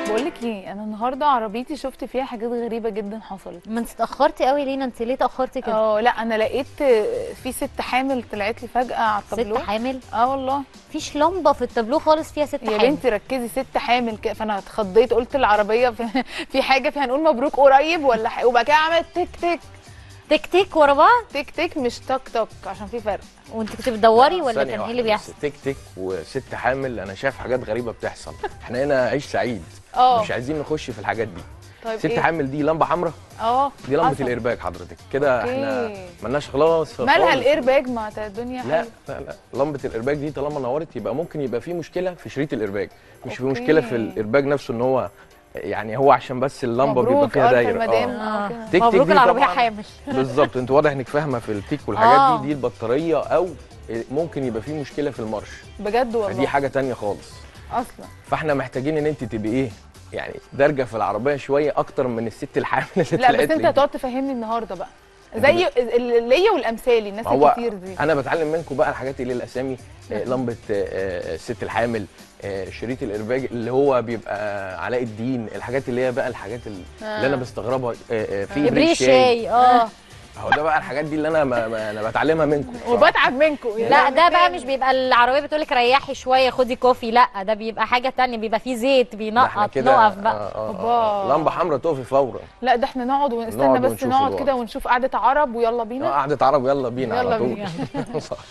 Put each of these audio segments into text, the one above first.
بقول لك ايه انا النهارده عربيتي شفت فيها حاجات غريبه جدا حصلت ما انت اتاخرتي قوي لينا انت ليه اتاخرتي كده اه لا انا لقيت في ست حامل طلعت لي فجاه على التابلو ست حامل اه والله مفيش لمبه في التابلو خالص فيها ست يا حامل بنتي ركزي ست حامل كده فانا اتخضيت قلت العربيه في, في حاجه فيها هنقول مبروك قريب ولا حاجة. وبعد كده عملت تك تك تك تك ورا بعض تك تك مش تك تك عشان في فرق وانت كنت بتدوري ولا ثانية كان ايه واحدة اللي بس. بيحصل تك تك وست حامل انا شايف حاجات غريبه بتحصل احنا هنا عيش سعيد اه مش عايزين نخش في الحاجات دي طيب ست ايه حامل دي لمبه حمراء اه دي لمبه حصل. الايرباج حضرتك كده أوكي. احنا ملناش خلاص مالها خالص. الايرباج ما تا- الدنيا لا حلوه لا لا لمبه الايرباج دي طالما نورت يبقى ممكن يبقى في مشكله في شريط الايرباج مش في أوكي. مشكله في الايرباج نفسه ان هو يعني هو عشان بس اللمبه بيبقى مبروك فيها اه دايره المدام آه. اه كده تك تك مبروك دي العربيه طبعاً حامل بالظبط انت واضح انك فاهمه في التيك والحاجات آه. دي دي البطاريه او ممكن يبقى في مشكله في المارش بجد والله فدي حاجه تانية خالص اصلا فاحنا محتاجين ان انت تبقي ايه يعني دارجه في العربيه شويه اكتر من الست الحامل اللي لا طلعت بس انت لك دي. هتقعد تفهمني النهارده بقى زي ال- ليا والامثالي الناس ما هو الكتير دي انا بتعلم منكم بقى الحاجات اللي الاسامي آه، لمبه آه، آه، الست الحامل آه، شريط الارباج اللي هو بيبقى علاء الدين الحاجات اللي هي بقى الحاجات اللي, اللي انا بستغربها آه، آه، في ابريق ابريق شاي شاي اه هو ده بقى الحاجات دي اللي انا ما ما انا بتعلمها منكم وبتعب منكم لا ده بقى مش بيبقى العربيه بتقولك ريحي شويه خدي كوفي لا ده بيبقى حاجه تانية بيبقى فيه زيت ده احنا بينقط كده نقف بقى آه، آه، آه، أوبا. لمبه حمراء تقفي فورا لا ده احنا نقعد ونستنى نقعد بس ونشوف نقعد الوضع. كده ونشوف قعده عرب ويلا بينا آه، قعدة عرب يلا بينا يلا على طول بينا. صح.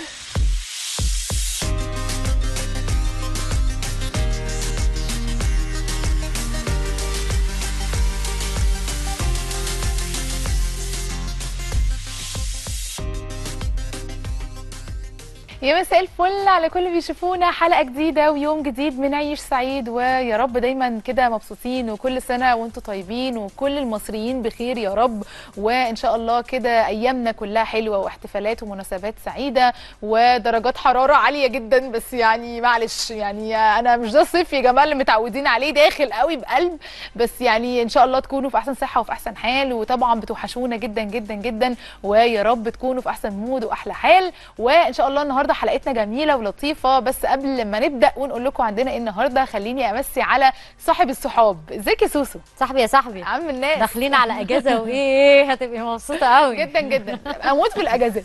يا مساء الفل على كل اللي بيشوفونا حلقه جديده ويوم جديد من عيش سعيد ويا رب دايما كده مبسوطين وكل سنه وانتم طيبين وكل المصريين بخير يا رب وان شاء الله كده ايامنا كلها حلوه واحتفالات ومناسبات سعيده ودرجات حراره عاليه جدا بس يعني معلش يعني انا مش ده الصيف يا جماعه اللي متعودين عليه داخل قوي بقلب بس يعني ان شاء الله تكونوا في احسن صحه وفي احسن حال وطبعا بتوحشونا جدا جدا جدا ويا رب تكونوا في احسن مود واحلى حال وان شاء الله النهارده حلقتنا جميله ولطيفه بس قبل ما نبدا ونقول لكم عندنا ايه النهارده خليني امسي على صاحب الصحاب ازيك يا سوسو صاحبي يا صاحبي عم الناس داخلين على اجازه وايه هتبقي مبسوطه قوي جدا جدا اموت في الاجازات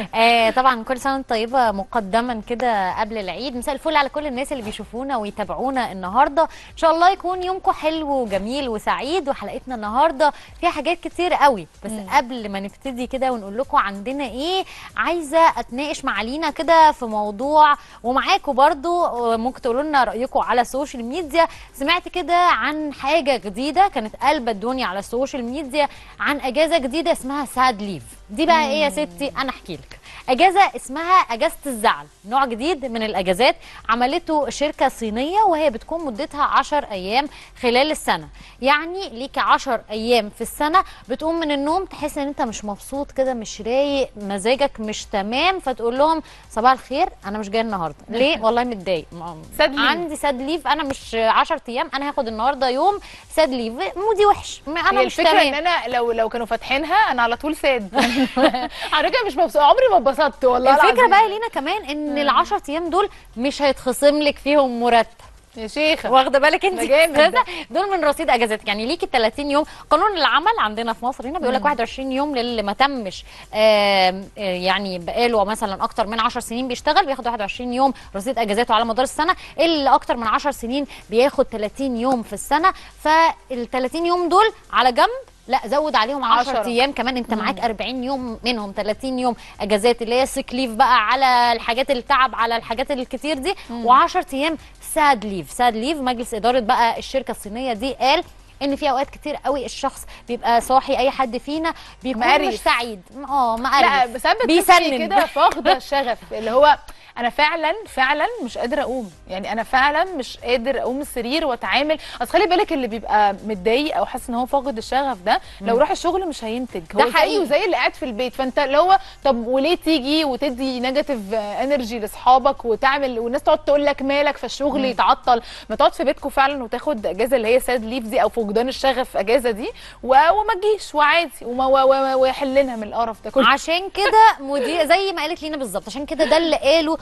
آه طبعا كل سنه وانت طيبه مقدما كده قبل العيد مساء الفل على كل الناس اللي بيشوفونا ويتابعونا النهارده ان شاء الله يكون يومكم حلو وجميل وسعيد وحلقتنا النهارده فيها حاجات كتير قوي بس مم. قبل ما نبتدي كده ونقول لكم عندنا ايه عايزه اتناقش مع لينا كده في موضوع ومعاكم برضو آه، ممكن تقولوا لنا رايكم على السوشيال ميديا سمعت كده عن حاجه جديده كانت قلبة الدنيا على السوشيال ميديا عن اجازه جديده اسمها ساد ليف دي بقى ايه يا ستي انا احكي لك اجازه اسمها اجازه الزعل نوع جديد من الاجازات عملته شركه صينيه وهي بتكون مدتها 10 ايام خلال السنه يعني ليك 10 ايام في السنه بتقوم من النوم تحس ان انت مش مبسوط كده مش رايق مزاجك مش تمام فتقول لهم صباح الخير انا مش جاي النهارده ليه والله متضايق ما- ساد ليف. عندي ساد ليف انا مش 10 ايام انا هاخد النهارده يوم ساد ليف مودي وحش انا هي مش الفكره تمام ان انا لو لو كانوا فاتحينها انا على طول ساد على فكره مش مبسوطه عمري ما اتبسطت والله الفكره العظيم. بقى لينا كمان ان ال 10 ايام دول مش هيتخصم لك فيهم مرتب يا شيخه واخده بالك انت ده جامد ده. أستاذة؟ دول من رصيد اجازاتك يعني ليكي 30 يوم قانون العمل عندنا في مصر هنا بيقول لك 21 يوم للي ما تمش آم، آه، يعني بقاله مثلا اكتر من 10 سنين بيشتغل بياخد 21 يوم رصيد اجازاته على مدار السنه اللي اكتر من 10 سنين بياخد 30 يوم في السنه فال 30 يوم دول على جنب لا زود عليهم 10 عشرة. ايام كمان انت معاك 40 يوم منهم 30 يوم اجازات اللي هي سيك ليف بقى على الحاجات التعب على الحاجات الكتير دي و10 ايام ساد ليف ساد ليف مجلس اداره بقى الشركه الصينيه دي قال ان في اوقات كتير قوي الشخص بيبقى صاحي اي حد فينا بيكون مقرف. مش سعيد اه مقرف لا بس انا بتحسي بيسنن كده فاقده الشغف اللي هو انا فعلا فعلا مش قادره اقوم يعني انا فعلا مش قادر اقوم من السرير واتعامل اصل خلي بالك اللي بيبقى متضايق او حاسس ان هو فاقد الشغف ده لو راح الشغل مش هينتج ده هو حقيقي. زيه زي اللي قاعد في البيت فانت اللي هو طب وليه تيجي وتدي نيجاتيف انرجي لاصحابك وتعمل والناس تقعد تقول لك مالك فالشغل يتعطل ما تقعد في بيتكم فعلا وتاخد اجازه اللي هي ساد ليف دي او فقدان الشغف اجازه دي و... وما تجيش وعادي وما و... و... ويحلنا من القرف ده كله عشان كده مدير زي ما قالت لينا بالظبط عشان كده ده اللي قاله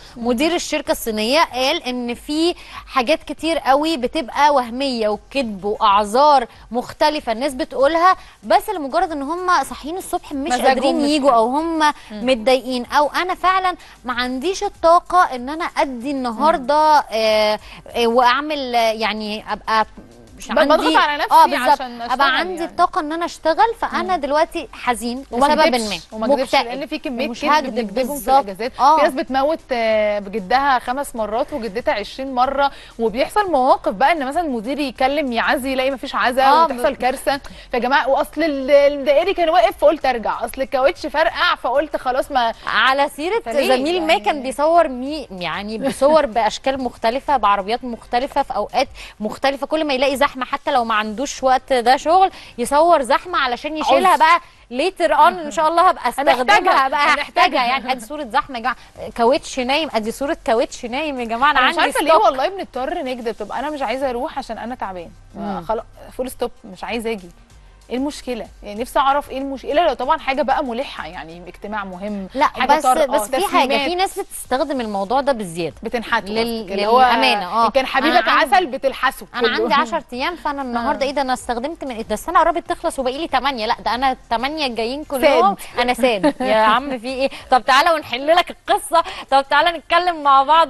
مدير الشركه الصينيه قال ان في حاجات كتير قوي بتبقى وهميه وكذب واعذار مختلفه الناس بتقولها بس لمجرد ان هم صاحيين الصبح مش مزاجهم قادرين مش يجوا حلو. او هم متضايقين او انا فعلا ما عنديش الطاقه ان انا ادي النهارده آه آه واعمل آه، يعني ابقى مش ب- بضغط على نفسي اه بالظبط عشان أشتغل ابقى عندي يعني. الطاقه ان انا اشتغل فانا دلوقتي حزين وما لسبب اكدبش ما وما اكدبش مكتئب. لان في كميه ومش كذب هكدب بنكذبهم في بالظبط. الاجازات آه. في ناس بتموت آه، بجدها خمس مرات وجدتها 20 مره وبيحصل مواقف بقى ان مثلا مدير يكلم يعزي يلاقي مفيش عزا آه، وتحصل ب- كارثه فيا جماعه واصل ال- الدائري كان واقف فقلت ارجع اصل الكاوتش فرقع فقلت خلاص ما على سيره فليه زميل ما يعني؟ كان بيصور مي يعني بصور باشكال مختلفه بعربيات مختلفه في اوقات مختلفه كل ما يلاقي زحمه حتى لو ما عندوش وقت ده شغل يصور زحمه علشان يشيلها عذر. بقى ليتر اون ان شاء الله هبقى استخدمها هنحتاجها، بقى هنحتاجها. هحتاجها يعني ادي صوره زحمه يا جماعه كاوتش نايم ادي صوره كاوتش نايم يا جماعه انا, انا مش عندي عارفه ليه ستوك. والله بنضطر نكذب طب انا مش عايزه اروح عشان انا تعبان خلاص فول ستوب مش عايزه اجي ايه المشكله يعني نفسي اعرف ايه المشكله لو طبعا حاجه بقى ملحه يعني اجتماع مهم لا حاجة بس طارئة، بس في حاجه تسليمات. في ناس بتستخدم الموضوع ده بالزياده بتنحت لل- قصدك، اللي هو للأمانة، آه. إن كان حبيبك أنا عندي- عسل بتلحسه انا كله. عندي 10 ايام فانا النهارده آه. ايه ده انا استخدمت من ده السنه قربت تخلص وباقي لي 8 لا ده انا 8 الجايين كلهم انا ساد يا عم في ايه طب تعالى ونحل لك القصه طب تعالى نتكلم مع بعض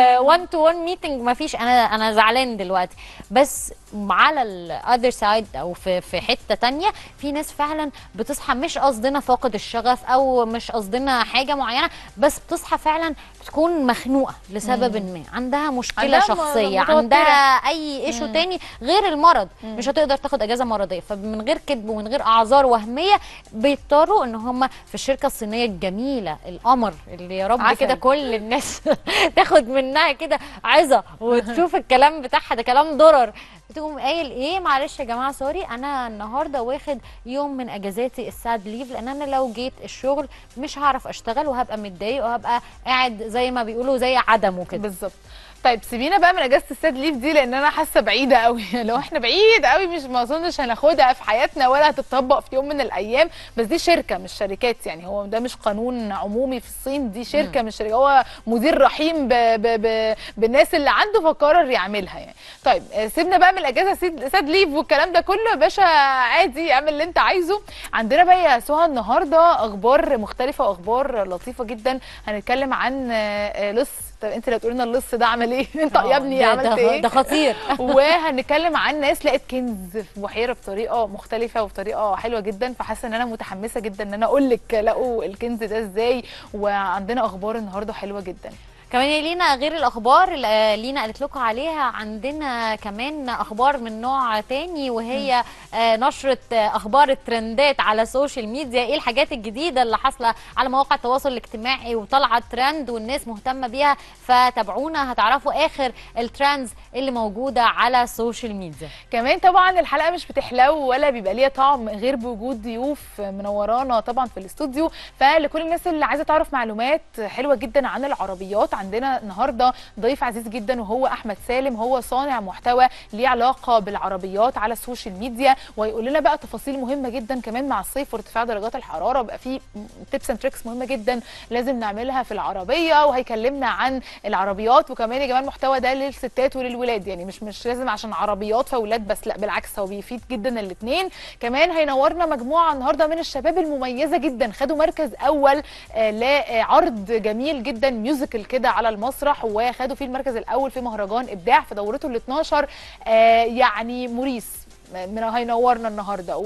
1 تو 1 ميتنج مفيش انا انا زعلان دلوقتي بس على الاذر سايد او في في حته تانية في ناس فعلا بتصحى مش قصدنا فاقد الشغف او مش قصدنا حاجه معينه بس بتصحى فعلا بتكون مخنوقه لسبب ما عندها مشكله عندها م- شخصيه متوترة. عندها اي ايشو تاني غير المرض مش هتقدر تاخد اجازه مرضيه فمن غير كذب ومن غير اعذار وهميه بيضطروا ان هم في الشركه الصينيه الجميله القمر اللي يا رب عسل. كده كل الناس تاخد منها كده عظه وتشوف الكلام بتاعها ده كلام ضرر بتقوم قايل ايه معلش يا جماعه سوري انا النهارده واخد يوم من اجازاتي الساد ليف لان انا لو جيت الشغل مش هعرف اشتغل وهبقى متضايق وهبقى قاعد زي ما بيقولوا زي عدمه كده بالظبط طيب سيبينا بقى من اجازه الساد ليف دي لان انا حاسه بعيده قوي لو احنا بعيد قوي مش ما اظنش هناخدها في حياتنا ولا هتطبق في يوم من الايام بس دي شركه مش شركات يعني هو ده مش قانون عمومي في الصين دي شركه مش شركه هو مدير رحيم ب ب ب بالناس اللي عنده فقرر يعملها يعني طيب آه، سيبنا بقى من الاجازه سيد- ساد ليف والكلام ده كله يا باشا عادي اعمل اللي انت عايزه عندنا بقى يا سهى النهارده اخبار مختلفه واخبار لطيفه جدا هنتكلم عن آه، آه، لص طب انت اللي هتقولي لنا اللص ده عمل ايه انت يا ابني ده- عملت ده- ايه ده خطير وهنتكلم عن ناس لقت كنز في بحيره بطريقه مختلفه وبطريقه حلوه جدا فحاسه ان انا متحمسه جدا ان انا اقول لك لقوا الكنز ده ازاي وعندنا اخبار النهارده حلوه جدا كمان يا لينا غير الاخبار اللي آه، لينا قالت لكم عليها عندنا كمان اخبار من نوع تاني وهي آه، نشره آه، اخبار الترندات على السوشيال ميديا ايه الحاجات الجديده اللي حاصله على مواقع التواصل الاجتماعي وطالعه ترند والناس مهتمه بيها فتابعونا هتعرفوا اخر الترندز اللي موجوده على السوشيال ميديا كمان طبعا الحلقه مش بتحلو ولا بيبقى ليها طعم غير بوجود ضيوف منورانا طبعا في الاستوديو فلكل الناس اللي عايزه تعرف معلومات حلوه جدا عن العربيات عندنا النهارده ضيف عزيز جدا وهو احمد سالم هو صانع محتوى ليه علاقه بالعربيات على السوشيال ميديا ويقول لنا بقى تفاصيل مهمه جدا كمان مع الصيف وارتفاع درجات الحراره بقى في تيبس اند تريكس مهمه جدا لازم نعملها في العربيه وهيكلمنا عن العربيات وكمان يا جماعه المحتوى ده للستات وللولاد يعني مش مش لازم عشان عربيات فولاد بس لا بالعكس هو بيفيد جدا الاثنين كمان هينورنا مجموعه النهارده من الشباب المميزه جدا خدوا مركز اول آه، لعرض جميل جدا ميوزيكال كده على المسرح وخدوا فيه المركز الاول في مهرجان ابداع في دورته ال 12 آه، يعني موريس من هينورنا النهارده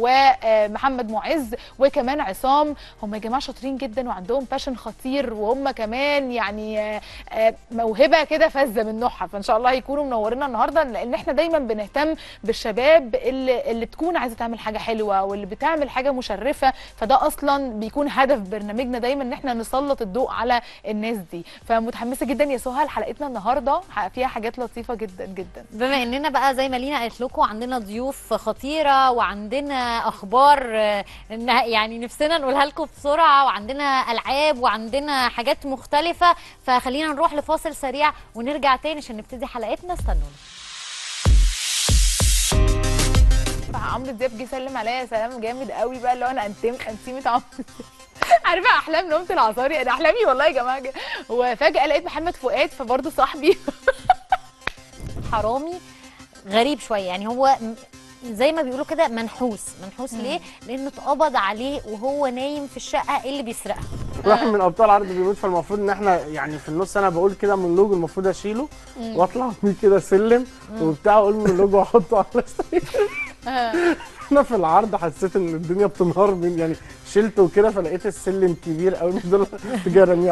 ومحمد معز وكمان عصام هم يا جماعه شاطرين جدا وعندهم باشن خطير وهم كمان يعني آه، آه، موهبه كده فذه من نوعها فان شاء الله هيكونوا منورينا النهارده لان احنا دايما بنهتم بالشباب اللي, اللي تكون عايزه تعمل حاجه حلوه واللي بتعمل حاجه مشرفه فده اصلا بيكون هدف برنامجنا دايما ان احنا نسلط الضوء على الناس دي فمتحمسه جدا يا سهى حلقتنا النهارده فيها حاجات لطيفه جدا جدا بما اننا بقى زي ما لينا قالت لكم عندنا ضيوف خطيره وعندنا اخبار آه، إنها- يعني نفسنا نقولها لكم بسرعه وعندنا العاب وعندنا حاجات مختلفه فخلينا نروح لفاصل سريع ونرجع تاني عشان نبتدي حلقتنا استنونا عمرو دياب جه سلم عليا سلام جامد قوي بقى اللي هو انا انتم انتيمه عمرو دياب عارفه احلام نومه العصاري انا احلامي والله يا جماعه كده. وفجاه لقيت محمد فؤاد فبرضه صاحبي حرامي غريب شويه يعني هو م- زي ما بيقولوا كده منحوس منحوس ليه لانه اتقبض عليه وهو نايم في الشقه اللي بيسرقها واحد من ابطال عرض بيموت فالمفروض ان احنا يعني في النص انا بقول كده مونولوج المفروض اشيله واطلع بيه كده سلم وبتاع اقول مونولوج واحطه على السرير انا في العرض حسيت ان الدنيا بتنهار من يعني شلته كده فلقيت السلم كبير قوي من دول جرميه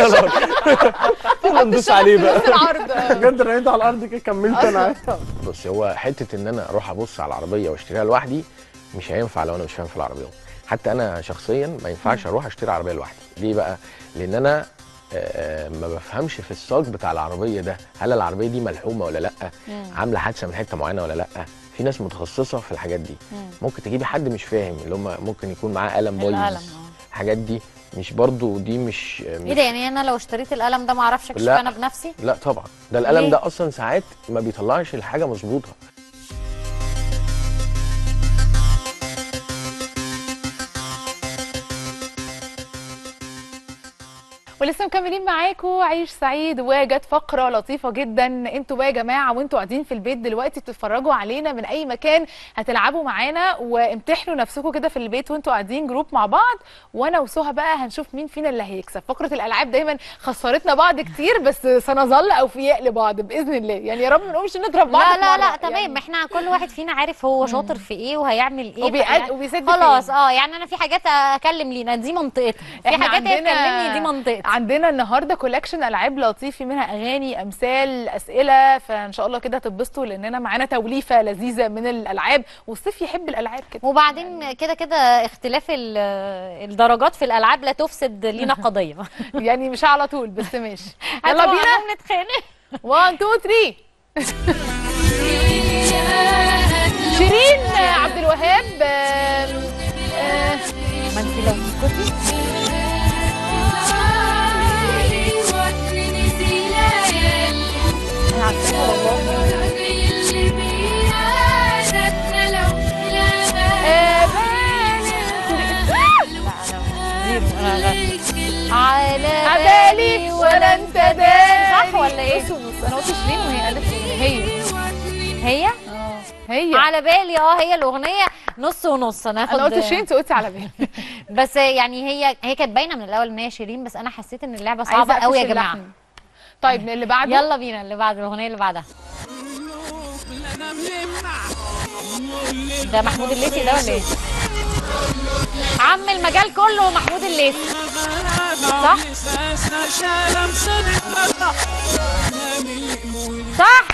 ندوس عليه بقى في العرض آه. بجد رميته على الارض كده كملت انا عايز بص هو حته ان انا اروح ابص على العربيه واشتريها لوحدي مش هينفع لو انا مش فاهم في العربيه حتى انا شخصيا ما ينفعش اروح اشتري عربيه لوحدي ليه بقى لان انا آه، آه، ما بفهمش في الساق بتاع العربيه ده هل العربيه دي ملحومه ولا لا عامله حادثه من حته معينه ولا لا في ناس متخصصه في الحاجات دي ممكن تجيبي حد مش فاهم اللي هم ممكن يكون معاه قلم القلم بايظ آه. الحاجات دي مش برضو دي مش, ايه مش ده يعني انا لو اشتريت القلم ده ما اعرفش اكشف لا. انا بنفسي لا طبعا ده القلم ليه؟ ده اصلا ساعات ما بيطلعش الحاجه مظبوطه ولسه مكملين معاكم عيش سعيد وجت فقره لطيفه جدا انتوا بقى يا جماعه وانتوا قاعدين في البيت دلوقتي بتتفرجوا علينا من اي مكان هتلعبوا معانا وامتحنوا نفسكم كده في البيت وانتوا قاعدين جروب مع بعض وانا وسهى بقى هنشوف مين فينا اللي هيكسب فقره الالعاب دايما خسرتنا بعض كتير بس سنظل اوفياء لبعض باذن الله يعني يا رب ما نقومش نضرب بعض لا في لا مرة. لا تمام يعني احنا كل واحد فينا عارف هو شاطر في ايه وهيعمل ايه وبيقد- فيعني وبيسد خلاص فين. اه يعني انا في حاجات اكلم لينا دي منطقتها في إحنا حاجات هي عندنا- تكلمني دي منطقتي عندنا النهارده كولكشن العاب لطيف في منها اغاني امثال اسئله فان شاء الله كده تتبسطوا لاننا معانا توليفه لذيذه من الالعاب والصيف يحب الالعاب كده وبعدين كده كده اختلاف ال- الدرجات في الالعاب لا تفسد لينا قضيه يعني مش على طول بس ماشي يلا هتروح بينا نقوم نتخانق 1 2 3 شيرين عبد الوهاب آم، آه، ما انت لو تسكتي انا عارفاها والله آه، بالي. على عبالي ولا انت داري صح ولا ايه؟ نص ونص انا قلت شيرين وهي قالت هي هي اه هي على بالي اه هي الاغنيه نص ونص انا هاخد انا قلت شيرين انت قلتي على بالي بس يعني هي هي كانت باينه من الاول ان هي شيرين بس انا حسيت ان اللعبه عايزة صعبه قوي يا أقفش جماعه اللحن. طيب اللي بعده يلا بينا اللي بعد الاغنيه اللي بعدها ده محمود الليثي ده ولا ايه؟ عم المجال كله محمود الليثي صح؟ صح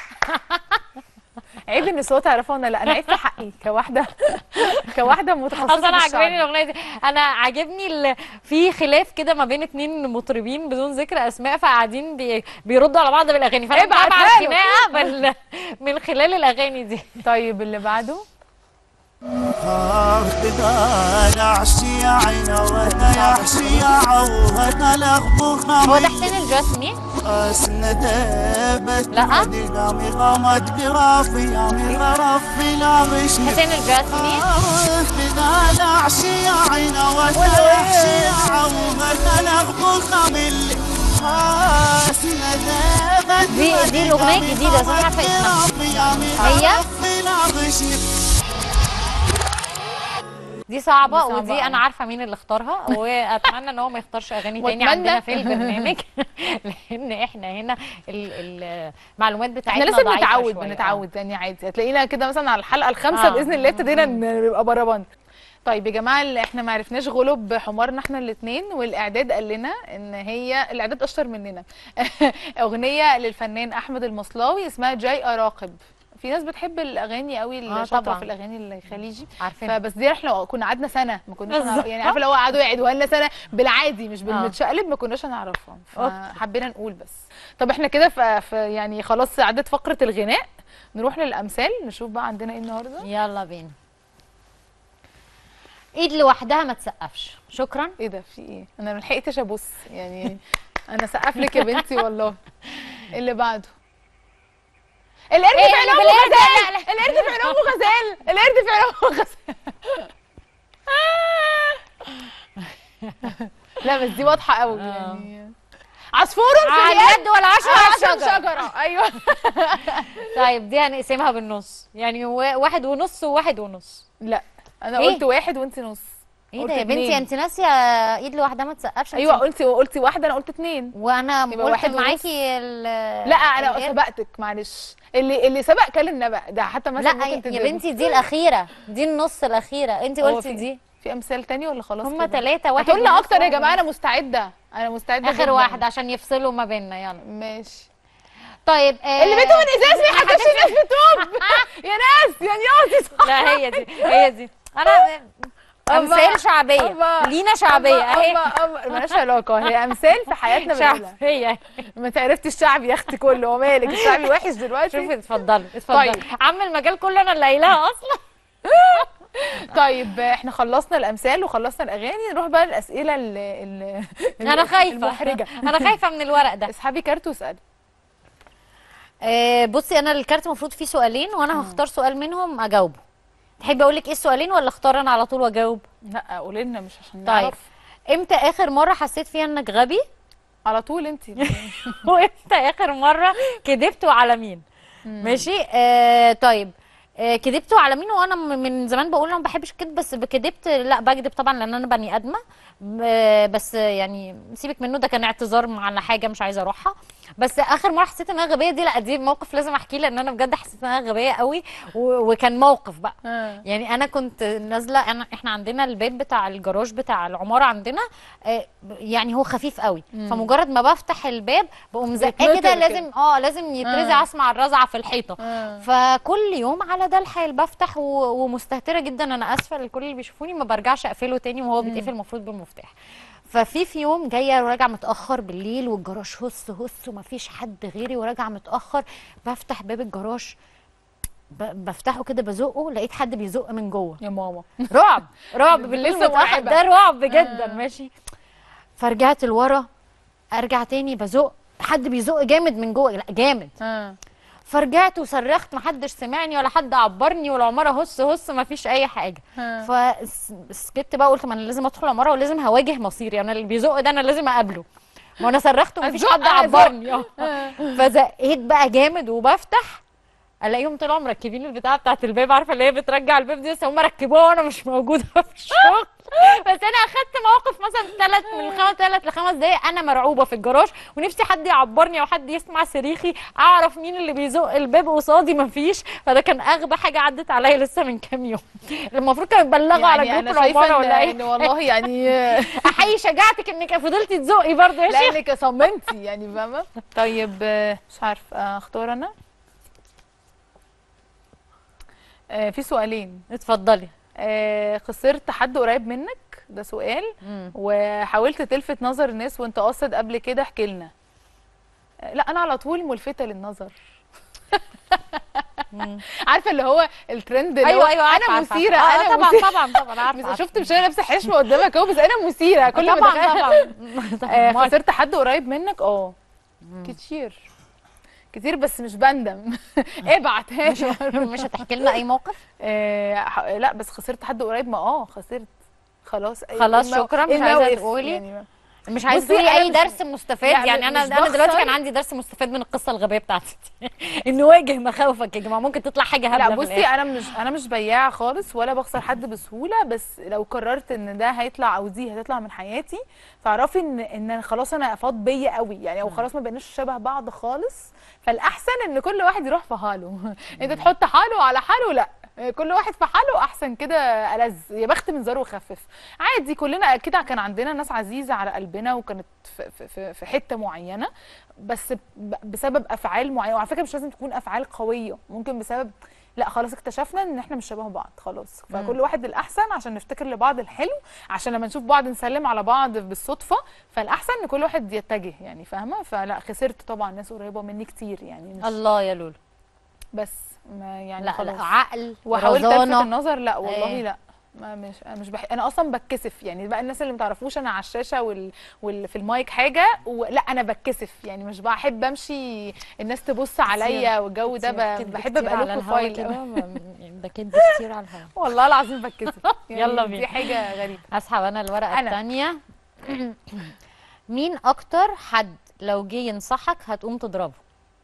عيب ان صوتي اعرفها ولا لا انا عيب في حقي كواحده كواحده متخصصه اصل انا في الشعر. عاجباني الاغنيه دي انا عاجبني ال- في خلاف كده ما بين اتنين مطربين بدون ذكر اسماء فقاعدين بي بيردوا على بعض بالاغاني فانا ابعت متابعه له. الخناقه بال... من خلال الاغاني دي طيب اللي بعده انا عشيعنا وانا يحشيع وانا لغبوخ هو ده حسين الجسمي اسند لا. قامي غمد قرافي يامي غرفي لا مشني حسين الجسمي انا عشيعنا وانا يحشيع وانا لغبوخ من دي- دي الأغنية الجديدة، بس أنا عارفة اسمها. هي؟ دي صعبة, دي صعبة ودي أوي. انا عارفه مين اللي اختارها واتمنى ان هو ما يختارش اغاني تاني وأتمنى- عندنا في البرنامج لان احنا هنا ال- المعلومات بتاعتنا احنا لسه ضعيفة بنتعود شوية. بنتعود يعني عادي هتلاقينا كده مثلا على الحلقه الخامسه آه. باذن الله ابتدينا نبقى بربند طيب يا جماعه اللي احنا ما عرفناش غلب حمارنا احنا الاثنين والاعداد قال لنا ان هي الاعداد اشطر مننا اغنيه للفنان احمد المصلاوي اسمها جاي اراقب في ناس بتحب الاغاني قوي اللي آه، شاطره طبعاً. في الاغاني الخليجي عارفين فبس دي احنا كنا قعدنا سنه ما كناش بالظبط. نعرف يعني عارفه لو قعدوا يعيدوها لنا سنه بالعادي مش آه. بالمتشقلب ما كناش هنعرفها أوكي. فحبينا نقول بس طب احنا كده ف... ف... يعني خلاص عدت فقره الغناء نروح للامثال نشوف بقى عندنا ايه النهارده يلا بينا ايد لوحدها ما تسقفش شكرا ايه ده في ايه انا ما لحقتش ابص يعني انا سقف لك يا بنتي والله اللي بعده القرد إيه في عين اللي امه بالقرد؟ غزال لا، لا. القرد في عين امه غزال القرد في عين امه غزال لا بس دي واضحه قوي يعني عصفور في على اليد اليد ولا عشرة على عشان الشجرة شجره ايوه طيب دي هنقسمها بالنص يعني وا- واحد ونص وواحد ونص لا انا إيه؟ قلت واحد وانت نص ايه قلت ده يا بنتي اتنين. انت ناسيه ايد لوحدها ما تسقفش ايوه انت- قلتي قلتي واحده انا قلت اتنين وانا يبقى قلت واحد ونص. معاكي ال لا انا الإيه؟ سبقتك معلش اللي اللي سبق كان النبأ ده حتى مثلا لا ممكن يا تدربي. بنتي دي الاخيره دي النص الاخيره انت هو قلتي في- دي في امثال تاني ولا خلاص هما كده؟ ثلاثه واحد هتقولنا ونص اكتر يا وواحد جماعه انا ونص. مستعده انا مستعده اخر جداً. واحد عشان يفصلوا ما بيننا يلا ماشي طيب آه اللي بيته من ازاز ما يحطش الناس بتوب يا ناس يعني قصدي صح لا هي دي هي دي انا امثال شعبيه أما- لينا شعبيه اهي أما أما مالهاش علاقه هي امثال في حياتنا بنقولها شعبيه ما انت عرفتي الشعبي يا اختي كله هو مالك الشعبي وحش دلوقتي شوفي اتفضلي اتفضلي طيب. عم المجال كله انا اللي قايلها اصلا طيب احنا خلصنا الامثال وخلصنا الاغاني نروح بقى للاسئله ال ال انا خايفه المحرجه انا خايفه من الورق ده اسحبي كارت واسالي آه بصي انا الكارت المفروض فيه سؤالين وانا هختار سؤال منهم اجاوبه تحبي اقول لك ايه السؤالين ولا اختار انا على طول واجاوب لا قولي لنا مش عشان طيب نعرف امتى اخر مره حسيت فيها انك غبي على طول انت وامتى اخر مره كدبتوا على مين ماشي آه طيب آه كدبتوا على مين وانا م- من زمان بقول انا ما بحبش الكذب بس كدبت لا بكذب طبعا لان انا بني ادمه ب- بس يعني سيبك منه ده كان اعتذار على حاجه مش عايزه اروحها بس اخر مره حسيت ان انا غبيه دي لا دي موقف لازم احكيه لان انا بجد حسيت ان انا غبيه قوي و- وكان موقف بقى آه. يعني انا كنت نازله انا احنا عندنا الباب بتاع الجراج بتاع العماره عندنا آه، يعني هو خفيف قوي فمجرد ما بفتح الباب بقوم زقاه بيتنطر كده كده. لازم اه لازم يترزع آه. اسمع الرزعه في الحيطه آه. فكل يوم على ده الحال بفتح و... ومستهتره جدا انا اسفه لكل اللي بيشوفوني ما برجعش اقفله تاني وهو بيتقفل المفروض بالمفتاح ففي في يوم جايه وراجعه متاخر بالليل والجراج هس هس ومفيش حد غيري وراجعه متاخر بفتح باب الجراج ب... بفتحه كده بزقه لقيت حد بيزق من جوه يا ماما رعب رعب بالليل قصة متاخر مرعبة. ده رعب جدا ماشي فرجعت لورا ارجع تاني بزق حد بيزق جامد من جوه لا جامد آه. فرجعت وصرخت محدش سمعني ولا حد عبرني والعماره هس هس ما فيش اي حاجه ها. فسكت بقى قلت ما انا لازم ادخل العماره ولازم هواجه مصيري انا اللي بيزق ده انا لازم اقابله ما انا صرخت ومفيش أزق حد أنا أزق. عبرني اه فزقيت بقى جامد وبفتح الاقيهم طلعوا مركبين البتاعه بتاعت الباب عارفه اللي هي بترجع الباب دي بس هم ركبوها وانا مش موجوده في الشغل بس انا اخدت موقف مثلا ثلاث من خمس ثلاث لخمس دقايق انا مرعوبه في الجراج ونفسي حد يعبرني او حد يسمع صريخي اعرف مين اللي بيزق الباب قصادي مفيش فده كان اغبى حاجه عدت عليا لسه من كام يوم المفروض كانوا يبلغوا على يعني جروب انا العماره شايفه ولا ان ايه إن والله يعني آه، احيي شجاعتك انك فضلتي تزقي برضه يا شيخ لانك صممتي يعني فاهمه طيب آه، مش عارفه آه، اختار انا آه، في سؤالين اتفضلي آه، خسرت حد قريب منك ده سؤال وحاولت تلفت نظر الناس وانت قاصد قبل كده احكي لنا آه، لا انا على طول ملفته للنظر عارفه اللي هو الترند اللي ايوه هو ايوه عارفة، انا عارفة، مثيره عارفة. انا آه، طبعا مثيرة. طبعا طبعا عارفه بس شفت مش انا لابسه حشمه قدامك اهو بس انا مثيره كل ما طبعا أتخيل- طبعا آه، طبعا خسرت حد قريب منك اه كتير كتير بس مش بندم ابعت مش مش هتحكي لنا اي موقف آه ح- لا بس خسرت حد قريب ما اه خسرت خلاص خلاص، شكراً، مش عايزة الموقف تقولي. يعني مش عايزه بصي، تقولي أنا اي مش- درس مستفاد يعني, يعني انا مش انا دلوقتي بخسر. كان عندي درس مستفاد من القصه الغبيه بتاعتي دي ان واجه مخاوفك يا جماعه ممكن تطلع حاجه هبله لا في بصي الآخر. انا مش انا مش بياعه خالص ولا بخسر حد بسهوله بس لو قررت ان ده هيطلع او دي هتطلع من حياتي تعرفي ان ان أنا خلاص انا فاض بيا قوي يعني او خلاص ما بقيناش شبه بعض خالص فالاحسن ان كل واحد يروح في حاله انت تحط حاله على حاله لا كل واحد في حاله احسن كده ألذ يا بخت من زار وخفف عادي كلنا اكيد كان عندنا ناس عزيزه على قلبنا وكانت في, في- في, في حته معينه بس ب- بسبب افعال معينه وعلى فكره مش لازم تكون افعال قويه ممكن بسبب لا خلاص اكتشفنا ان احنا مش شبه بعض خلاص فكل واحد الاحسن عشان نفتكر لبعض الحلو عشان لما نشوف بعض نسلم على بعض بالصدفه فالاحسن ان كل واحد يتجه يعني فاهمه فلا خسرت طبعا ناس قريبه مني كتير يعني مش الله يا لولو بس ما يعني لا خلاص لا عقل وحاولت الفت ورزانه النظر لا والله إيه. لا ما مش أنا مش بح... انا اصلا بتكسف يعني بقى الناس اللي ما تعرفوش انا على الشاشه وال... وال... في المايك حاجه ولا انا بتكسف يعني مش بحب امشي الناس تبص عليا والجو ده ب... بحب ابقى لو بروفايل ده كدب كتير على الهوا والله العظيم بتكسف يعني يلا دي بينا. حاجه غريبه اسحب انا الورقه أنا. الثانيه مين اكتر حد لو جه ينصحك هتقوم تضربه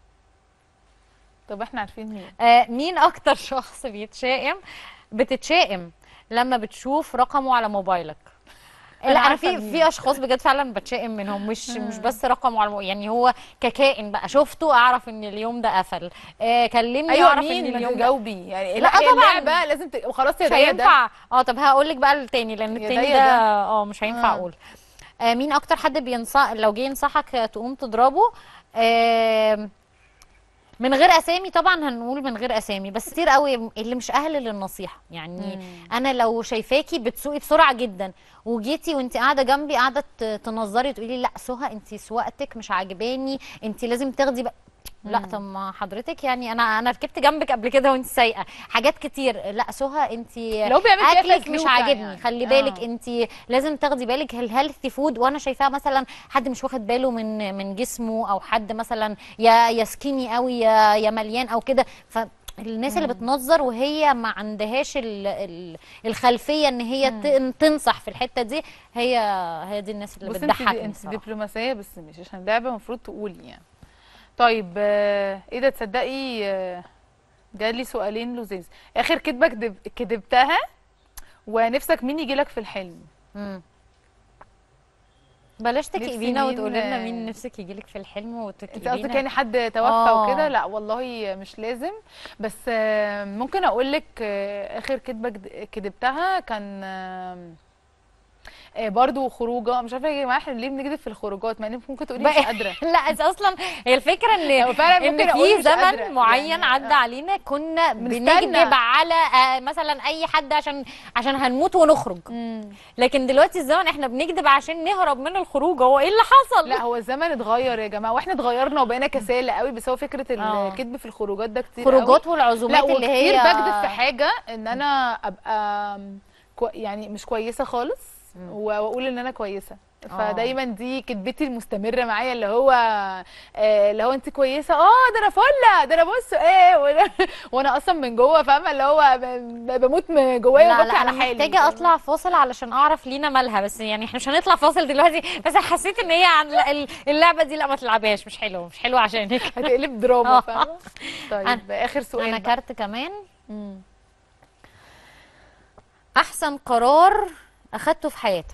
طب احنا عارفين مين آه مين اكتر شخص بيتشائم بتتشائم لما بتشوف رقمه على موبايلك أنا لا انا عارفة في مين. في اشخاص بجد فعلا بتشائم منهم مش مش بس رقمه على المو... يعني هو ككائن بقى شفته اعرف ان اليوم ده قفل آه كلمني ايوه اعرف ان مين ما اليوم ده تجاوبي يعني لا لا هي طبعاً. اللعبه لازم ت... وخلاص يا مش ده يا ده هينفع اه طب هقول لك بقى التاني لان يا التاني ده يا ده ده. اه مش هينفع آه. اقول آه مين اكتر حد بينصح لو جه ينصحك آه، تقوم تضربه آه من غير اسامي طبعا هنقول من غير اسامي بس كتير قوي اللي مش اهل للنصيحه يعني انا لو شايفاكي بتسوقي بسرعه جدا وجيتي وانت قاعده جنبي قاعده ت- تنظري تقولي لا سهى انت سواقتك مش عاجباني انت لازم تاخدي بقى لا طب ما حضرتك يعني انا انا ركبت جنبك قبل كده وانت سايقه حاجات كتير لا سهى انت لو بيعمل فيها اكلك مش فلوكة عاجبني يعني. خلي آه. بالك انت لازم تاخدي بالك الهيلثي فود وانا شايفاها مثلا حد مش واخد باله من من جسمه او حد مثلا يا يا سكيني قوي يا يا مليان او كده فالناس اللي بتنظر وهي ما عندهاش ال ال الخلفيه ان هي ت- تنصح في الحته دي هي هي دي الناس اللي بص انت بتضحكني دي انت بصراحة. دبلوماسيه بس مش عشان لعبه المفروض تقولي يعني طيب آه، ايه ده تصدقي آه، جالي سؤالين لذيذ اخر كدبه كدب كدبتها ونفسك مين يجي لك في الحلم مم. بلاش نفسي تكئبينا مين- وتقولي لنا مين نفسك يجيلك في الحلم انت قصدك وتكئبينا يعني حد توفى آه. وكده لا والله مش لازم بس آه، ممكن اقول لك اخر كدبه كد- كدبتها كان آه، آه، برضو خروجه مش عارفه يا جماعه احنا ليه بنكذب في الخروجات مع ان ممكن تقولي مش بقى- قادره لا إذا اصلا هي الفكره ان هو فعلا ان ممكن أقول في مش قادرة. زمن معين يعني عدى علينا كنا بنستنى. بنكذب على آه، مثلا اي حد عشان عشان هنموت ونخرج لكن دلوقتي الزمن احنا بنكذب عشان نهرب من الخروج هو ايه اللي حصل لا هو الزمن اتغير يا جماعه واحنا اتغيرنا وبقينا كسالى قوي بس هو فكره آه. الكذب في الخروجات ده كتير قوي. خروجات لا والعزومات اللي وكتير هي بكذب في حاجه ان انا ابقى كو يعني مش كويسه خالص واقول ان انا كويسه آه. فدايما دي كدبتي المستمره معايا اللي هو آه اللي هو انت كويسه اه ده انا فله ده انا بص ايه وانا, وأنا اصلا من جوه فاهمه اللي هو ب- ب- بموت من جوايا لا وببكي لا على انا حالي محتاجه اطلع فاصل علشان اعرف لينا مالها بس يعني احنا مش هنطلع فاصل دلوقتي بس حسيت ان هي عن ال- اللعبه دي لا ما تلعبهاش مش حلوه مش حلوه عشانك هتقلب دراما آه. فاهمه طيب اخر سؤال انا بقى. كارت كمان مم. احسن قرار اخدته في حياتك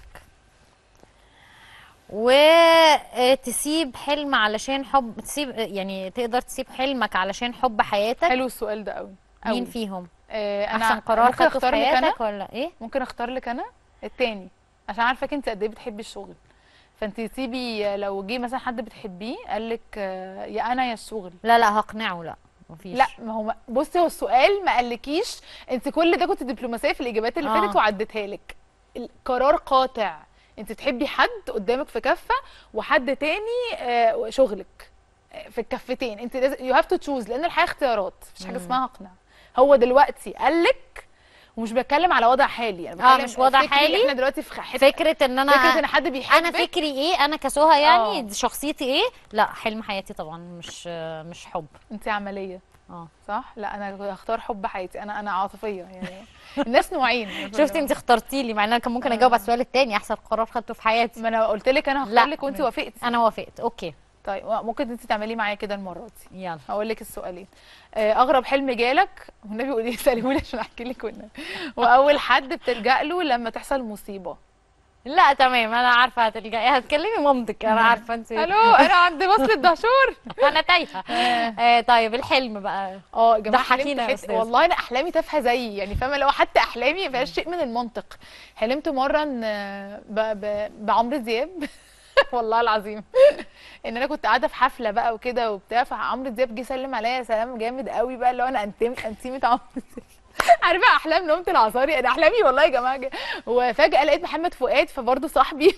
وتسيب حلم علشان حب تسيب يعني تقدر تسيب حلمك علشان حب حياتك حلو السؤال ده قوي مين قوي. فيهم آه انا احسن قرار ممكن خدته في اختار لك انا حياتك ولا ايه ممكن اختار لك انا التاني عشان عارفاك انت قد ايه بتحبي الشغل فانت سيبي لو جه مثلا حد بتحبيه قال لك آه، يا انا يا الشغل لا لا هقنعه لا مفيش لا ما هو بصي هو السؤال ما قالكيش انت كل ده كنت دبلوماسيه في الاجابات اللي آه. فاتت وعديتها لك القرار قاطع انت تحبي حد قدامك في كفه وحد تاني آه، شغلك آه، في الكفتين انت لازم يو هاف تو تشوز لان الحياه اختيارات مفيش حاجه اسمها اقنع هو دلوقتي قال لك ومش بتكلم على وضع حالي انا آه، بتكلم مش وضع فكري حالي. احنا دلوقتي في حته فكره ان انا فكره ان حد بيحبك انا فكري ايه انا كسهى يعني آه. دي شخصيتي ايه لا حلم حياتي طبعا مش مش حب انت عمليه اه صح لا انا هختار حب حياتي انا انا عاطفيه يعني الناس نوعين شفتي انت اخترتي لي مع ان انا كان ممكن اجاوب على السؤال التاني احسن قرار خدته في حياتي ما انا قلت لك انا لا. هختار لك وانت وافقتي انا وافقت اوكي طيب ممكن انت تعملي معايا كده المره دي يلا هقول لك السؤالين آه، اغرب حلم جالك والنبي قولي سالهولي عشان احكي لك والنبي واول حد بتلجأ له لما تحصل مصيبه لا تمام انا عارفه هتلجئي هتكلمي مامتك انا عارفه انت الو انا عند وصل الدهشور انا تايهه آه طيب الحلم بقى اه يا جماعه ضحكينا حلمت يا حت... أستاذ. والله انا احلامي تافهه زيي يعني فاهمه لو حتى احلامي ما فيهاش شيء من المنطق حلمت مره ان ب... ب... بعمرو دياب والله العظيم ان انا كنت قاعده في حفله بقى وكده وبتاع فعمرو دياب جه سلم عليا سلام جامد قوي بقى اللي هو انا انتم انتيمه عمرو دياب عارفه احلام نومه العصاري انا احلامي والله يا جماعه جا- وفجاه لقيت محمد فؤاد فبرضه صاحبي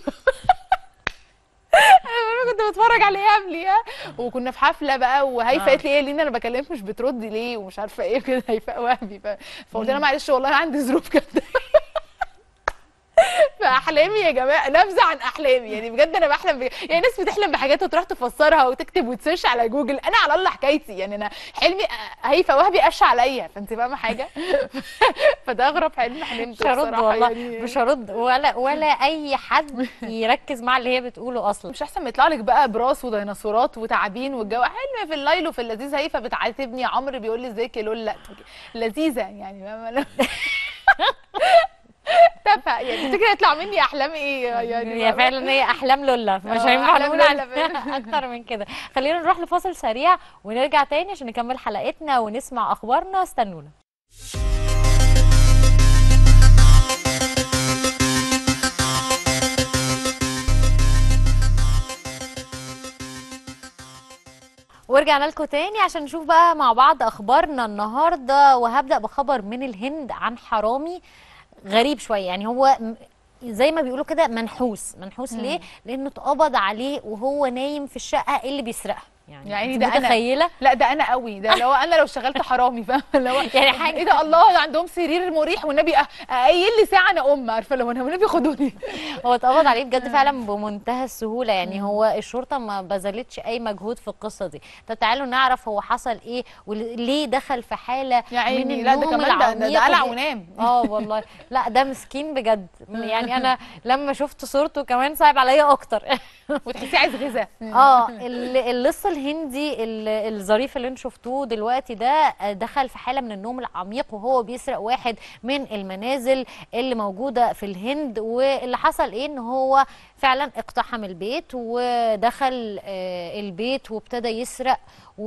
انا كنت بتفرج عليه قبلي وكنا في حفله بقى وهيفا قالت لي ايه لينا انا بكلمك مش بتردي ليه ومش عارفه ايه كده هيفاء وهبي ف- فقلت لها معلش والله انا عندي ظروف كده ف في احلامي يا جماعه نبذه عن احلامي يعني بجد انا بحلم بجد. يعني ناس بتحلم بحاجات وتروح تفسرها وتكتب وتسيرش على جوجل انا على الله حكايتي يعني انا حلمي هيفا وهبي قش عليا فانت فاهمه حاجه فده اغرب حلم حلمته مش هرد بصراحة والله يعني. مش هرد ولا ولا اي حد يركز مع اللي هي بتقوله اصلا مش احسن ما يطلع لك بقى براس وديناصورات وتعابين والجو حلم في الليل وفي اللذيذ هيفا بتعاتبني عمرو بيقول لي ازيك يا لول لا لذيذه يعني فاهمة؟ تافهه يعني تفتكري هيطلع مني احلام ايه يعني هي فاهمة؟ فعلا هي احلام لولا مش آه، هينفع أحلام نقول لولا عليها اكتر من كده خلينا نروح لفاصل سريع ونرجع تاني عشان نكمل حلقتنا ونسمع اخبارنا استنونا ورجعنا لكم تاني عشان نشوف بقى مع بعض اخبارنا النهارده وهبدا بخبر من الهند عن حرامي غريب شويه يعني هو م- زي ما بيقولوا كده منحوس منحوس ليه لانه اتقبض عليه وهو نايم في الشقه اللي بيسرقها يعني يعني أنت ده أنا. متخيله لا ده انا قوي ده لو انا لو اشتغلت حرامي فاهمه لو يعني حاجة- ايه ده الله ده عندهم سرير مريح والنبي أ- قايل لي ساعه انا ام عارفه لو انا والنبي خدوني هو اتقبض عليه بجد فعلا بمنتهى السهوله يعني هو الشرطه ما بذلتش اي مجهود في القصه دي طب تعالوا نعرف هو حصل ايه وليه دخل في حاله يا من عيني لا ده النوم كمان ده- ده- ده العميق قلع ودي- ونام. اه والله لا ده مسكين بجد يعني انا لما شفت صورته كمان صعب عليا اكتر وتحسيه عايز غذاء اه ال- اللص الهندي ال- الظريف اللي انتم شفتوه دلوقتي ده دخل في حاله من النوم العميق وهو بيسرق واحد من المنازل اللي موجوده في الهند واللي حصل ايه ان هو فعلا اقتحم البيت ودخل آه، البيت وابتدى يسرق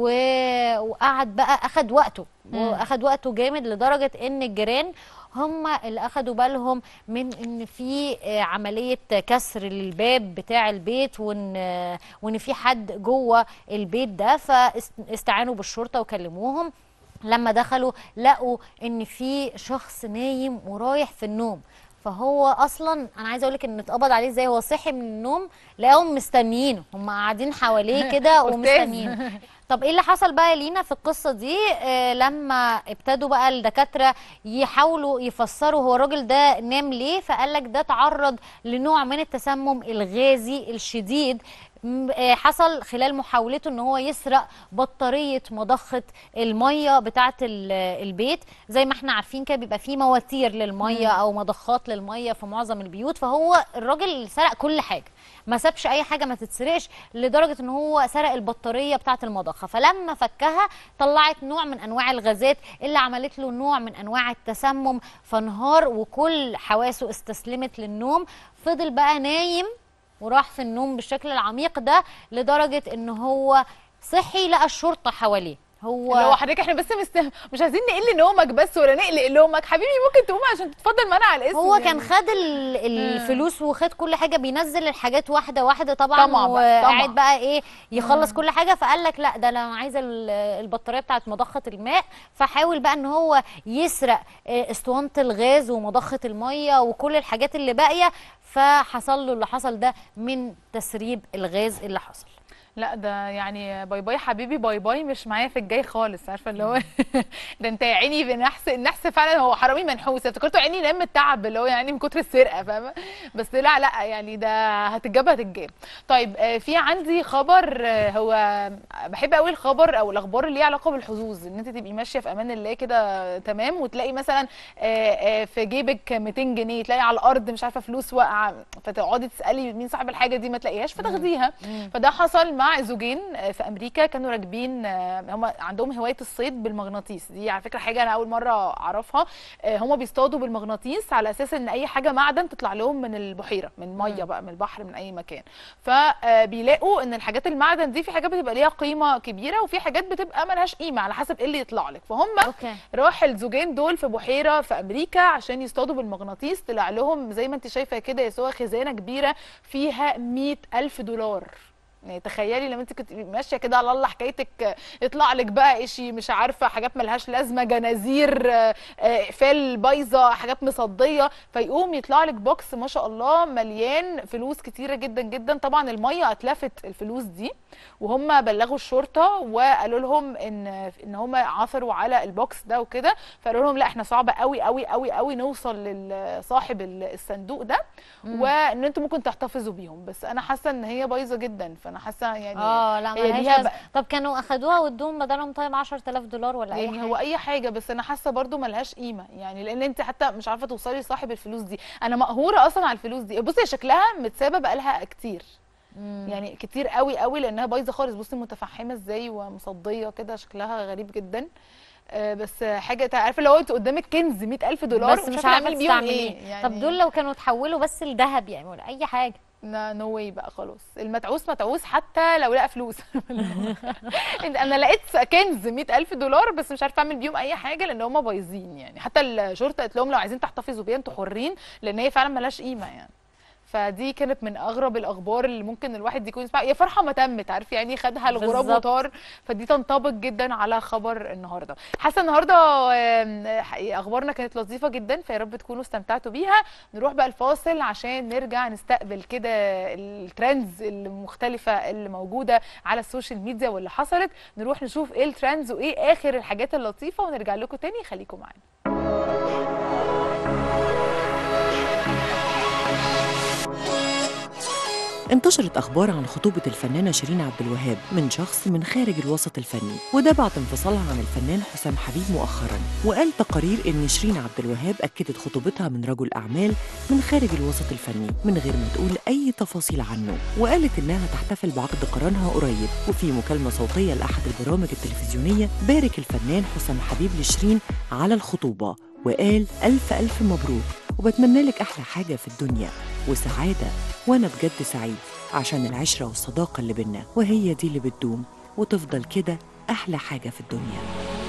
و- وقعد بقى اخد وقته واخد وقته جامد لدرجه ان الجيران هم اللي اخدوا بالهم من ان في آه، عمليه كسر للباب بتاع البيت وان آه، وان في حد جوه البيت ده فاستعانوا بالشرطه وكلموهم لما دخلوا لقوا ان في شخص نايم ورايح في النوم فهو اصلا انا عايزه اقول لك ان اتقبض عليه ازاي هو صحي من النوم لقاهم مستنيينه هم قاعدين حواليه كده أستاذ. ومستنيينه طب ايه اللي حصل بقى يا لينا في القصه دي آه لما ابتدوا بقى الدكاتره يحاولوا يفسروا هو الراجل ده نام ليه فقال لك ده تعرض لنوع من التسمم الغازي الشديد م- آه، حصل خلال محاولته ان هو يسرق بطاريه مضخه الميه بتاعه ال- البيت زي ما احنا عارفين كده بيبقى فيه مواتير للميه او مضخات للميه في معظم البيوت فهو الراجل سرق كل حاجه ما سابش اي حاجه ما تتسرقش لدرجه ان هو سرق البطاريه بتاعه المضخه فلما فكها طلعت نوع من انواع الغازات اللي عملت له نوع من انواع التسمم فانهار وكل حواسه استسلمت للنوم فضل بقى نايم وراح في النوم بالشكل العميق ده لدرجه ان هو صحي لقى الشرطه حواليه هو اللي هو حضرتك احنا بس مست... مش عايزين نقل نومك بس ولا نقلق نومك حبيبي ممكن تقوم عشان تتفضل معانا على الاسم هو يعني. كان خد ال- الفلوس وخد كل حاجه بينزل الحاجات واحده واحده طبعا طمع بقى، طمع. وقاعد بقى ايه يخلص كل حاجه فقال لك لا ده انا عايزه ال- البطاريه بتاعت مضخه الماء فحاول بقى ان هو يسرق آه، اسطوانه الغاز ومضخه الميه وكل الحاجات اللي باقيه فحصل له اللي حصل ده من تسريب الغاز اللي حصل لا ده يعني باي باي حبيبي باي باي مش معايا في الجاي خالص عارفه اللي هو ده انت يا عيني بنحس النحس فعلا هو حرامي منحوس افتكرته عيني نام من التعب اللي هو يعني من كتر السرقه فاهمه بس لا لا يعني ده هتتجاب هتتجاب طيب آه، في عندي خبر آه، هو بحب قوي الخبر او الاخبار اللي ليها علاقه بالحظوظ ان انت تبقي ماشيه في امان الله كده تمام وتلاقي مثلا آه، آه، في جيبك 200 جنيه تلاقي على الارض مش عارفه فلوس واقعه فتقعدي تسالي مين صاحب الحاجه دي ما تلاقيهاش فتاخديها فده حصل مع زوجين آه، في امريكا كانوا راكبين آه، هم عندهم هوايه الصيد بالمغناطيس دي على فكره حاجه انا اول مره اعرفها آه، هم بيصطادوا بالمغناطيس على اساس ان اي حاجه معدن تطلع لهم من البحيره من ميه بقى من البحر من اي مكان فبيلاقوا ان الحاجات المعدن دي في حاجات بتبقى ليها قيمه كبيره وفي حاجات بتبقى ملهاش قيمه على حسب ايه اللي يطلع لك فهم اوكي راح الزوجين دول في بحيره في امريكا عشان يصطادوا بالمغناطيس طلع لهم زي ما انت شايفه كده يا سوا خزانه كبيره فيها مئة ألف دولار يعني تخيلي لما انت كنت ماشيه كده على الله حكايتك يطلع لك بقى اشي مش عارفه حاجات ملهاش لازمه جنازير آه، آه، اقفال بايظه حاجات مصديه فيقوم يطلع لك بوكس ما شاء الله مليان فلوس كتيره جدا جدا طبعا الميه اتلفت الفلوس دي وهم بلغوا الشرطه وقالوا لهم ان ان هم عثروا على البوكس ده وكده فقالوا لهم لا احنا صعب قوي قوي قوي قوي نوصل لصاحب الصندوق ده وان انتم ممكن تحتفظوا بيهم بس انا حاسه ان هي بايظه جدا فانا حاسه يعني اه لا هي ملهاش ليها لازمة. بقى- طب كانوا اخدوها وادوهم بدلهم طيب 10000 دولار ولا اي يعني حاجه هو اي حاجه بس انا حاسه برضو ملهاش قيمه يعني لان انت حتى مش عارفه توصلي لصاحب الفلوس دي انا مقهوره اصلا على الفلوس دي بصي هي شكلها متسابه بقالها كتير يعني كتير قوي قوي لانها بايظه خالص بصي متفحمه ازاي ومصديه كده شكلها غريب جدا آه، بس حاجه تع- عارفه لو انت قدامك كنز 100000 دولار بس ومش مش عارفة عارفه تعملي بيهم تستعمليه ايه يعني طب دول لو كانوا اتحولوا بس لذهب يعني ولا اي حاجه نو واي بقى خلاص المتعوس متعوس حتى لو لقى فلوس انت- انا لقيت كنز 100000 دولار بس مش عارفه اعمل بيهم اي حاجه لان هم بايظين يعني حتى الشرطه قالت لهم لو عايزين تحتفظوا بيها انتوا حرين لان هي فعلا ملهاش قيمه يعني فدي كانت من اغرب الاخبار اللي ممكن الواحد يكون يسمع يا فرحه ما تمت عارف يعني خدها الغراب بالظبط. وطار فدي تنطبق جدا على خبر النهارده حاسه النهارده آم، حقيقة اخبارنا كانت لطيفه جدا فيا رب تكونوا استمتعتوا بيها نروح بقى الفاصل عشان نرجع نستقبل كده الترندز المختلفه اللي موجوده على السوشيال ميديا واللي حصلت نروح نشوف ايه الترندز وايه اخر الحاجات اللطيفه ونرجع لكم تاني خليكم معانا انتشرت أخبار عن خطوبة الفنانة شيرين عبد الوهاب من شخص من خارج الوسط الفني وده بعد انفصالها عن الفنان حسام حبيب مؤخرا وقال تقارير إن شيرين عبد الوهاب أكدت خطوبتها من رجل أعمال من خارج الوسط الفني من غير ما تقول أي تفاصيل عنه وقالت إنها تحتفل بعقد قرانها قريب وفي مكالمة صوتية لأحد البرامج التلفزيونية بارك الفنان حسام حبيب لشيرين على الخطوبة وقال ألف ألف مبروك وبتمنى لك أحلى حاجة في الدنيا وسعادة وأنا بجد سعيد عشان العشرة والصداقة اللي بينا وهي دي اللي بتدوم وتفضل كده أحلى حاجة في الدنيا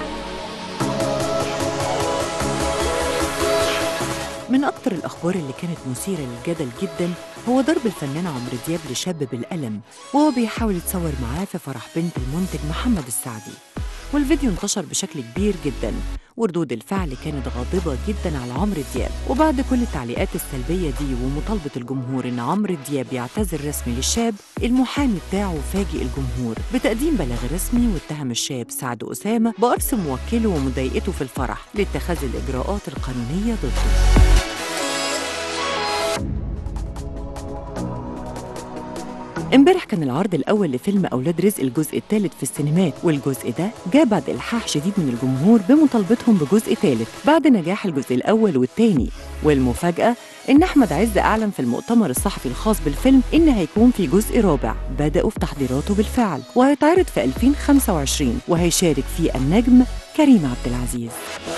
من أكتر الأخبار اللي كانت مثيرة للجدل جدا هو ضرب الفنان عمرو دياب لشاب بالقلم وهو بيحاول يتصور معاه في فرح بنت المنتج محمد السعدي والفيديو انتشر بشكل كبير جدا وردود الفعل كانت غاضبة جدا على عمرو دياب وبعد كل التعليقات السلبية دي ومطالبة الجمهور إن عمرو دياب يعتذر رسمي للشاب المحامي بتاعه فاجئ الجمهور بتقديم بلاغ رسمي واتهم الشاب سعد أسامة بقرص موكله ومضايقته في الفرح لاتخاذ الإجراءات القانونية ضده امبارح كان العرض الاول لفيلم اولاد رزق الجزء الثالث في السينمات والجزء ده جاء بعد الحاح شديد من الجمهور بمطالبتهم بجزء ثالث بعد نجاح الجزء الاول والثاني والمفاجاه ان احمد عز اعلن في المؤتمر الصحفي الخاص بالفيلم ان هيكون في جزء رابع بداوا في تحضيراته بالفعل وهيتعرض في 2025 وهيشارك فيه النجم كريم عبد العزيز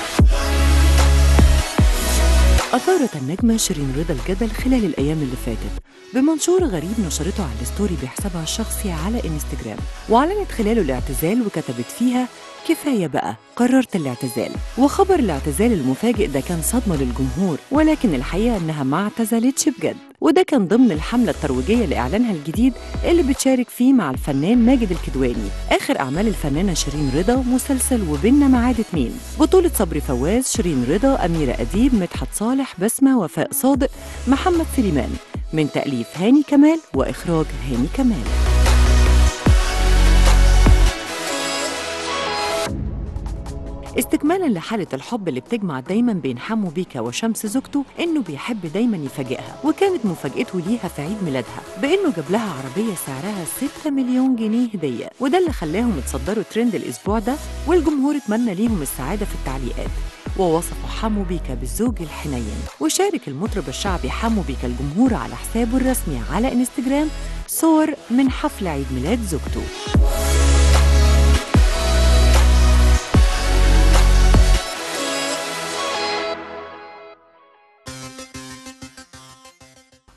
أثارت النجمة شيرين رضا الجدل خلال الأيام اللي فاتت بمنشور غريب نشرته على الستوري بحسابها الشخصي على انستجرام وأعلنت خلاله الاعتزال وكتبت فيها كفاية بقى قررت الاعتزال وخبر الاعتزال المفاجئ ده كان صدمة للجمهور ولكن الحقيقة إنها ما اعتزلتش بجد وده كان ضمن الحملة الترويجية لإعلانها الجديد اللي بتشارك فيه مع الفنان ماجد الكدواني آخر أعمال الفنانة شيرين رضا مسلسل وبيننا معاد اتنين بطولة صبري فواز شيرين رضا أميرة أديب مدحت صالح بسمة وفاء صادق محمد سليمان من تأليف هاني كمال وإخراج هاني كمال استكمالا لحالة الحب اللي بتجمع دايما بين حمو بيكا وشمس زوجته انه بيحب دايما يفاجئها وكانت مفاجأته ليها في عيد ميلادها بانه جاب لها عربية سعرها 6 مليون جنيه هدية وده اللي خلاهم يتصدروا ترند الاسبوع ده والجمهور اتمنى ليهم السعادة في التعليقات ووصفوا حمو بيكا بالزوج الحنين وشارك المطرب الشعبي حمو بيكا الجمهور على حسابه الرسمي على انستجرام صور من حفل عيد ميلاد زوجته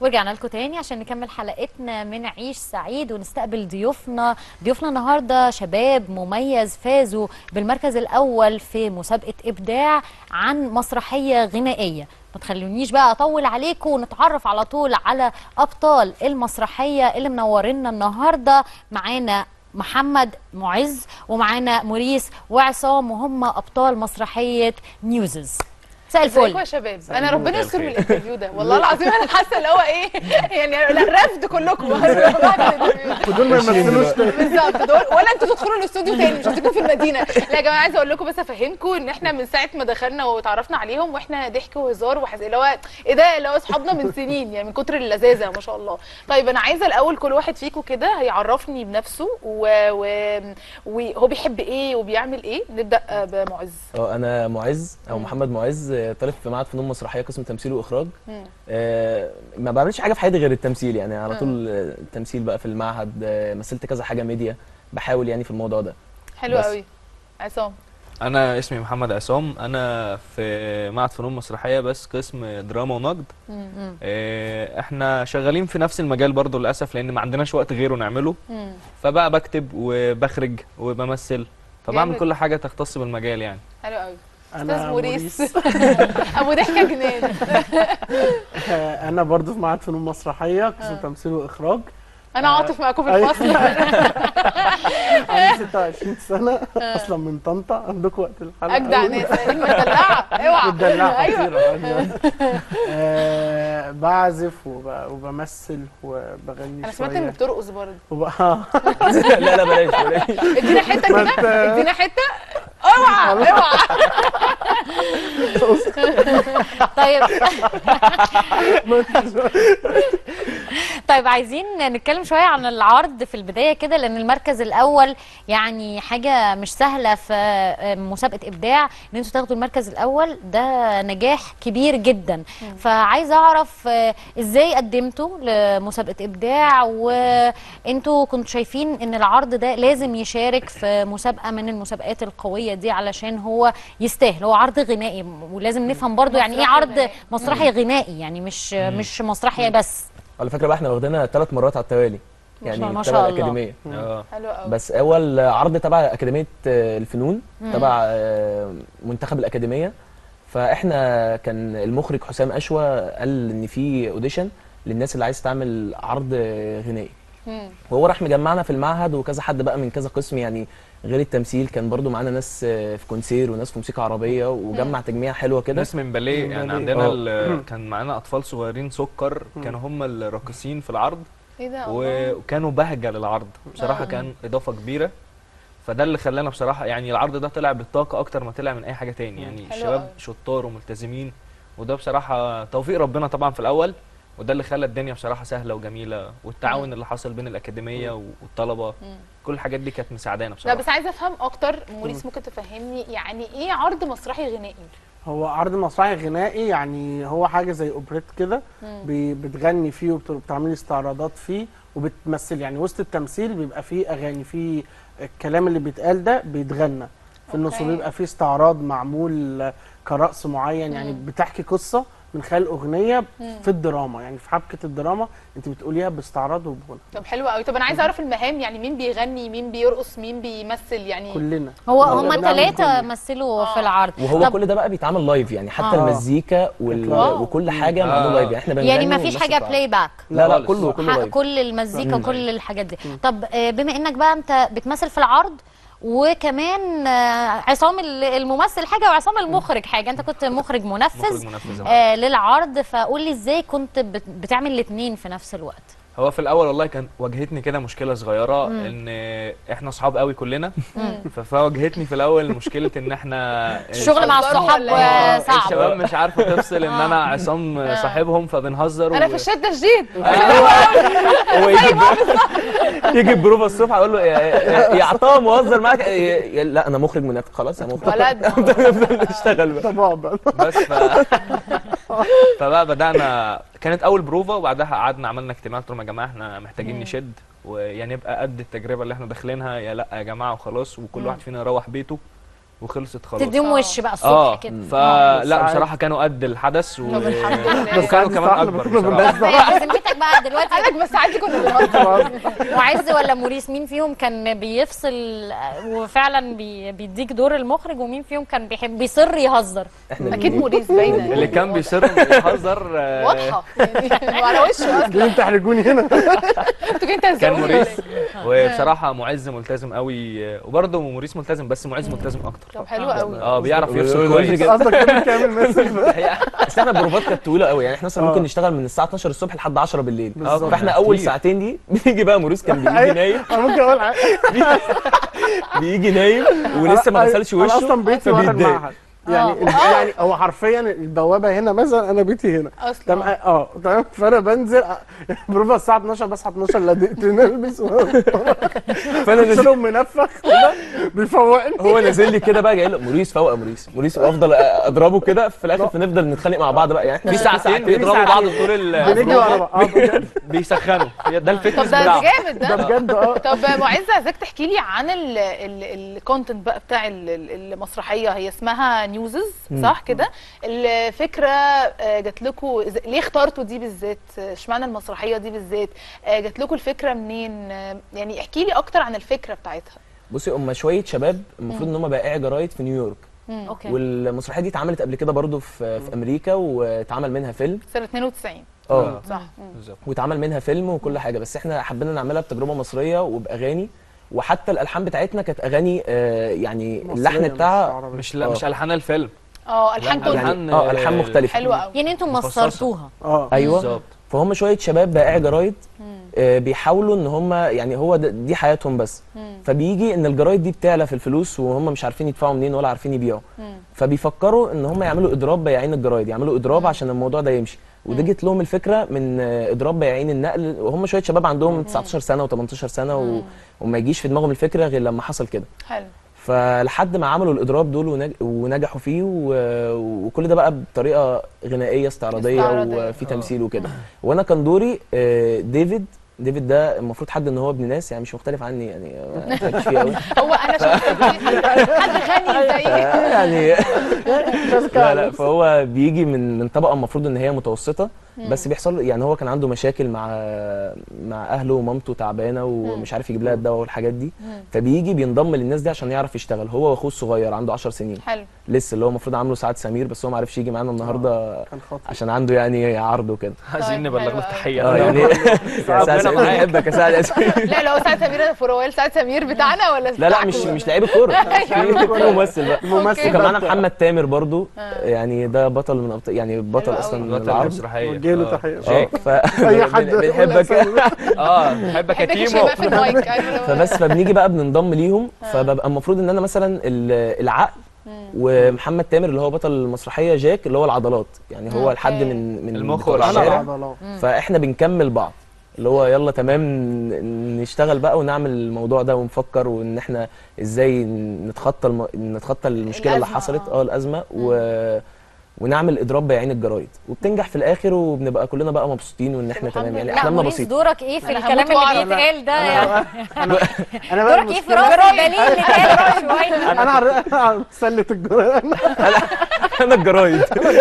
ورجعنا لكم تاني عشان نكمل حلقتنا من عيش سعيد ونستقبل ضيوفنا ضيوفنا النهارده شباب مميز فازوا بالمركز الاول في مسابقه ابداع عن مسرحيه غنائيه ما تخلونيش بقى اطول عليكم ونتعرف على طول على ابطال المسرحيه اللي منورينا النهارده معانا محمد معز ومعانا موريس وعصام وهم ابطال مسرحيه نيوزز مساء ازيكم الفل يا شباب انا ربنا مساء يستر من الخير. الانترفيو ده والله العظيم انا حاسه اللي هو ايه يعني لا رفض كلكم بعد الانترفيو ده. ودول ما يمثلوش تاني بالظبط دول ولا انتوا تدخلوا الاستوديو تاني مش هتكونوا في المدينه لا يا جماعه عايزه اقول لكم بس افهمكم ان احنا من ساعه ما دخلنا وتعرفنا عليهم واحنا ضحك وهزار وحز اللي هو ايه ده اللي هو اصحابنا من سنين يعني من كتر اللذاذه ما شاء الله طيب انا عايزه الاول كل واحد فيكم كده هيعرفني بنفسه و- و- وهو بيحب ايه وبيعمل ايه نبدا آه، بمعز اه انا معز او مم. محمد معز آه، طالب في معهد فنون مسرحيه قسم تمثيل واخراج مم. آه، ما بعملش حاجه في حياتي غير التمثيل يعني على مم. طول آه، التمثيل بقى في المعهد آه، مثلت كذا حاجه ميديا بحاول يعني في الموضوع ده حلو بس. قوي عصام انا اسمي محمد عصام انا في معهد فنون مسرحيه بس قسم دراما ونقد مم. إيه، احنا شغالين في نفس المجال برضو للاسف لان ما عندناش وقت غيره نعمله مم. فبقى بكتب وبخرج وبمثل فبعمل جامد. كل حاجه تختص بالمجال يعني حلو قوي استاذ انا موريس موريس ابو ضحكه جنان آه، انا برضو في معهد فنون مسرحيه قسم آه. تمثيل واخراج انا عاطف معاكم في أيوة. الفصل عندي 26 سنه اصلا من طنطا عندكم وقت الحلقه اجدع أوي. ناس مدلعه اوعى متدلعه ايوه ايوه آه بعزف وب- وبمثل وبغني انا سمعت شويه انك بترقص برضه وبقى لا لا بلاش بلاش ادينا حته ما كده انت- ادينا حته اوعى اوعى طيب طيب عايزين نتكلم شويه عن العرض في البدايه كده لان المركز الاول يعني حاجه مش سهله في مسابقه ابداع ان انتوا تاخدوا المركز الاول ده نجاح كبير جدا فعايزه اعرف آه، ازاي قدمتوا لمسابقه ابداع وانتوا كنتوا شايفين ان العرض ده لازم يشارك في مسابقه من المسابقات القويه دي علشان هو يستاهل هو عرض غنائي ولازم نفهم برضو يعني ايه مسرحي عرض غنائي. مسرحي غنائي يعني مش مش مسرحي بس على فكره بقى احنا واخدينها ثلاث مرات على التوالي ما شاء- يعني ما تبع شاء الله. الاكاديميه اه حلو قوي بس اول عرض تبع اكاديميه آه، الفنون تبع آه، منتخب الاكاديميه فاحنا كان المخرج حسام اشوى قال ان في اوديشن للناس اللي عايز تعمل عرض آه، غنائي مم. وهو راح مجمعنا في المعهد وكذا حد بقى من كذا قسم يعني غير التمثيل كان برضو معانا ناس آه، في كونسير وناس في موسيقى عربيه وجمع تجميع حلوه كده ناس من باليه من يعني باليه. عندنا اه. ال- كان معانا اطفال صغيرين سكر كانوا هم الراقصين في العرض ايه ده الله وكانوا بهجه للعرض بصراحه آه. كان اضافه كبيره فده اللي خلانا بصراحه يعني العرض ده طلع بالطاقه اكتر ما طلع من اي حاجه تاني يعني حلو الشباب أوي. شطار وملتزمين وده بصراحه توفيق ربنا طبعا في الاول وده اللي خلى الدنيا بصراحه سهله وجميله والتعاون اللي حصل بين الاكاديميه والطلبه مم. كل الحاجات دي كانت مساعدانا لا بصراحه بس عايزه افهم اكتر موريس ممكن تفهمني يعني ايه عرض مسرحي غنائي هو عرض مسرحي غنائي يعني هو حاجه زي اوبريت كده بي- بتغني فيه وبتعملي استعراضات فيه وبتمثل يعني وسط التمثيل بيبقى فيه اغاني فيه الكلام اللي بيتقال ده بيتغنى في النص أوكي. بيبقى فيه استعراض معمول آه، كرقص معين يعني مم. بتحكي قصه من خلال اغنيه مم. في الدراما يعني في حبكه الدراما انت بتقوليها باستعراض وبغنى طب حلو قوي طب انا عايزه اعرف المهام يعني مين بيغني مين بيرقص مين بيمثل يعني كلنا هو كلنا هم بنعمل ثلاثة كله. مثلوا آه. في العرض وهو طب كل ده بقى بيتعمل لايف يعني حتى آه. المزيكا وال... واو. وكل حاجه آه. معمول لايف يعني احنا بنغني يعني ما فيش ونمثل حاجة في بلاي باك لا لا خالص. كله كله ح- لايف كل المزيكا مم. كل الحاجات دي طب آه، بما انك بقى انت بتمثل في العرض وكمان آه، عصام ال- الممثل حاجه وعصام المخرج حاجه انت كنت مخرج منفذ مخرج منفذ آه للعرض فقول لي ازاي كنت بت- بتعمل الاثنين في نفس الوقت هو في الاول والله كان واجهتني كده مشكله صغيره ان احنا اصحاب قوي كلنا ف- فواجهتني في الاول مشكله ان احنا الشغل مع بتهزروا الصحاب ولا إيه؟ آه، صعب الشباب مش عارفه تفصل ان انا عصام صاحبهم فبنهزر انا و- في الشده شديد هو يجي يجي البروفا الصبح اقول له يا- يا يا عطام وهزر معاك يا- يا- لا انا مخرج منافق خلاص يا مخرج ولد نفضل نشتغل بقى طب اقعد بس ف... فبقى بدانا كانت اول بروفا وبعدها قعدنا عملنا اجتماع قلت لهم يا جماعه احنا محتاجين نشد ويا نبقى قد التجربه اللي احنا داخلينها يا لا يا جماعه وخلاص وكل واحد فينا يروح بيته وخلصت خلاص تديهم وش بقى الصبح اه كده فلا ساعات. بصراحه كانوا قد الحدث و... طب الحمد لله. وكانوا ساعات كمان احنا اكبر كنا بصراحه بنهزر. هي بذمتك بقى دلوقتي قالك بس عادي كنا بنهزر وعز ولا موريس مين فيهم كان بيفصل وفعلا بي بيديك دور المخرج ومين فيهم كان بيحب بيصر يهزر احنا اكيد موريس باينه اللي كان بيصر يهزر آه، واضحه يعني على وشه اصلا ليه تحرجوني هنا انتوا كده كان تهزقوني موريس ولا وبصراحه معز ملتزم قوي آه، وبرضه موريس ملتزم بس معز ملتزم اكتر طب حلو قوي اه بيعرف يفصل ويقول لي كويس كده. قصدك كده كامل مسج بقى هي اصل احنا البروفات كانت طويله قوي يعني احنا مثلا آه. ممكن نشتغل من الساعه 12 الصبح لحد 10 بالليل بالظبط. فاحنا اول كتير. ساعتين دي بيجي بقى موريس كان بيجي أيوة. نايم انا ممكن اقول حاجه بيجي نايم ولسه ما أنا- غسلش انا وشه اصلا بيتي ورا فبيتضايق. المعهد يعني آه. يعني هو حرفيا البوابه هنا مثلا انا بيتي هنا اصلا تمام اه تمام فانا بنزل أ- بروفا الساعه 12 بصحى 12 الا دقيقتين البس فانا قلت نزل له منفخ وده بيفوقني هو نازل لي كده بقى جاي له موريس فوق يا موريس موريس وافضل اضربه كده في الاخر فنفضل نتخانق مع بعض بقى يعني احنا في ساعتين بيضربوا ساعتين. بعض طول بنيجي ورا ال بعض اه بجد بيسخنوا هي ده طب الفتنس ده بتاعه جامد ده ده بجد اه طب معز عايزاك تحكي لي عن الكونتنت بقى بتاع ال- ال- المسرحيه هي اسمها نيوزز صح كده الفكره آه، جات لكم إز- ليه اخترتوا دي بالذات آه، اشمعنى المسرحيه دي بالذات آه، جات لكم الفكره منين آه، يعني احكي لي اكتر عن الفكره بتاعتها بصي هم شويه شباب المفروض ان هم بائعي جرايد في نيويورك اوكي والمسرحيه دي اتعملت قبل كده برضو في في امريكا واتعمل منها فيلم سنه 92 اه صح بالظبط واتعمل منها فيلم وكل حاجه بس احنا حبينا نعملها بتجربه مصريه وباغاني وحتى الالحان بتاعتنا كانت اغاني آه يعني اللحن بتاعها مش لا آه. مش الحان الفيلم اه الحان لا، كنت ألحان اه الحان مختلفه حلوه قوي يعني انتم مفصصة. مصرتوها اه ايوه بالظبط فهم شويه شباب بائعي جرايد آه بيحاولوا ان هم يعني هو ده- دي حياتهم بس فبيجي ان الجرايد دي بتعلى في الفلوس وهم مش عارفين يدفعوا منين ولا عارفين يبيعوا فبيفكروا ان هم يعملوا اضراب بياعين الجرايد يعملوا اضراب عشان الموضوع ده يمشي ودي جت لهم الفكره من آه، اضراب بياعين النقل وهم شويه شباب عندهم 19 سنه و18 سنه و... وما يجيش في دماغهم الفكره غير لما حصل كده حلو فلحد ما عملوا الاضراب دول ونج... ونجحوا فيه و... وكل ده بقى بطريقه غنائيه استعراضيه, استعراضية. وفي تمثيل وكده وانا كان دوري آه، ديفيد ديفيد ده المفروض حد ان هو ابن ناس يعني مش مختلف عني يعني ما تعبتش فيه قوي هو انا شفت حد غني زي يعني لا لا فهو بيجي من من طبقه المفروض ان هي متوسطه بس بيحصل له- يعني هو كان عنده مشاكل مع مع اهله ومامته تعبانه ومش عارف يجيب لها الدواء والحاجات دي فبيجي بينضم للناس دي عشان يعرف يشتغل هو واخوه الصغير عنده 10 سنين حلو لسه اللي هو المفروض عامله سعاد سمير بس هو ما عرفش يجي معانا النهارده كان خطير عشان عنده يعني عرض وكده عايزين طيب، نبلغ حلو له أوي. التحيه اه يعني سعاد ربنا سمير معاك. بحبك يا سعاد يا سمير لا لو سعد سمير فروال سعد سمير بتاعنا ولا لا لا بتاعكم مش بقى؟ مش لعيب الكوره في ممثل بقى الممثل وكان معانا ده محمد تامر برضو آه. يعني ده بطل من أبطال يعني بطل حلو اصلا أوي. من بطل العرب المسرحيه وجه له آه. تحية. اه ف اي حد بن- بنحبك اه بحبك يا بحبك تيمو شيماء في المايك أيوة. فبس فبنيجي بقى بننضم ليهم فببقى المفروض ان انا مثلا ال- العقل ومحمد تامر اللي هو بطل المسرحيه جاك اللي هو العضلات يعني هو الحد أوكي. من من المخ بتوع والعضلات. الشارع. العضلات فاحنا بنكمل بعض اللي هو يلا تمام ن- نشتغل بقى ونعمل الموضوع ده ونفكر وان احنا ازاي نتخطى الم... نتخطى المشكله اللي الأزمة، حصلت آه. اه الازمه و... ونعمل اضراب بياعين الجرايد وبتنجح في الاخر وبنبقى كلنا بقى مبسوطين وان احنا الحمد تمام يعني لله. لا احلامنا موريس بسيطه دورك ايه في أنا الكلام هموت اللي وأعرف. بيتقال ده يعني انا بقى دورك ايه في المشكلة- راس البليل اللي اتقال من شويه انا عر- أنا سله الجرأة انا الجرايد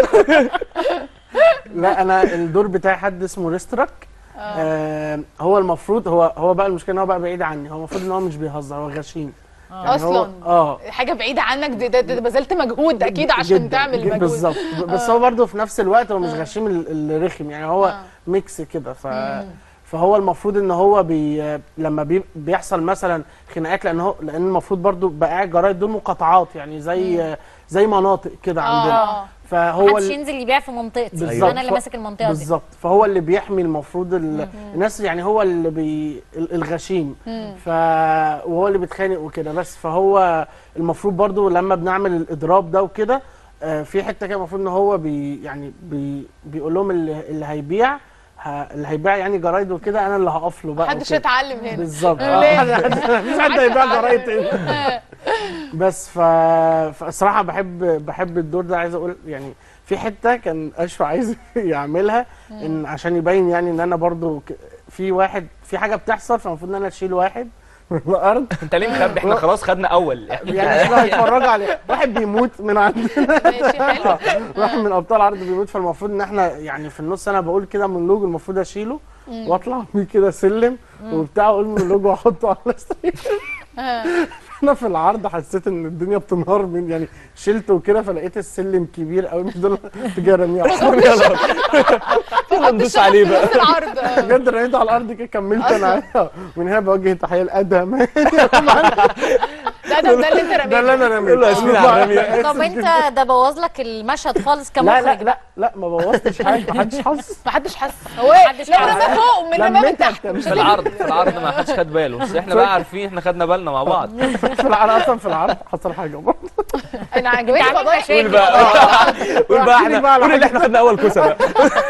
لا انا الدور بتاعي حد اسمه ريستراك آه هو المفروض هو هو بقى المشكله ان هو بقى بعيد عني هو المفروض ان هو مش بيهزر هو غشيم يعني هو- اصلا اه حاجه بعيده عنك ده, ده, ده بذلت مجهود اكيد عشان جداً، تعمل جداً، مجهود بالظبط ب- بس هو برضه في نفس الوقت هو مش غشيم ال- الرخم يعني هو آه. ميكس كده ف فهو المفروض ان هو بي لما بي بيحصل مثلا خناقات لان هو لان المفروض برضه بقاع الجرايد دول مقاطعات يعني زي زي مناطق كده عندنا اه فهو محدش ال- ينزل يبيع في منطقتي بالظبط. انا اللي ف- ماسك المنطقه دي بالظبط فهو اللي بيحمي المفروض ال... الناس يعني هو اللي بي ال- الغشيم ف وهو اللي بيتخانق وكده بس فهو المفروض برضو لما بنعمل الاضراب ده وكده آه، في حته كده المفروض ان هو بي يعني بي بيقول لهم اللي, اللي هيبيع ه... اللي هيبيع يعني جرايد وكده انا اللي هقف له بقى محدش وكده. يتعلم هنا بالظبط ليه؟ آه، مفيش حد هيبيع جرايد تاني بس ف... فصراحه بحب بحب الدور ده عايز اقول يعني في حته كان اشفى عايز يعملها ان عشان يبين يعني ان انا برضو ك... في واحد في حاجه بتحصل فالمفروض ان انا اشيل واحد من الارض انت ليه مخبي احنا خلاص خدنا اول يعني احنا هنتفرج عليه واحد بيموت من عندنا ماشي حلو واحد من ابطال العرض بيموت فالمفروض ان احنا يعني في النص انا بقول كده مونولوج المفروض اشيله واطلع بيه كده سلم وبتاع اقول مونولوج واحطه على الستريم انا في العرض حسيت ان الدنيا بتنهار من يعني شلته كده فلقيت السلم كبير قوي مش دول تجي ارميه على الأرض. يلا ندوس عليه بقى في العرض آه. بجد رميته على الارض كده كملت انا من هنا بوجه تحيه لادهم ده ده ده اللي انت ده اللي رميته انا رميته يلا ياسمين على الرمية. طب انت ده بوظ لك المشهد خالص لا لا كمخرج لا لا ما بوظتش حاجه محدش حس محدش حس هو محدش لو حس. رمى فوق من رماه من لميتها تحت انت في العرض في العرض ما حدش خد باله بس احنا بقى عارفين احنا خدنا بالنا مع بعض في العرض اصلا في العرض حصل حاجه برضه انا عجبتني عامل موضوع مشاكل. قول بقى قول بقى احكي لي بقى احنا على قول اللي حاجة. احنا خدنا اول كوسه بقى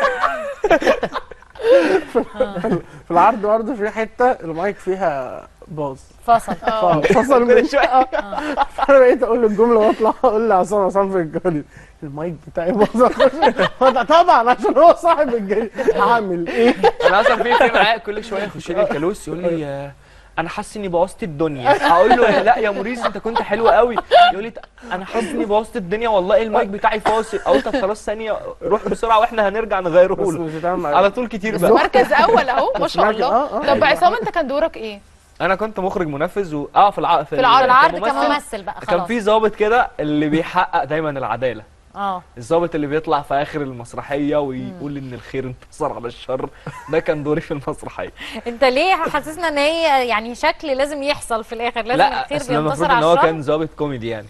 في العرض برضه في حته المايك فيها باظ فصل فصل من شويه فانا بقيت اقول الجمله واطلع اقول لعصام عصام في الجريد المايك بتاعي باظ أخش- طبعا عشان هو صاحب الجريد هعمل ايه؟ انا اصلا في في معايا كل شويه يخش لي الكالوس يقول لي آه، انا حاسس اني بوظت الدنيا اقول له لا يا موريس انت كنت حلو قوي يقول لي انا حاسس اني بوظت الدنيا والله المايك بتاعي فاصل اقول طب خلاص ثانيه روح بسرعه واحنا هنرجع نغيره بس له مش هتعمل على معايا طول كتير بس بقى مركز اول اهو ما شاء مركز- الله آه، آه. طب عصام انت كان دورك ايه؟ انا كنت مخرج منفذ و... اه في الع... في, العرض. العرض كممثل. كممثل بقى كان خلاص في ظابط كده اللي بيحقق دايما العداله اه الظابط اللي بيطلع في اخر المسرحيه ويقول ان الخير انتصر على الشر ده كان دوري في المسرحيه انت ليه حاسسنا ان هي يعني شكل لازم يحصل في الاخر لازم لا الخير اصل المفروض بينتصر ان على هو الشر كان ظابط كوميدي يعني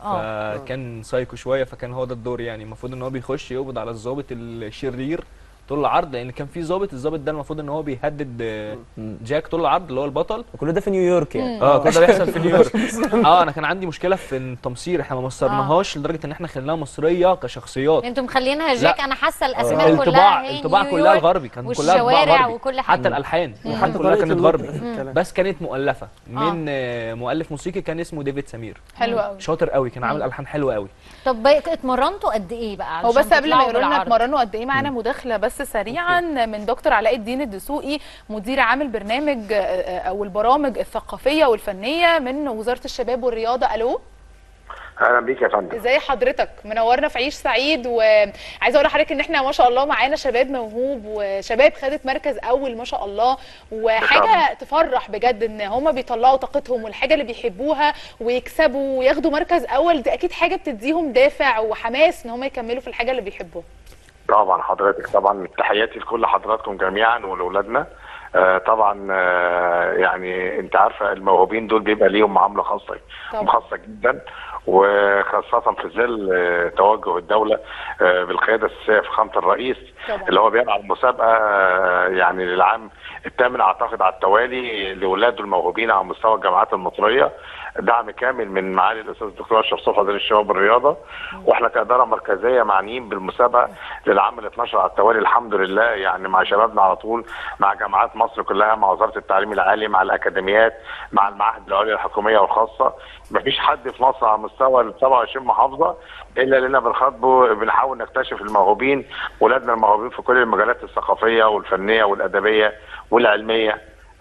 اه فكان سايكو شويه فكان هو ده الدور يعني المفروض ان هو بيخش يقبض على الظابط الشرير طول العرض لان كان في ظابط الظابط ده المفروض ان هو بيهدد آه، جاك طول العرض اللي هو البطل كل ده في نيويورك يعني اه كل ده بيحصل في نيويورك اه انا كان عندي مشكله في التمصير احنا ما مصرناهاش لدرجه ان احنا خليناها مصريه كشخصيات انتوا مخلينها جاك لا. انا حاسه الاسماء كلها الطباع هي الطباع كلها نيويورك الغربي كان كلها طباع والشوارع غربي وكل حاجه حتى الالحان الالحان حتى كلها طريقة كانت اللغة غربي في الكلام. بس كانت مؤلفه من آه، مؤلف موسيقي كان اسمه ديفيد سمير حلو قوي شاطر قوي كان عامل الحان حلوه قوي طب بقى اتمرنتوا قد ايه بقى هو علشان بس قبل ما تطلعوا يقولوا لنا بالعرض؟ اتمرنوا قد ايه معانا مداخله بس سريعا من دكتور علاء الدين الدسوقي مدير عام البرنامج آه، آه، او البرامج الثقافيه والفنيه من وزاره الشباب والرياضه الو اهلا بيك يا فندم ازاي حضرتك منورنا في عيش سعيد وعايزه اقول لحضرتك ان احنا ما شاء الله معانا شباب موهوب وشباب خدت مركز اول ما شاء الله وحاجه تفرح بجد ان هم بيطلعوا طاقتهم والحاجه اللي بيحبوها ويكسبوا وياخدوا مركز اول دي اكيد حاجه بتديهم دافع وحماس ان هم يكملوا في الحاجه اللي بيحبوها طبعا حضرتك طبعا تحياتي لكل حضراتكم جميعا ولأولادنا آه طبعا آه يعني انت عارفه الموهوبين دول بيبقى ليهم معامله خاصه طبعا. خاصه جدا وخاصه في ظل آه توجه الدوله آه بالقياده السياسيه في خامه الرئيس طبعا. اللي هو بيلعب مسابقه آه يعني للعام الثامن اعتقد على التوالي لاولاده الموهوبين على مستوى الجامعات المصريه دعم كامل من معالي الاستاذ الدكتور اشرف صبحي وزير الشباب والرياضه واحنا كاداره مركزيه معنيين بالمسابقه للعام ال 12 على التوالي الحمد لله يعني مع شبابنا على طول مع جامعات مصر كلها مع وزاره التعليم العالي مع الاكاديميات مع المعاهد العليا الحكوميه والخاصه مفيش حد في مصر على مستوى ال 27 محافظه الا لنا بنخاطبه بنحاول نكتشف الموهوبين ولادنا الموهوبين في كل المجالات الثقافيه والفنيه والادبيه والعلميه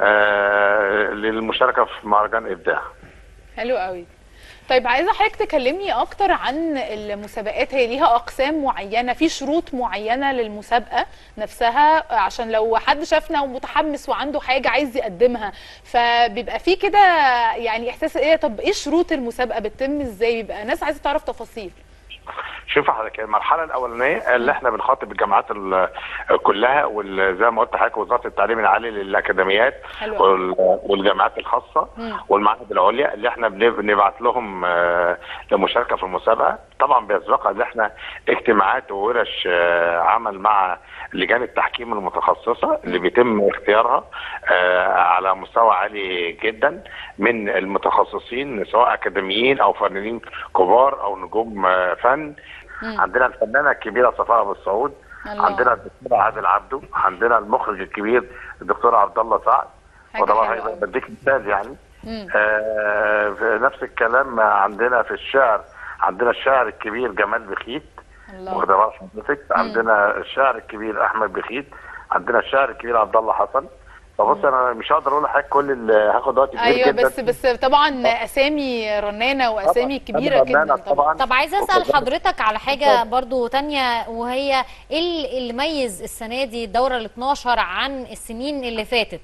آه للمشاركه في مهرجان ابداع حلو قوي طيب عايزه حضرتك تكلمني اكتر عن المسابقات هي ليها اقسام معينه في شروط معينه للمسابقه نفسها عشان لو حد شافنا ومتحمس وعنده حاجه عايز يقدمها فبيبقى في كده يعني احساس ايه طب ايه شروط المسابقه بتتم ازاي بيبقى ناس عايزه تعرف تفاصيل شوف حضرتك المرحله الاولانيه اللي احنا بنخاطب الجامعات ال- كلها وزي ما قلت لحضرتك وزاره التعليم العالي للاكاديميات حلو وال- والجامعات الخاصه مم. والمعاهد العليا اللي احنا بن- بنبعت لهم آه، لمشاركه في المسابقه طبعا بيسبقها ان احنا اجتماعات وورش آه، عمل مع لجان التحكيم المتخصصه اللي بيتم اختيارها آه، على مستوى عالي جدا من المتخصصين سواء اكاديميين او فنانين كبار او نجوم آه، فن عندنا الفنانه الكبيره صفاء ابو السعود الله. عندنا الدكتور عادل عبده عندنا المخرج الكبير الدكتور عبد الله سعد حاجة وطبعا حلوة هيبقى أوي. بديك مثال يعني مم. آه في نفس الكلام عندنا في الشعر عندنا الشاعر الكبير جمال بخيت الله واخد بال حضرتك عندنا الشاعر الكبير احمد بخيت عندنا الشاعر الكبير عبد الله حسن فبص انا مش هقدر اقول لحضرتك كل ال- هاخد وقت كبير ايوه جدا بس بس طبعا اسامي رنانه واسامي طبعاً، كبيره رنانة جدا طبعا طب عايزه اسال وكذلك- حضرتك على حاجه برضو تانية وهي ايه ال- اللي ميز السنه دي الدوره ال 12 عن السنين اللي فاتت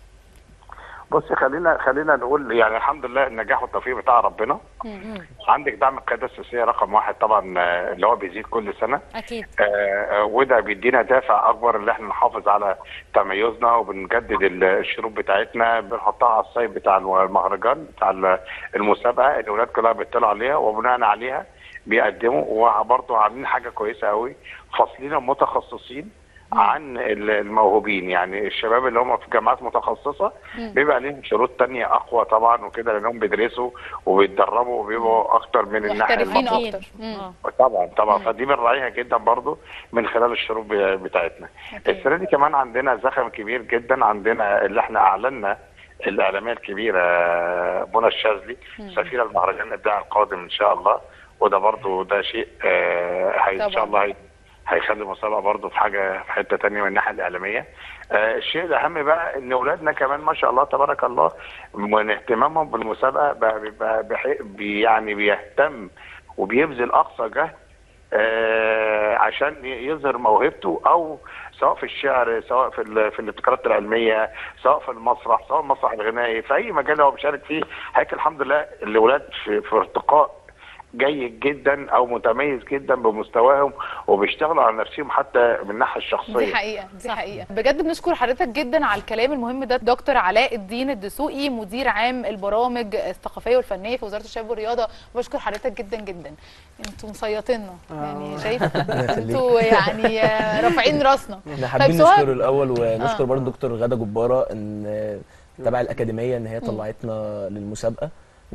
بص خلينا خلينا نقول يعني الحمد لله النجاح والتوفيق بتاع ربنا عندك دعم القياده السياسيه رقم واحد طبعا آه، اللي هو بيزيد كل سنه اكيد آه، آه، وده بيدينا دافع اكبر ان احنا نحافظ على تميزنا وبنجدد ال- الشروط بتاعتنا بنحطها على السايت بتاع المهرجان بتاع ال- المسابقه الاولاد كلها بيطلعوا عليها وبناء عليها بيقدموا وبرضه عاملين حاجه كويسه قوي فاصلين متخصصين عن ال- الموهوبين يعني الشباب اللي هم في جامعات متخصصه بيبقى ليهم شروط تانية اقوى طبعا وكده لانهم بيدرسوا وبيتدربوا وبيبقوا اكتر من الناحيه محترفين المطلوبة. اكتر مم. آه. طبعا طبعا فدي بنراعيها جدا برضو من خلال الشروط ب- بتاعتنا السنه دي كمان عندنا زخم كبير جدا عندنا اللي احنا اعلنا الاعلاميه الكبيره منى الشاذلي سفيره المهرجان الابداع القادم ان شاء الله وده برضو ده شيء آه، هي ان طبعاً. شاء الله هي هيخلي المسابقه برضو في حاجه في حته تانية من الناحيه الاعلاميه آه، الشيء الاهم بقى ان اولادنا كمان ما شاء الله تبارك الله من اهتمامهم بالمسابقه بقى بيبقى بحي- بي يعني بيهتم وبيبذل اقصى جهد آه، عشان يظهر موهبته او سواء في الشعر سواء في ال- في الابتكارات العلميه سواء في المسرح سواء المسرح الغنائي في اي مجال هو بيشارك فيه هيك الحمد لله الاولاد في, في ارتقاء جيد جدا او متميز جدا بمستواهم وبيشتغلوا على نفسهم حتى من الناحيه الشخصيه دي حقيقة دي حقيقة بجد بنشكر حضرتك جدا على الكلام المهم ده دكتور علاء الدين الدسوقي مدير عام البرامج الثقافية والفنية في وزارة الشباب والرياضة بشكر حضرتك جدا جدا انتوا مسيطينا يعني شايف انتوا يعني آه، رافعين راسنا احنا حابين سهى؟ نشكر الاول ونشكر آه. برضه دكتور غاده جباره ان تبع الاكاديميه ان هي طلعتنا للمسابقه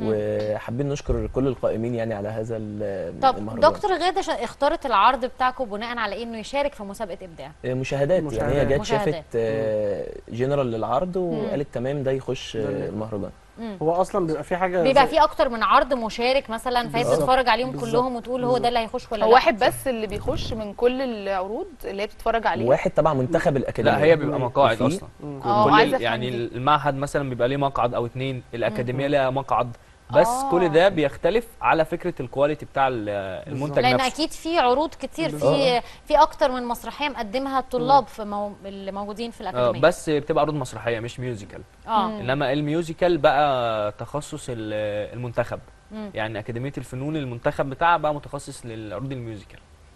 وحابين نشكر كل القائمين يعني على هذا ال- طب المهرجان دكتور غاده شا- اختارت العرض بتاعكم بناء على إيه؟ انه يشارك في مسابقه ابداع مشاهدات, يعني هي مشاهدات. جت مشاهدات. شافت آه، جنرال للعرض وقالت تمام ده يخش آه، المهرجان هو اصلا بيبقى في حاجه بيبقى زي- في اكتر من عرض مشارك مثلا فهي بالظبط. بتتفرج عليهم بالظبط. كلهم وتقول هو ده اللي هيخش ولا هو لا واحد بس اللي بيخش من كل العروض اللي هي بتتفرج عليها واحد تبع منتخب الاكاديميه لا هي بيبقى مقاعد وفي- اصلا اه كل عايزة ال- أفهم يعني دي. المعهد مثلا بيبقى ليه مقعد او اتنين الاكاديميه ليها مقعد بس آه. كل ده بيختلف على فكره الكواليتي بتاع ال- المنتج لان نفسه اكيد في عروض كتير في في اكتر من مسرحيه مقدمها الطلاب في مو... اللي موجودين في آه، الاكاديميه بس بتبقى عروض مسرحيه مش ميوزيكال اه انما الميوزيكال بقى تخصص ال- المنتخب مم. يعني اكاديميه الفنون المنتخب بتاعها بقى متخصص للعروض الميوزيكال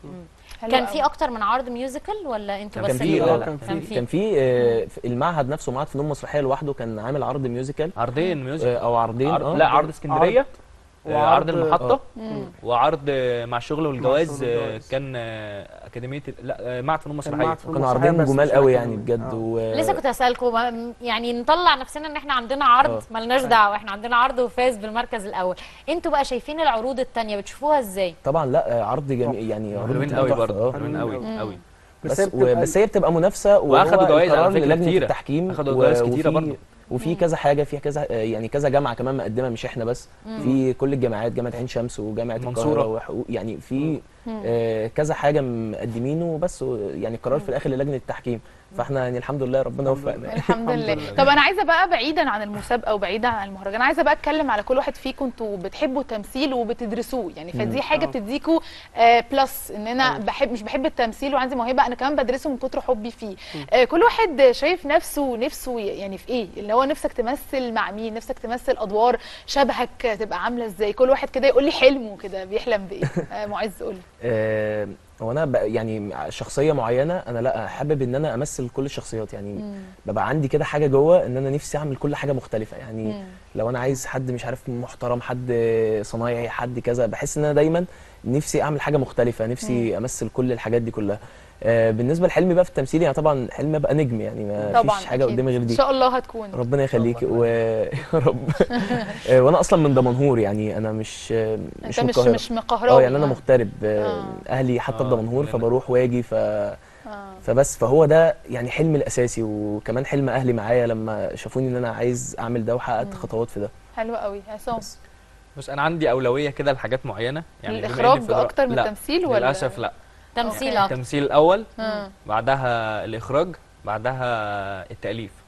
حلو كان قوي. في اكتر من عرض ميوزيكال ولا انتوا بس كان في اللي- لا لا كان كان في. في كان في آه، في المعهد نفسه معهد فنون مسرحيه لوحده كان عامل عرض ميوزيكال عرضين ميوزيكال آه، او عرضين عرض اه لا عرض اسكندريه آه، وعرض- عرض المحطه مم. وعرض آه، مع الشغل والجواز الشغل آه، والجواز. كان آه، اكاديميه ال- لا آه، معهد فنون كان مسرحيه معهد فنون كانوا مسرحية عرضين بس جمال مش قوي أكاديمية. يعني بجد آه. و... لسه كنت هسألكم ما- يعني نطلع نفسنا ان احنا عندنا عرض آه. ملناش دعوه احنا عندنا عرض وفاز بالمركز الاول انتوا بقى شايفين العروض التانية بتشوفوها ازاي طبعا لا آه، عرض جميل يعني عروض حلوين بتبقى قوي تحفة، برضه آه. حلوين قوي قوي بس هي بس, بتبقى- بس هي بتبقى منافسه وأخدوا وهو جوائز على القرار فكرة للجنه كتيرة. التحكيم أخدوا و- جوائز كتيرة وفي- برضه. وفي كذا حاجه في كذا آه، يعني كذا جامعه كمان مقدمه مش احنا بس في كل الجامعات جامعه عين شمس وجامعه المنصورة. القاهره وحقوق يعني في آه كذا حاجه مقدمينه بس و- يعني القرار في الاخر للجنه التحكيم فاحنا يعني الحمد لله ربنا وفقنا الحمد لله طب انا عايزه بقى بعيدا عن المسابقه وبعيدا عن المهرجان عايزه بقى اتكلم على كل واحد فيكم انتوا بتحبوا التمثيل وبتدرسوه يعني فدي حاجه بتديكوا آه بلس ان انا بحب مش بحب التمثيل وعندي موهبه انا كمان بدرسه من كتر حبي فيه آه كل واحد شايف نفسه نفسه يعني في ايه اللي هو نفسك تمثل مع مين نفسك تمثل ادوار شبهك تبقى عامله ازاي كل واحد كده يقول لي حلمه كده بيحلم بايه آه معز قول لي آه، هو انا بقى- يعني شخصيه معينه انا لا حابب ان انا امثل كل الشخصيات يعني ببقى عندي كده حاجه جوه ان انا نفسي اعمل كل حاجه مختلفه يعني لو انا عايز حد مش عارف محترم حد صنايعي حد كذا بحس ان انا دايما نفسي اعمل حاجه مختلفه نفسي امثل كل الحاجات دي كلها آه، بالنسبه لحلمي بقى في التمثيل يعني طبعا حلمي ابقى نجم يعني ما طبعا فيش حاجه أكيد. قدامي غير ان دي شاء الله هتكون ربنا يخليك و يا رب آه، وانا اصلا من دمنهور يعني انا مش آه، مش انت من مش القاهرة. مش مقهراوي اه يعني انا مغترب آه، آه. اهلي حتى في آه، دمنهور كلنا. فبروح واجي ف آه. فبس فهو ده يعني حلمي الاساسي وكمان حلم اهلي معايا لما شافوني ان انا عايز اعمل ده وحققت خطوات في ده حلو قوي عصام بس انا عندي اولويه كده لحاجات معينه يعني بما إني الاخراج في درا- اكتر من لا، التمثيل ولا للاسف لا تمثيل أوكي. اكتر التمثيل الاول آه. بعدها الاخراج بعدها التاليف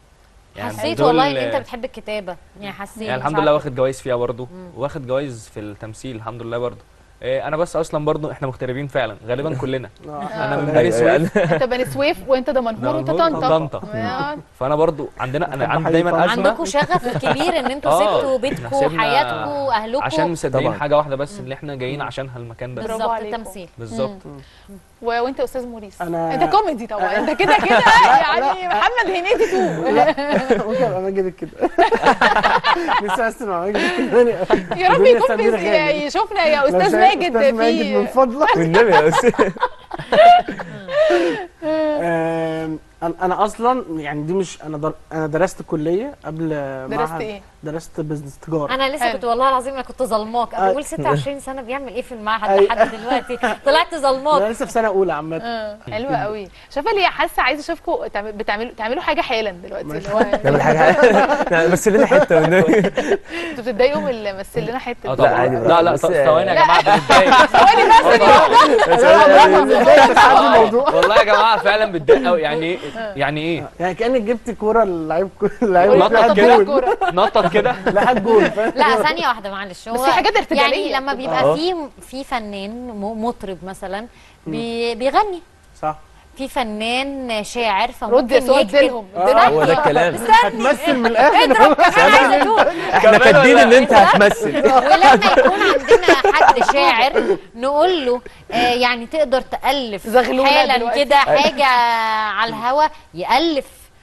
حسيت دول- والله ان انت بتحب الكتابه يعني حسيت يعني مش الحمد لله عارفة. واخد جوائز فيها برضه واخد جوائز في التمثيل الحمد لله برضه إيه، انا بس اصلا برضه احنا مغتربين فعلا غالبا كلنا انا من بني أيوة، سويف انت بني سويف وانت دمنهور وانت دمنهور طنطا وطنطا. آه. فانا برضه عندنا انا عندي بحيي دايما طنطا. ازمه عندكم شغف كبير ان انتوا آه، سبتوا إحنا بيتكم سيبنا حياتكم اهلكم عشان مصدقين طبعاً. حاجه واحده بس اللي احنا جايين عشانها المكان ده برافو بالظبط عليكم. التمثيل بالظبط و... وانت استاذ موريس أنا- انت كوميدي طبعا انت كده كده يعني محمد هنيدي تو لا ممكن ابقى ماجد كده لسه اسمع ماجد كده يا رب الدنيا يكون سمير في غانم. يشوفنا يا لو استاذ شايف ماجد استاذ ماجد من في فضلك والنبي يا أستاذ. آم، انا انا اصلا يعني دي مش انا در... انا درست كليه قبل درست معهد- ايه؟ درست بزنس تجاره انا لسه حلو. كنت والله العظيم انا كنت ظلماك انا آه. بقول 26 سنه بيعمل ايه في المعهد أي. لحد دلوقتي طلعت ظلماك انا لسه في سنه اولى عامه اه حلوه قوي شايفه ليه حاسه عايزه اشوفكم تعمل- بتعملوا تعملوا حاجه حالا دلوقتي اللي هو نعمل حاجه لا، بس لنا حته والنبي انتوا بتتضايقوا من اللي مثل لنا حته اه دي. طبعا عادي لا براحتك. لا بس- ثواني يا لا. جماعه بنتضايق ثواني بس آه، والله يا جماعه فعلا بتضايق قوي يعني ايه يعني ايه يعني كانك جبت كوره للعيب لعيب نطط لحد كده. جول كوره نطط كده لحد جول فاهم لا ثانيه واحده معلش بس هو في حاجات ارتجالية يعني لما بيبقى آه. في في فنان م- مطرب مثلا بي بيغني صح في فنان شاعر رد يا فممكن سواد يكتب ديلهم هو ده الكلام هتمثل من الاخر اضرب كمان عايزه اتوه احنا كاتبين ان انت هتمثل ولما يكون عندنا حد شاعر نقول له آه يعني تقدر تألف زغلولة حالا دلوقتي. كده حاجة على الهوا يألف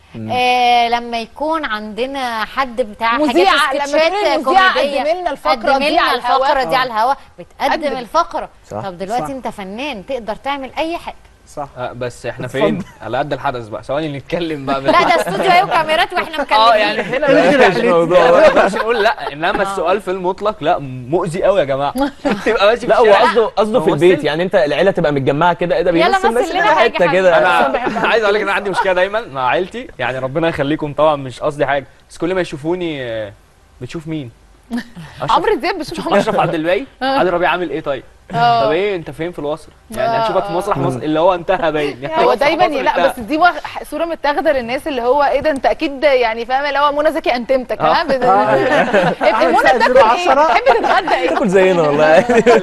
آه لما يكون عندنا حد بتاع مذيعة، حاجات لما سكتشات تقول المذيعة كوميدية قدم لنا الفقرة قدم دي لنا على الهوا. الفقرة دي على الهوا بتقدم قدم. الفقرة صح. طب دلوقتي صح. انت فنان تقدر تعمل اي حاجة صح آه، بس احنا فين على قد الحدث بقى ثواني نتكلم بقى لا ده استوديو اهي وكاميرات واحنا مكلمين اه يعني هنا مش موضوع يعني ما نقدرش نقول لا انما السؤال في المطلق لا مؤذي قوي يا جماعه تبقى ماشي في لا هو الشارع. قصده قصده في ممثل. البيت يعني انت العيله تبقى متجمعه كده ايه ده يلا بيمثل مثل مثل لنا حاجة حته كده انا عايز اقول لك ان انا عندي مشكله دايما مع عيلتي يعني ربنا يخليكم طبعا مش قصدي حاجه بس كل ما يشوفوني آه، بتشوف مين أشرف- عمرو دياب بشوف شوف اشرف عبد الباقي عادل ربيع عامل ايه طيب طب اه ايه انت فين في الوصل يعني آه، هنشوفك في آه. مسرح مصر اللي هو انتهى باين يعني هو مسرح دايما مصر لا انتهى. بس دي واخ- صوره متاخده للناس اللي هو ايه ده انت اكيد يعني فاهم اللي هو منى زكي انتمتك ها بت- أحمد منى سعد بتاكل زيرو ايه؟ عشرة. بتحب تتغدى ايه؟ تاكل زينا والله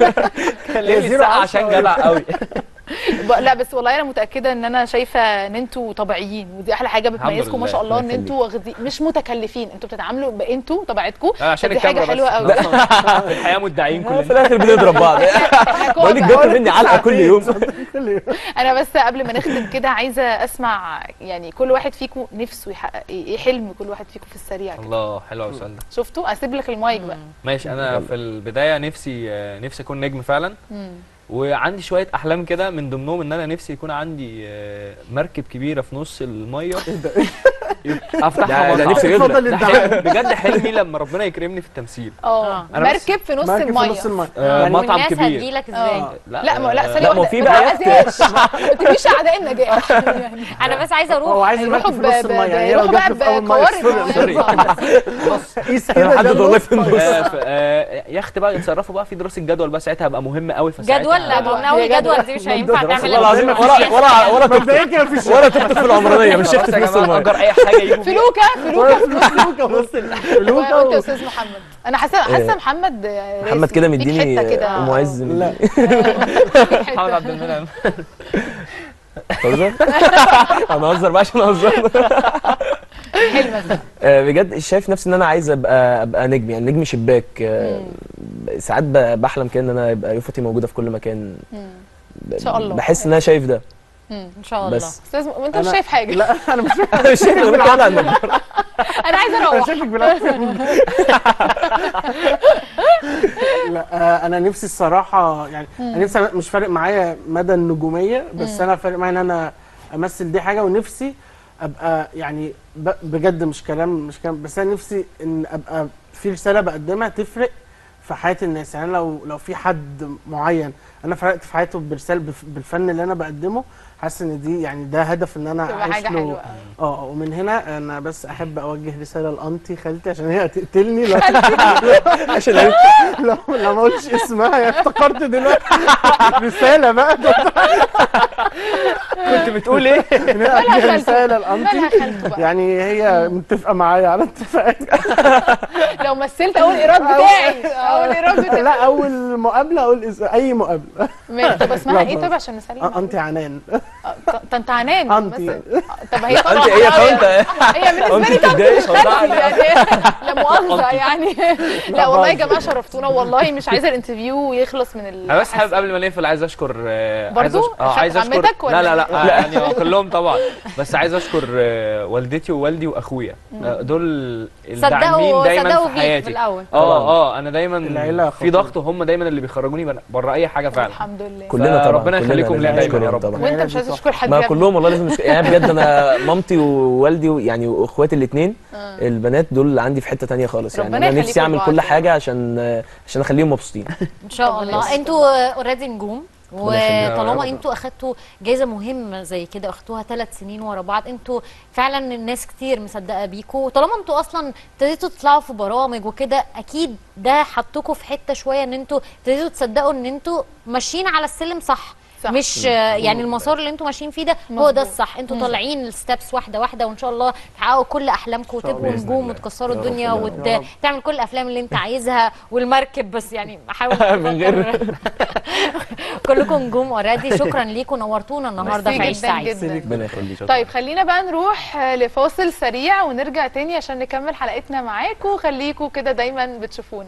كان ليه زيرو الساعة عشرة. عشان جدع قوي ب- لا بس والله انا متاكده ان انا شايفه ان انتوا طبيعيين ودي احلى حاجه بتميزكم ما لله. شاء الله ان الله انتوا واخدين مش متكلفين انتوا بتتعاملوا بانتوا طبيعتكم آه، عشان فدي حاجه الكاميرا حلوه بس. قوي في الحياه مدعين في كلنا الاخر بنضرب بعض بقول لك جبت مني علقه كل يوم كل يوم انا بس قبل ما نختم كده عايزه اسمع يعني كل واحد فيكم نفسه يحقق ايه إيه حلم كل واحد فيكم في السريع كده الله حلو قوي السؤال ده شفتوا اسيب لك المايك بقى ماشي انا يلا. في البدايه نفسي آه، نفسي اكون نجم فعلا مم. وعندي شويه احلام كده من ضمنهم ان انا نفسي يكون عندي آه، مركب كبيره في نص الميه يبقى افتحها ده- ده مطعم. نفسي اتفضل ده انت حلم بجد حلمي لما ربنا يكرمني في التمثيل اه أنا بس- مركب في نص مركب في الميه نص الميه آه، يعني مطعم والناس كبير. هتجيلك ازاي اه لا ما لا ثانيه لا، ما واحدة، في ما بقى تقلقيش. ما تبقيش اعداء النجاح يعني انا بس عايزه اروح هو عايز هيروحوا المركب في نص ب- ب- الميه يعني هي لو يروحوا جت بقى في اول ميه بقوارب سوري المية. سوري قيس انا كده محدد ده والله نص في النص آه، ف- آه، يخت بقى يتصرفوا بقى في دراسه جدول بقى ساعتها هبقى مهم قوي فساعتها جدول لا جدول. قلنا اول هي جدول. جدول دي مش هينفع تعمل والله العظيم إلا ولا ولا ولا توك مبدئيا كده مفيش ولا توك توك في العمرانيه مش خلاص شفت يا في نص جماعه الميه اجر اي حاجه يجوا فيها. فلوكه فلوكه لوكا بص لوكا وانت يا و- استاذ محمد انا حاسه حاسه محمد راسي. محمد كده فيك مديني حته كده ام عز من- لا فيك حتة. محمد عبد المنعم تهزر انا هزر بقى عشان اهزر حلمك آه، بجد شايف نفسي ان انا عايز ابقى ابقى نجم يعني نجم شباك آه، ساعات ب- بحلم كده ان انا يبقى يوفتي موجوده في كل مكان ب- إن شاء الله. بحس ان انا شايف ده ان شاء الله بس استاذ م- وانت مش أنا- شايف حاجه لا انا مش انا مش شايف غير كده على النجار. انا عايزه انا اروح شايفك بالعافيه لا آه، انا نفسي الصراحه يعني انا نفسي مش فارق معايا مدى النجوميه بس انا فارق معايا ان انا امثل دي حاجه ونفسي ابقى يعني ب- بجد مش كلام مش كلام بس انا نفسي ان ابقى في رساله بقدمها تفرق في حياه الناس يعني أنا لو لو في حد معين انا فرقت في حياته برسالة بف- بالفن اللي انا بقدمه حاسس ان دي يعني ده هدف ان انا تبقى اعيش حاجة له حلوة أوي. اه ومن هنا انا بس احب اوجه رساله لانتي خالتي عشان هي هتقتلني لو عشان أنا- لو لو ما قلتش اسمها هي افتكرت دلوقتي رساله بقى كنت بتقول ايه إن هي أوجه خالته. رساله مالها لانتي خالته بقى يعني هي متفقه معايا على اتفاقات لو مثلت اول ايراد بتاعي اول ايراد بتاعي لا اول مقابله اقول اس- اي مقابله ماشي طب اسمها لا، ايه بس. طب عشان نسلم آه، انتي عنان طب انت عنان أنتي. مثلا. طب هي انت طبعا هي قرية. فانت هي بالنسبه لي أنت طب بتتضايق مش والله خالتي يعني لا مؤاخذه يعني لا والله يا بهزر. جماعه شرفتونا والله مش عايزه الانترفيو يخلص من ال انا بس حابب قبل ما نقفل عايز اشكر آه، عايز برضو؟ أشكر اه عايز اشكر عمتك ولا لا لا لا إيه؟ آه، يعني آه، كلهم طبعا بس عايز اشكر آه، والدتي ووالدي واخويا آه، دول الداعمين صدقوا دايما صدقوا في بيك في حياتي الاول اه اه انا دايما العيلة في خطيرة. ضغط وهم دايما اللي بيخرجوني بر- بره اي حاجه فعلا الحمد لله كلنا طبعا ربنا كلنا يخليكم لازم ليا دايما يا نشكرهم رب. طبعا وانت مش عايزه تشكر حد ما يا ابني. كلهم والله لازم نشكر يعني بجد انا مامتي ووالدي و- يعني واخواتي الاثنين البنات دول عندي في حته تانية خالص يعني ربنا انا نفسي يخليكم اعمل لبعض كل يعني. حاجه عشان عشان اخليهم مبسوطين ان شاء الله انتوا اوريدي نجوم ربنا يخليك. يا وطالما رب. انتوا اخدتوا جايزه مهمه زي كده اخدتوها ثلاث سنين ورا بعض انتوا فعلا الناس كتير مصدقه بيكوا وطالما انتوا اصلا ابتديتوا تطلعوا في برامج وكده اكيد ده حطكوا في حته شويه ان انتوا ابتديتوا تصدقوا ان انتوا ماشيين على السلم صح صح. مش آه، يعني المسار اللي انتوا ماشيين فيه ده هو مظبوط. ده الصح انتوا طالعين الستبس واحده واحده وان شاء الله تحققوا كل احلامكم وتبقوا بإذن نجوم الله. وتكسروا يا رب الدنيا يا رب. وتعمل كل الافلام اللي انت عايزها والمركب بس يعني احاول من غير كلكم نجوم اوريدي شكرا ليكم نورتونا النهارده في ميرسي عيش جداً سعيد جداً. ربنا يخليك طيب خلينا بقى نروح آه، لفاصل سريع ونرجع تاني عشان نكمل حلقتنا معاكم خليكم كده دايما بتشوفونا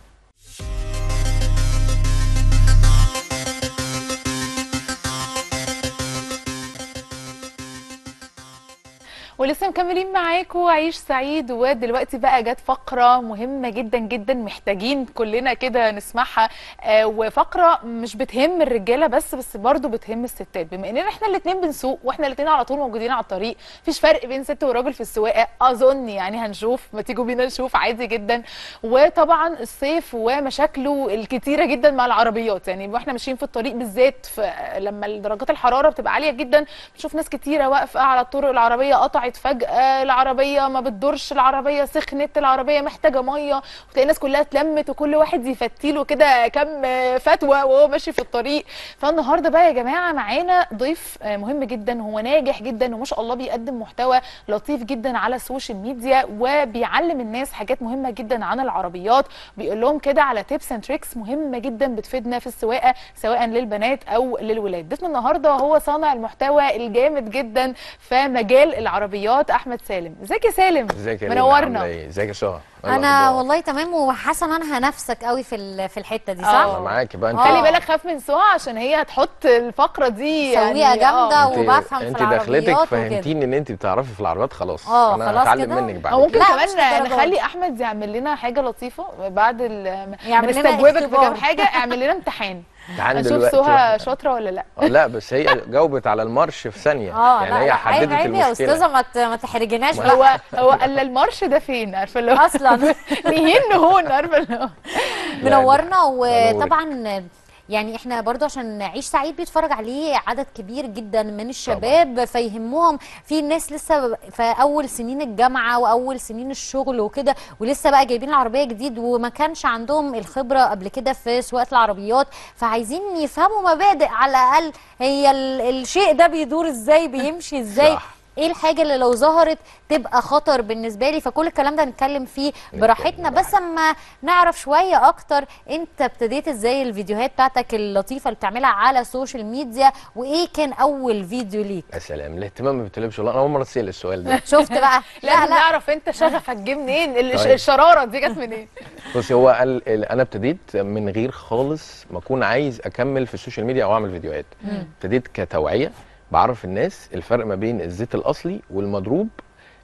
ولسه مكملين معاكم عيش سعيد ودلوقتي بقى جت فقرة مهمة جدا جدا محتاجين كلنا كده نسمعها آه وفقرة مش بتهم الرجالة بس بس برضو بتهم الستات بما اننا احنا الاتنين بنسوق واحنا الاتنين على طول موجودين على الطريق مفيش فرق بين ست وراجل في السواقة اظن يعني هنشوف ما تيجوا بينا نشوف عادي جدا وطبعا الصيف ومشاكله الكتيرة جدا مع العربيات يعني واحنا ماشيين في الطريق بالذات في لما درجات الحرارة بتبقى عالية جدا بنشوف ناس كتيرة واقفة على الطرق العربية قطعت فجأة العربية ما بتدورش العربية سخنت العربية محتاجة مية وتلاقي الناس كلها اتلمت وكل واحد يفتيله كده كم فتوى وهو ماشي في الطريق فالنهارده بقى يا جماعة معانا ضيف آه، مهم جدا هو ناجح جدا وما شاء الله بيقدم محتوى لطيف جدا على السوشيال ميديا وبيعلم الناس حاجات مهمة جدا عن العربيات بيقول لهم كده على تيبس اند تريكس مهمة جدا بتفيدنا في السواقة سواء للبنات او للولاد ضيفنا النهارده هو صانع المحتوى الجامد جدا في مجال العربيات احمد سالم ازيك يا سالم ازيك يا ليلى؟ منورنا. عاملة ايه؟ ازيك يا سهى؟ إيه انا الأخبار؟ والله تمام وحاسه ان انا هنفسك قوي في ال- في الحته دي آه. صح انا معاكي بقى انت خلي آه. بالك خاف من سهى عشان هي هتحط الفقره دي سويقة يعني جامدة آه. و- وبفهم في انت العربيات دخلتك وكده. فهمتيني ان انت بتعرفي في العربيات خلاص آه، انا خلاص هتعلم كده. منك بعد او ممكن كده. لا، مش كمان للدرجة نخلي دي. احمد يعمل لنا حاجه لطيفه بعد ال يعمل لنا نستجوبك في اختبار. كام حاجه اعمل لنا امتحان تعالي اشوف دلوقتي سهى واحدة. شاطره ولا لا آه، لا بس هي جاوبت على المارش في ثانيه اه يعني لا هي لا حددت عيب عيب يا استاذه المشكله ما ت- ما تحرجناش بقى هو هو قال المارش ده فين عارفه اللي هو اصلا نهين نهون عارفه اللي هو منورنا منورك. وطبعا يعني احنا برضو عشان عيش سعيد بيتفرج عليه عدد كبير جدا من الشباب فيهمهم في ناس لسه في اول سنين الجامعه واول سنين الشغل وكده ولسه بقى جايبين العربيه جديد وما كانش عندهم الخبره قبل كده في سواقه العربيات فعايزين يفهموا مبادئ على الاقل هي ال- الشيء ده بيدور ازاي بيمشي ازاي صح. ايه الحاجه اللي لو ظهرت تبقى خطر بالنسبه لي فكل الكلام ده هنتكلم فيه براحتنا بس اما نعرف شويه اكتر انت ابتديت ازاي الفيديوهات بتاعتك اللطيفه اللي بتعملها على السوشيال ميديا وايه كان اول فيديو ليك يا سلام الاهتمام ما بيطلبش والله انا اول مره اتسال السؤال ده شفت بقى لا لازم لا نعرف انت شغفك جه منين ال- طيب. الشراره دي جت منين بصي هو قال ال- انا ابتديت من غير خالص ما اكون عايز اكمل في السوشيال ميديا او اعمل فيديوهات ابتديت كتوعيه بعرف الناس الفرق ما بين الزيت الاصلي والمضروب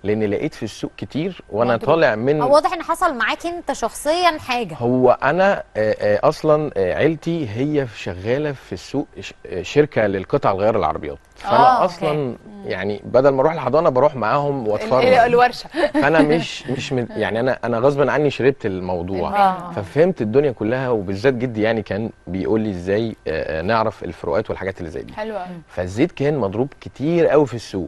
لان لقيت في السوق كتير وانا مضروب. طالع من هو واضح ان حصل معاك انت شخصيا حاجه هو انا آه، آه، اصلا آه، عيلتي هي شغاله في السوق ش- آه، شركه للقطع الغيار العربيات فانا آه، اصلا يعني بدل ما اروح الحضانه بروح معاهم ال- واتفرج ال- الورشه فانا مش مش من يعني انا انا غصبا عني شربت الموضوع آه. ففهمت الدنيا كلها وبالذات جدي يعني كان بيقول لي ازاي آه، آه، نعرف الفروقات والحاجات اللي زي دي حلوه قوي فالزيت كان مضروب كتير قوي في السوق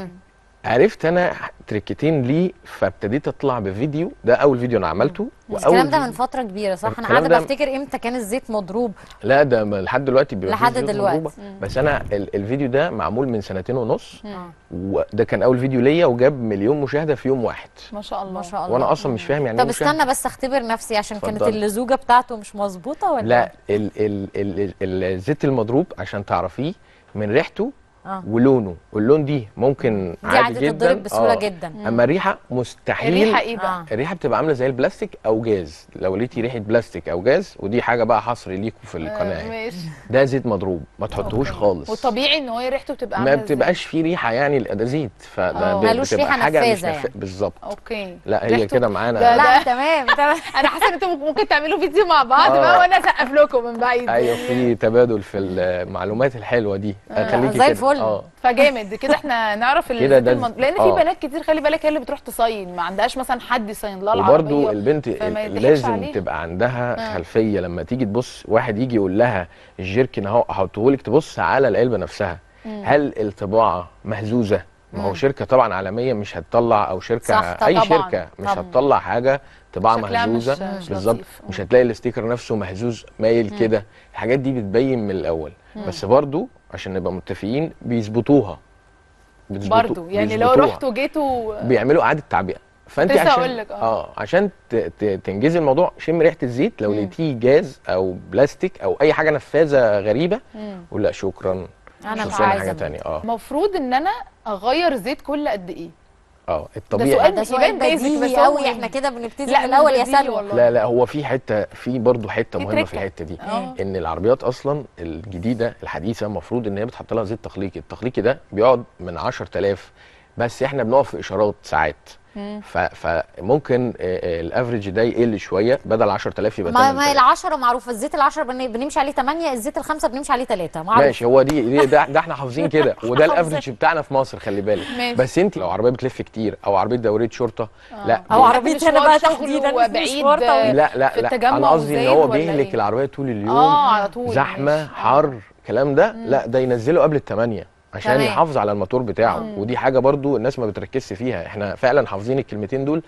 عرفت انا تركتين ليه فابتديت اطلع بفيديو ده اول فيديو انا عملته الكلام ده من فيديو- فتره كبيره صح انا الكلام قاعده ده- بفتكر امتى كان الزيت مضروب لا ده ما- لحد دلوقتي بيبقى فيه لحد زيوت دلوقتي. مضروبة. بس انا ال- الفيديو ده معمول من سنتين ونص آه. وده كان اول فيديو ليا وجاب مليون مشاهده في يوم واحد ما شاء الله ما شاء الله وانا اصلا مش فاهم يعني طب إيه مشاهدة. استنى بس اختبر نفسي عشان كانت اتفضلي. اللزوجه بتاعته مش مظبوطه ولا لا ال ال ال ال الزيت المضروب عشان تعرفيه من ريحته اه ولونه واللون دي ممكن دي عادي عادي جدا تتضرب بسهوله آه. جدا اما الريحه مستحيل الريحه ايه بقى آه. الريحه بتبقى عامله زي البلاستيك او جاز لو لقيتي ريحه بلاستيك او جاز ودي حاجه بقى حصري ليكوا في القناه آه، يعني. ماشي ده زيت مضروب ما تحطوهوش أوكي. خالص والطبيعي ان هو ريحته بتبقى ما عامله بتبقاش فيه ريحه يعني ده زيت فده آه. ب- ملوش بتبقى ريحة حاجه مش نفاذة نف... يعني. بالظبط اوكي لا هي ريحته- كده معانا ده- لا تمام تمام انا حاسه ان انتوا ممكن تعملوا فيديو مع بعض آه. بقى وانا اسقف لكم من بعيد ايوه في تبادل في المعلومات الحلوه دي خليكي زي كده. الفل. اه فجامد كده احنا نعرف كده الزيت ده المن... لان في آه. بنات كتير خلي بالك هي اللي بتروح تصين ما عندهاش مثلا حد يصين لها وبرده العربيه البنت فما يضحكش لازم عليها. تبقى عندها آه. خلفيه لما تيجي تبص واحد يجي يقول لها الجيركن اهو هحطهولك تبص على العلبه نفسها هل الطباعه مهزوزه ما هو شركه طبعا عالميه مش هتطلع او شركه صح، اي طبعاً، شركه مش طبعاً. هتطلع حاجه طباعه شكلها مش- مهزوزه مش بالظبط لطيف. مش هتلاقي الاستيكر نفسه مهزوز مايل كده الحاجات دي بتبين من الاول بس برضو عشان نبقى متفقين بيظبطوا بيظبطوا- برضو يعني لو بيظبطوها. رحتوا جيتوا بيعملوا اعاده تعبئه فانت لسه عشان هقول لك، آه. اه عشان ت- ت- تنجزي الموضوع شم ريحه الزيت لو لقيتيه جاز او بلاستيك او اي حاجه نفاذه غريبه قول لا شكرا انا شوف مش لنا عايزه حاجه منك. تانية اه المفروض ان انا اغير زيت كل قد ايه اه سؤال الطبيعي ده سؤال يبان basic، بس بديهي هو قوي مهم. احنا كده بنبتدي لا، من مش الاول يا بديهي سلوى والله. لا لا هو في حته في برضه حته في مهمه في تركة. الحته دي آه. ان العربيات اصلا الجديده الحديثه المفروض ان هي بتحط لها زيت تخليقي التخليقي ده بيقعد من 10000 بس احنا بنقف في اشارات ساعات ف- فممكن آه، آه، الافريج ده يقل شويه بدل 10000 يبقى ما ما 8000 العشرة معروفة الزيت العشرة بن- بنمشي عليه 8 الزيت الخمسة بنمشي عليه 3 معروف ماشي هو دي, دي ده, ده احنا حافظين كده وده الافريج بتاعنا في مصر خلي بالك ماشي. بس انت لو عربيه بتلف كتير او عربيه دوريه شرطه لا او بي- عربيتي انا بقى مشوار تحديدا شغله مش بعيد، مشوار طويل. لا لا في لا التجمع انا قصدي ان وزايد هو ولا بيهلك إيه؟ العربيه طول اليوم اه على طول زحمه ماشي. حر الكلام ده لا ده ينزله قبل الثمانية عشان تمام. يحافظ على الموتور بتاعه ودي حاجه برضو الناس ما بتركزش فيها احنا فعلا حافظين الكلمتين دول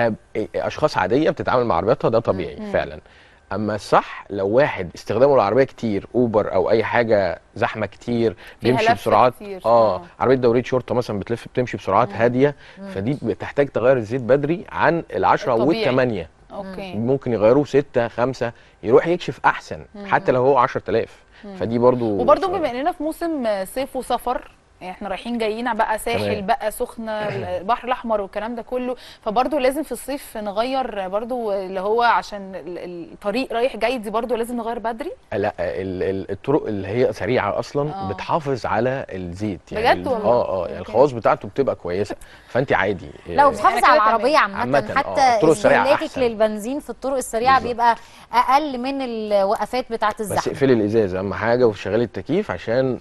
كاشخاص عاديه بتتعامل مع عربياتها ده طبيعي فعلا اما الصح لو واحد استخدامه للعربيه كتير اوبر او اي حاجه زحمه كتير فيها بيمشي لفة بسرعات كتير. اه آه. عربيه دوريه شرطه مثلا بتلف بتمشي بسرعات هاديه فدي بتحتاج تغير الزيت بدري عن العشرة الطبيعي. والثمانية اوكي ممكن يغيروه ستة خمسة يروح يكشف احسن حتى لو هو 10000 فدي برضو وبرضه بما اننا في موسم صيف وسفر يعني احنا رايحين جايين بقى ساحل تمام. بقى سخنه البحر الاحمر والكلام ده كله فبرضه لازم في الصيف نغير برضه اللي هو عشان ال- الطريق رايح جاي دي برضه لازم نغير بدري لا ال- ال- الطرق اللي هي سريعه اصلا آه. بتحافظ على الزيت يعني بجد ال- والله؟ اه اه يعني أوكي. الخواص بتاعته بتبقى كويسه فانت عادي لو آه، بتحافظ إحنا على كده العربية تمام. عامة عامة، آه، حتى الطرق السريعة استهلاكك أحسن. للبنزين في الطرق السريعة بالظبط. بيبقى أقل من الوقفات بتاعة بس الزحمة اقفلي الازاز اهم حاجه وشغلي التكييف عشان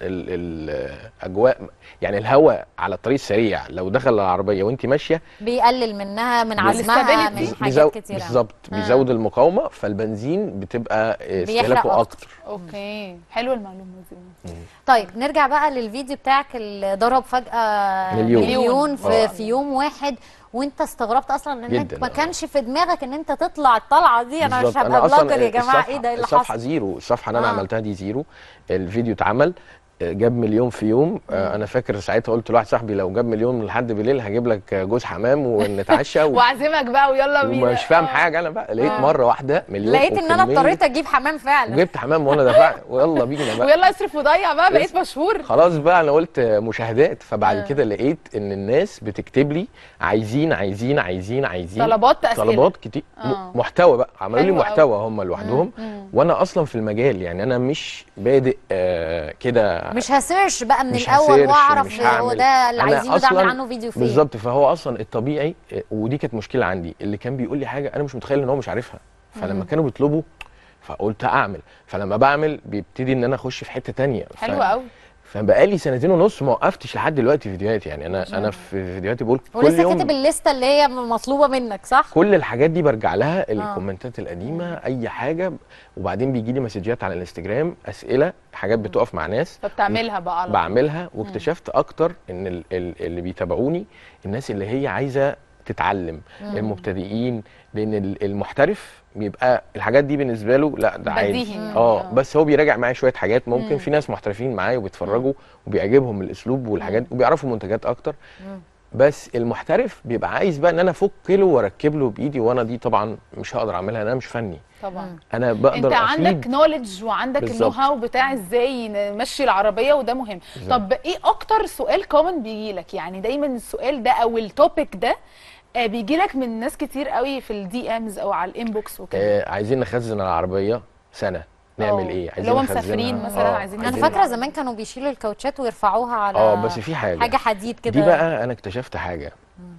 الاجواء يعني الهواء على الطريق السريع لو دخل العربيه وانت ماشيه بيقلل منها من عزمها والاستابيليتي. من بيزو- حاجات كتيرة بالظبط بيزود المقاومه فالبنزين بتبقى آه، بيحرق استهلاكه أكتر. اكتر اوكي حلوه المعلومه دي طيب نرجع بقى للفيديو بتاعك اللي ضرب فجأة مليون. مليون في, آه. في يوم واحد وانت استغربت اصلا انك جداً، ما آه. كانش في دماغك ان انت تطلع الطلعه دي انا مش بالظبط. هبقى أصلاً بلوجر يا جماعه الصفحة- ايه ده إيه اللي الصفحه حصل زيرو الصفحه اللي انا آه. عملتها دي زيرو الفيديو اتعمل آه، جاب مليون في يوم آه، انا فاكر ساعتها قلت لواحد صاحبي لو جاب مليون لحد بالليل هجيب لك جوز حمام ونتعشى و... واعزمك بقى ويلا بينا ومش فاهم آه. حاجه انا بقى لقيت مره واحده مليون لقيت ان انا وكمية، اضطريت اجيب حمام فعلا وجبت حمام وانا دفعت ويلا بينا بقى ويلا اصرف وضيع بقى بقيت مشهور خلاص بقى انا قلت مشاهدات فبعد آه. كده لقيت ان الناس بتكتب لي عايزين عايزين عايزين عايزين طلبات اسئله طلبات كتير آه. م- محتوى بقى عملوا لي حلو محتوى هم لوحدهم وانا اصلا في المجال يعني انا مش بادئ آه كده مش هسيرش بقى من مش الاول هسيرش، واعرف مش هو هعمل. ده اللي أنا عايزينه ده اعمل أصلاً عنه فيديو فين بالظبط فهو اصلا الطبيعي آه، ودي كانت مشكله عندي اللي كان بيقول لي حاجه انا مش متخيل ان هو مش عارفها فلما كانوا بيطلبوا فقلت اعمل فلما بعمل بيبتدي ان انا اخش في حته تانية ف- حلو قوي فبقالي سنتين ونص ما وقفتش لحد دلوقتي فيديوهات يعني انا انا في فيديوهاتي بقول كل ولسه يوم كاتب الليسته اللي هي مطلوبه منك صح كل الحاجات دي برجع لها الكومنتات القديمه اي حاجه وبعدين بيجي لي مسجات على الانستجرام اسئله حاجات بتقف مع ناس فبتعملها بقى على طول. بعملها واكتشفت اكتر ان ال- ال- اللي بيتابعوني الناس اللي هي عايزه تتعلم المبتدئين لان ال- المحترف بيبقى الحاجات دي بالنسبه له لا ده عادي بديهي يعني. اه بس هو بيراجع معايا شويه حاجات ممكن في ناس محترفين معايا وبيتفرجوا وبيعجبهم الاسلوب والحاجات وبيعرفوا منتجات اكتر بس المحترف بيبقى عايز بقى ان انا افك له واركب له بايدي وانا دي طبعا مش هقدر اعملها انا مش فني طبعا انا بقدر انت عندك افيد نولج وعندك بالظبط. النو هاو بتاع ازاي نمشي العربيه وده مهم طب ايه اكتر سؤال كومن بيجي لك يعني دايما السؤال ده او التوبيك ده بيجي لك من ناس كتير قوي في الدي امز او على الانبوكس وكده آه عايزين نخزن العربيه سنه نعمل أوه. ايه اللي هو نخزنها. مسافرين مثلا آه، عايزين انا عايزين- فاكره زمان كانوا بيشيلوا الكاوتشات ويرفعوها على اه بس في حاجه حاجه حديد كده دي بقى انا اكتشفت حاجه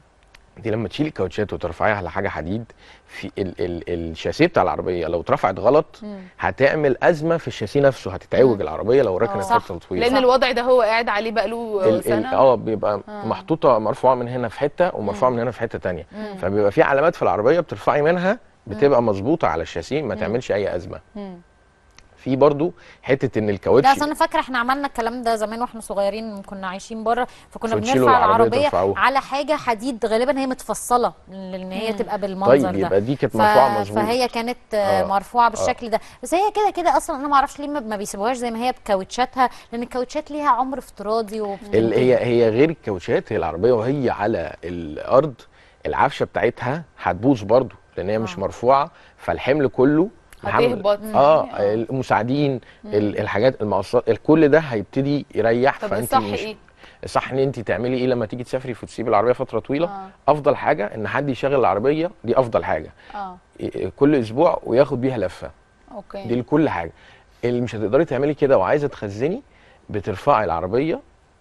دي لما تشيل الكاوتشات وترفعيها على حاجه حديد في ال ال الشاسيه بتاع العربيه لو اترفعت غلط هتعمل ازمه في الشاسيه نفسه هتتعوج العربيه لو ركنت صح. فتره طويله لان الوضع ده هو قاعد عليه بقاله ال- ال- سنه اه بيبقى محطوطه مرفوعه من هنا في حته ومرفوعه من هنا في حته تانية فبيبقى في علامات في العربيه بترفعي منها بتبقى مظبوطه على الشاسيه ما تعملش اي ازمه مم. في برضو حته ان ده الكاوتش اصل انا فاكره احنا عملنا الكلام ده زمان واحنا صغيرين كنا عايشين بره فكنا فبتشيلوا بنرفع العربية العربيه ترفعوها. على حاجه حديد غالبا هي متفصله لان هي تبقى بالمنظر طيب ده يبقى دي كانت ف- مرفوعه مظبوط فهي كانت آه، آه. مرفوعه بالشكل ده بس هي كده كده اصلا انا ما اعرفش ليه ما- ما بيسيبوهاش زي ما هي بكاوتشاتها لان الكاوتشات ليها عمر افتراضي ال- وبتنتهي. هي هي غير الكاوتشات هي العربيه وهي على الارض العفشه بتاعتها هتبوظ برضو لان هي مش مرفوعه فالحمل كله الحمل- هتهبط اه يعني، المساعدين ال- الحاجات المقصات كل ده هيبتدي يريح طب فانت الصح مش ايه؟ الصح ان انت تعملي ايه لما تيجي تسافري وتسيبي العربيه فتره طويله آه. افضل حاجه ان حد يشغل العربيه دي افضل حاجه اه إيه- كل اسبوع وياخد بيها لفه دي اوكي لكل حاجه اللي مش هتقدري تعملي كده وعايزه تخزني بترفعي العربيه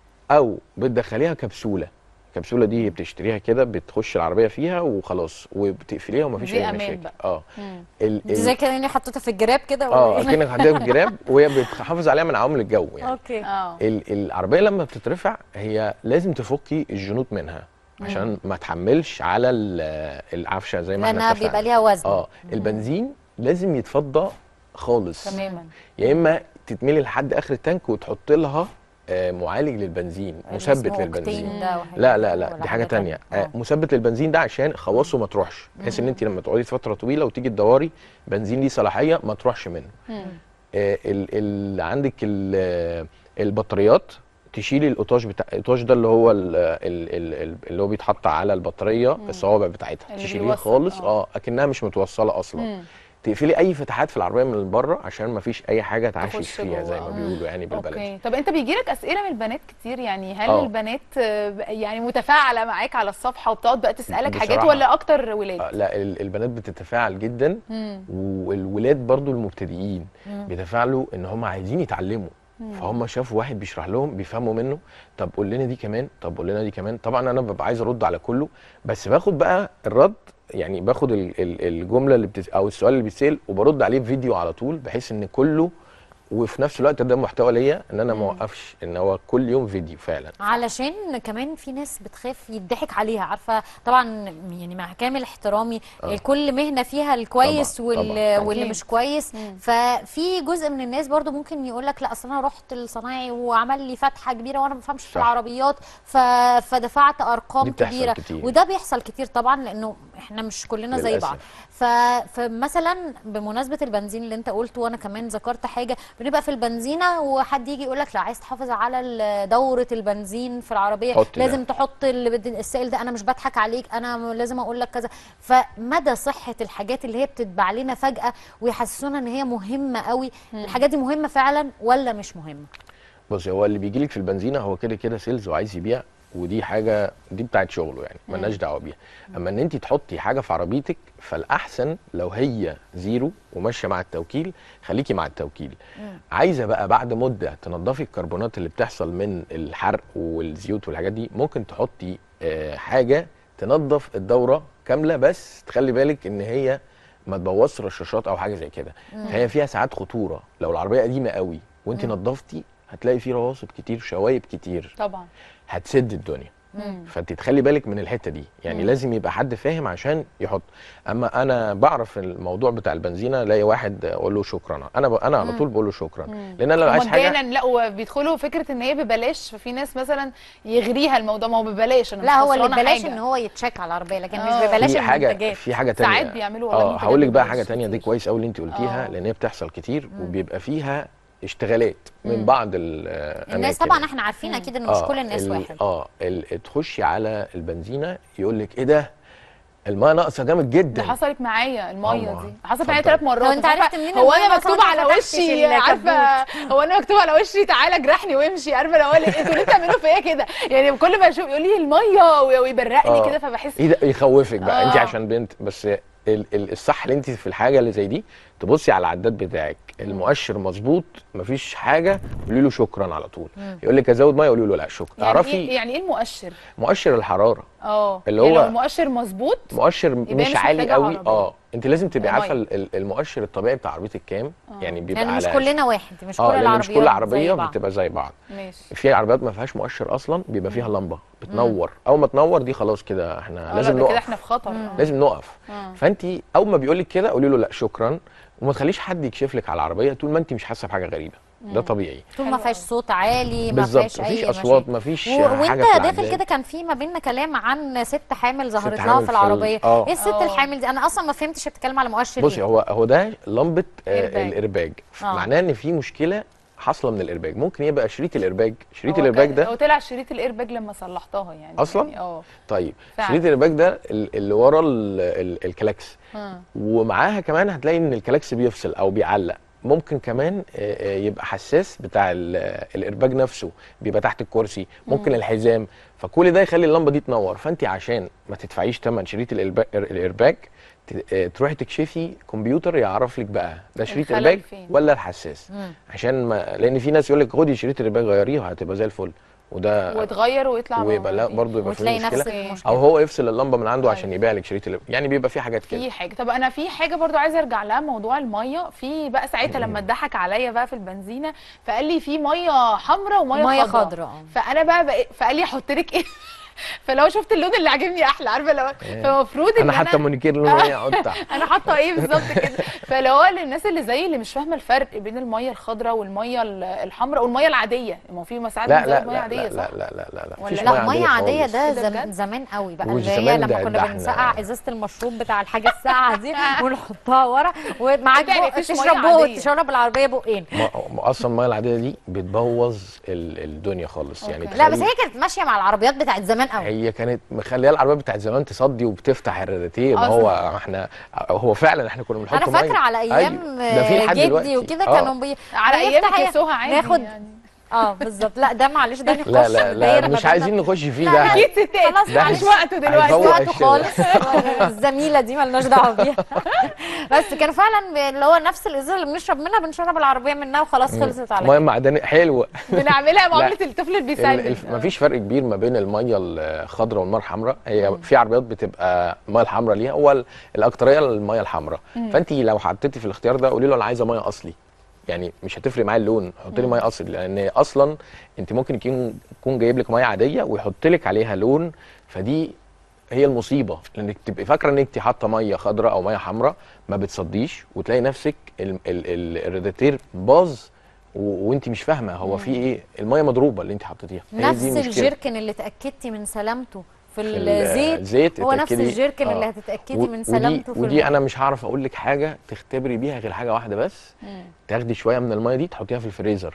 او بتدخليها كبسوله الكبسوله دي بتشتريها كده بتخش العربيه فيها وخلاص وبتقفليها ومفيش دي اي أمان مشاكل بقى. اه مم. ال دي زي كده اني حطيتها في الجراب كده ولا اه إيه؟ كأنك حطيتها في الجراب وهي بتحافظ عليها من عوامل الجو يعني اوكي اه ال- العربيه لما بتترفع هي لازم تفكي الجنوط منها عشان ما تحملش على ال- العفشه زي ما احنا لانها اتفقنا. بيبقى ليها وزن اه البنزين لازم يتفضى خالص تماما يا اما تتملي لحد اخر التانك وتحط لها آه، معالج للبنزين مثبت اسمه للبنزين أوكتين ده وحاجات لا لا كده لا ولا دي حاجه تانية آه. آه، مثبت للبنزين ده عشان خواصه ما تروحش بحيث ان انت لما تقعدي فتره طويله وتيجي تدوري بنزين ليه صلاحيه ما تروحش منه مم. آه، ال ال عندك ال آه، البطاريات تشيلي الاوتاج بتاع الاوتاج ده اللي هو ال ال ال اللي هو بيتحط على البطاريه الصوابع بتاعتها اللي تشيليه بيوصل، خالص آه. اه اكنها مش متوصله اصلا مم. تقفلي اي فتحات في العربيه من بره عشان ما فيش اي حاجه تعشش تخش فيها زي جوه. ما مم. بيقولوا يعني بالبلدي اوكي طب انت بيجي لك اسئله من البنات كتير يعني هل آه. البنات آه، يعني متفاعله معاك على الصفحه وبتقعد بقى تسالك حاجات بصراحة. ولا اكتر ولاد آه، لا ال- البنات بتتفاعل جدا مم. والولاد برضو المبتدئين بيتفاعلوا ان هم عايزين يتعلموا فهم شافوا واحد بيشرح لهم بيفهموا منه طب قول لنا دي كمان طب قول لنا دي كمان طبعا انا ببقى عايز ارد على كله بس باخد بقى الرد يعني باخد ال- ال- الجمله اللي بتس... او السؤال اللي بيتسال وبرد عليه بفيديو على طول بحيث ان كله وفي نفس الوقت ده محتوى ليا ان انا ما اوقفش ان هو كل يوم فيديو فعلا علشان كمان في ناس بتخاف يضحك عليها عارفه طبعا يعني مع كامل احترامي آه. كل مهنه فيها الكويس طبعاً، وال... طبعاً. واللي أكيد. مش كويس ففي جزء من الناس برضو ممكن يقول لك لا اصل انا رحت الصنايعي وعمل لي فتحه كبيره وانا ما بفهمش في صح. العربيات ف... فدفعت ارقام دي بتحصل كبيره كتير. وده بيحصل كتير طبعا لانه احنا مش كلنا زي للأسف. بعض ف... فمثلا بمناسبه البنزين اللي انت قلته وانا كمان ذكرت حاجه بنبقى في البنزينه وحد يجي يقول لك لا عايز تحافظ على ال- دوره البنزين في العربيه حط ده. لازم تحط اللي بد- السائل ده انا مش بضحك عليك انا م- لازم اقول لك كذا فمدى صحه الحاجات اللي هي بتتباع لنا فجاه ويحسسونا ان هي مهمه قوي الحاجات دي مهمه فعلا ولا مش مهمه بص هو اللي بيجي لك في البنزينه هو كده كده سيلز وعايز يبيع ودي حاجه دي بتاعت شغله يعني ملناش دعوه بيها اما ان انت تحطي حاجه في عربيتك فالاحسن لو هي زيرو وماشيه مع التوكيل خليكي مع التوكيل عايزه بقى بعد مده تنضفي الكربونات اللي بتحصل من الحرق والزيوت والحاجات دي ممكن تحطي آه، حاجه تنظف الدوره كامله بس تخلي بالك ان هي ما تبوظش رشاشات او حاجه زي كده فهي فيها ساعات خطوره لو العربيه قديمه قوي وانت نظفتي هتلاقي فيه رواسب كتير شوايب كتير طبعا هتسد الدنيا مم. فانت تخلي بالك من الحته دي يعني مم. لازم يبقى حد فاهم عشان يحط اما انا بعرف الموضوع بتاع البنزينه الاقي واحد اقول له شكرا انا ب... انا على مم. طول بقول له شكرا مم. لان انا لو عايز حاجه ومجانا لا وبيدخلوا فكره ان هي ببلاش ففي ناس مثلا يغريها الموضوع ما هو ببلاش انا مش لا هو اللي خسرانة ببلاش حاجة. ان هو يتشيك على العربيه لكن آه. مش ببلاش في حاجه المنتجات في حاجه تانية ساعات بيعملوا والله اه منتجات هقول لك بقى ببلاش حاجه تانية دي كتير. كويس قوي اللي انت قلتيها آه. لان هي بتحصل كتير مم. وبيبقى فيها اشتغالات من مم. بعض الاماكن الناس طبعا احنا عارفين اكيد ان مش كل الناس ال- واحد اه ال- تخشي على البنزينه يقول لك ايه ده المايه ناقصه جامد ده جدا حصلت معايا الميه طبعا. دي حصلت معايا اتفضل. ثلاث مرات لو انت مش عارفة- عرفت منين هو المية انا ناقصة مكتوب وانت على ما فتحتش وشي الكبوت؟ عارفه هو انا مكتوب على وشي تعالى اجرحني وامشي عارفه لو انتوا ليه بتعملوا فيا كده يعني كل ما اشوف يقول لي الميه ويبرقني آه. كده فبحس ايه ده يخوفك بقى انت آه. عشان بنت بس ال- ال- الصح اللي انت في الحاجه اللي زي دي تبصي على العداد بتاعك المؤشر مظبوط مفيش حاجه قولي له شكرا على طول يقول لك ازود ميه قولي له لا شكرا يعني تعرفي ايه يعني ايه المؤشر مؤشر الحراره اه اللي يعني هو- لو المؤشر مظبوط مؤشر يبقى مش مش عالي محتاجة قوي عربية. اه انت لازم تبقي مية. عارفه ال- ال- المؤشر الطبيعي بتاع عربيتك كام يعني بيبقى يعني مش على كلنا واحد مش كل اه لان العربيات مش كل زي عربيه بعض. بتبقى زي بعض ماشي في عربيات ما فيهاش مؤشر اصلا بيبقى فيها لمبه بتنور اول ما تنور دي خلاص كده احنا آه، لا، لازم ده كده نقف احنا في خطر آه. لازم نقف آه. فانت اول ما بيقول لك كده قولي له لا شكرا وما تخليش حد يكشف لك على العربيه طول ما انت مش حاسه بحاجه غريبه ده طبيعي طول ما حلو فيهاش صوت عالي ما بالظبط فيهاش مفيش اي اصوات مشاكل. مفيش و... حاجه وانت في داخل العداد. كده كان في ما بيننا كلام عن ست حامل ظهرت ست لها حامل في في ال- العربيه آه. ايه الست آه. الحامل دي انا اصلا ما فهمتش بتتكلم على مؤشر بصي إيه. هو هو ده لمبه آه إيرباج. الارباج آه. معناه ان في مشكله حاصله من الارباج ممكن يبقى شريط الارباج شريط هو الارباج كان- ده هو طلع شريط الايرباج لما صلحتها يعني أصلاً؟ يعني اه طيب فعلا. شريط الارباج ده ال- اللي ورا ال- ال- الكلاكس آه. ومعاها كمان هتلاقي ان الكلاكس بيفصل او بيعلق ممكن كمان آه، آه، يبقى حساس بتاع ال- الارباج نفسه بيبقى تحت الكرسي ممكن الحزام فكل ده يخلي اللمبه دي تنور فانت عشان ما تدفعيش ثمن شريط الإربا- الارباج ت- آه، تروحي تكشفي كمبيوتر يعرف لك بقى ده شريط الخلل ارباج فين. ولا الحساس مم. عشان ما لان في ناس يقول لك خدي شريط الارباج غيريه وهتبقى زي الفل وده وتغير ويطلع ويبقى لا مفيش. برضه يبقى في وتلاقي نفس مشكله المشكله او هو يفصل اللمبه من عنده أيوة. عشان يبيع لك شريط الارباج يعني بيبقى في حاجات كده في حاجه طب انا في حاجه برضو عايزه ارجع لها موضوع الميه في بقى ساعتها لما اتضحك عليا بقى في البنزينه فقال لي في ميه حمراء وميه ميه خضراء خضراء اه. فانا بقى, بقى فقال لي احط لك ايه فلو شفت اللون اللي عاجبني احلى عارفه لو فالمفروض ان انا حتى مونيكير لونه ايه احط انا حاطه ايه بالظبط كده فلو هو للناس اللي زي اللي مش فاهمه الفرق بين الميه الخضراء والميه ال- الحمراء والميه العاديه ما هو في ساعات لا بنزود لا ميه لا عاديه لا صح لا لا لا لا ولا مفيش لا، لا ميه عاديه خالص. ده إيه ده زم... بجد؟ زمان قوي بقى ومش اللي هي زمان لما ده- كنا ده احنا- بنسقع ازازه المشروب بتاع الحاجه الساقعه دي ونحطها ورا ومعاك يعني بق مفيش مية تشرب بق عادية. تشرب العربيه بقين ما ما اصلا الميه العاديه دي بتبوظ ال- الدنيا خالص يعني أوكي. لا بس تخيلي- هي كانت ماشيه مع العربيات بتاعت زمان قوي هي كانت مخليه العربيه بتاعت زمان تصدي وبتفتح الراديتير ما هو احنا هو فعلا احنا كنا بنحط انا فاكره مية. على ايام أيوة. ده في لحد جدي دلوقتي. وكده آه. كانوا بي... على ايام بنفتح هي- يكسوها عادي ناخد يعني اه بالظبط لا ده معلش ده نخش لا لا في لا دايرة مش ما عايزين بيننا. نخش فيه لا، ده لا، اكيد ستات خلاص ده مش هي- وقته دلوقتي هيفوق وقته الشارع. خالص الزميله دي مالناش دعوه بيها بس كانوا فعلا اللي هو نفس الازازه اللي بنشرب منها بنشرب العربيه منها وخلاص خلصت على ميه كده معدنيه حلوه بنعملها معامله الطفل اللي بيسلم ما فيش فرق كبير ما بين الميه الخضراء والميه الحمراء هي في عربيات بتبقى الميه الحمراء ليها هو ال- الاكتريه الميه الحمراء فانت لو حطيتي في الاختيار ده قولي له انا عايزه ميه اصلي يعني مش هتفرق معايا اللون حط لي ميه اصلي لان اصلا انت ممكن يكون يكون جايب لك ميه عاديه ويحط لك عليها لون فدي هي المصيبه انك تبقي فاكره ان انت حاطه ميه خضراء او ميه حمراء ما بتصديش وتلاقي نفسك ال- ال- ال- الراديتير باظ و- وانت مش فاهمه هو في ايه الميه مضروبه اللي انت حطيتيها هي دي نفس المشكلة. الجيركن اللي اتاكدتي من سلامته في في الزيت الزيت هو نفس اتأكدي- الجيركن آه. اللي هتتاكدي و- من ودي, سلامته في ودي الماء. انا مش هعرف اقول لك حاجه تختبري بيها غير حاجه واحده بس تاخدي شويه من الميه دي تحطيها في الفريزر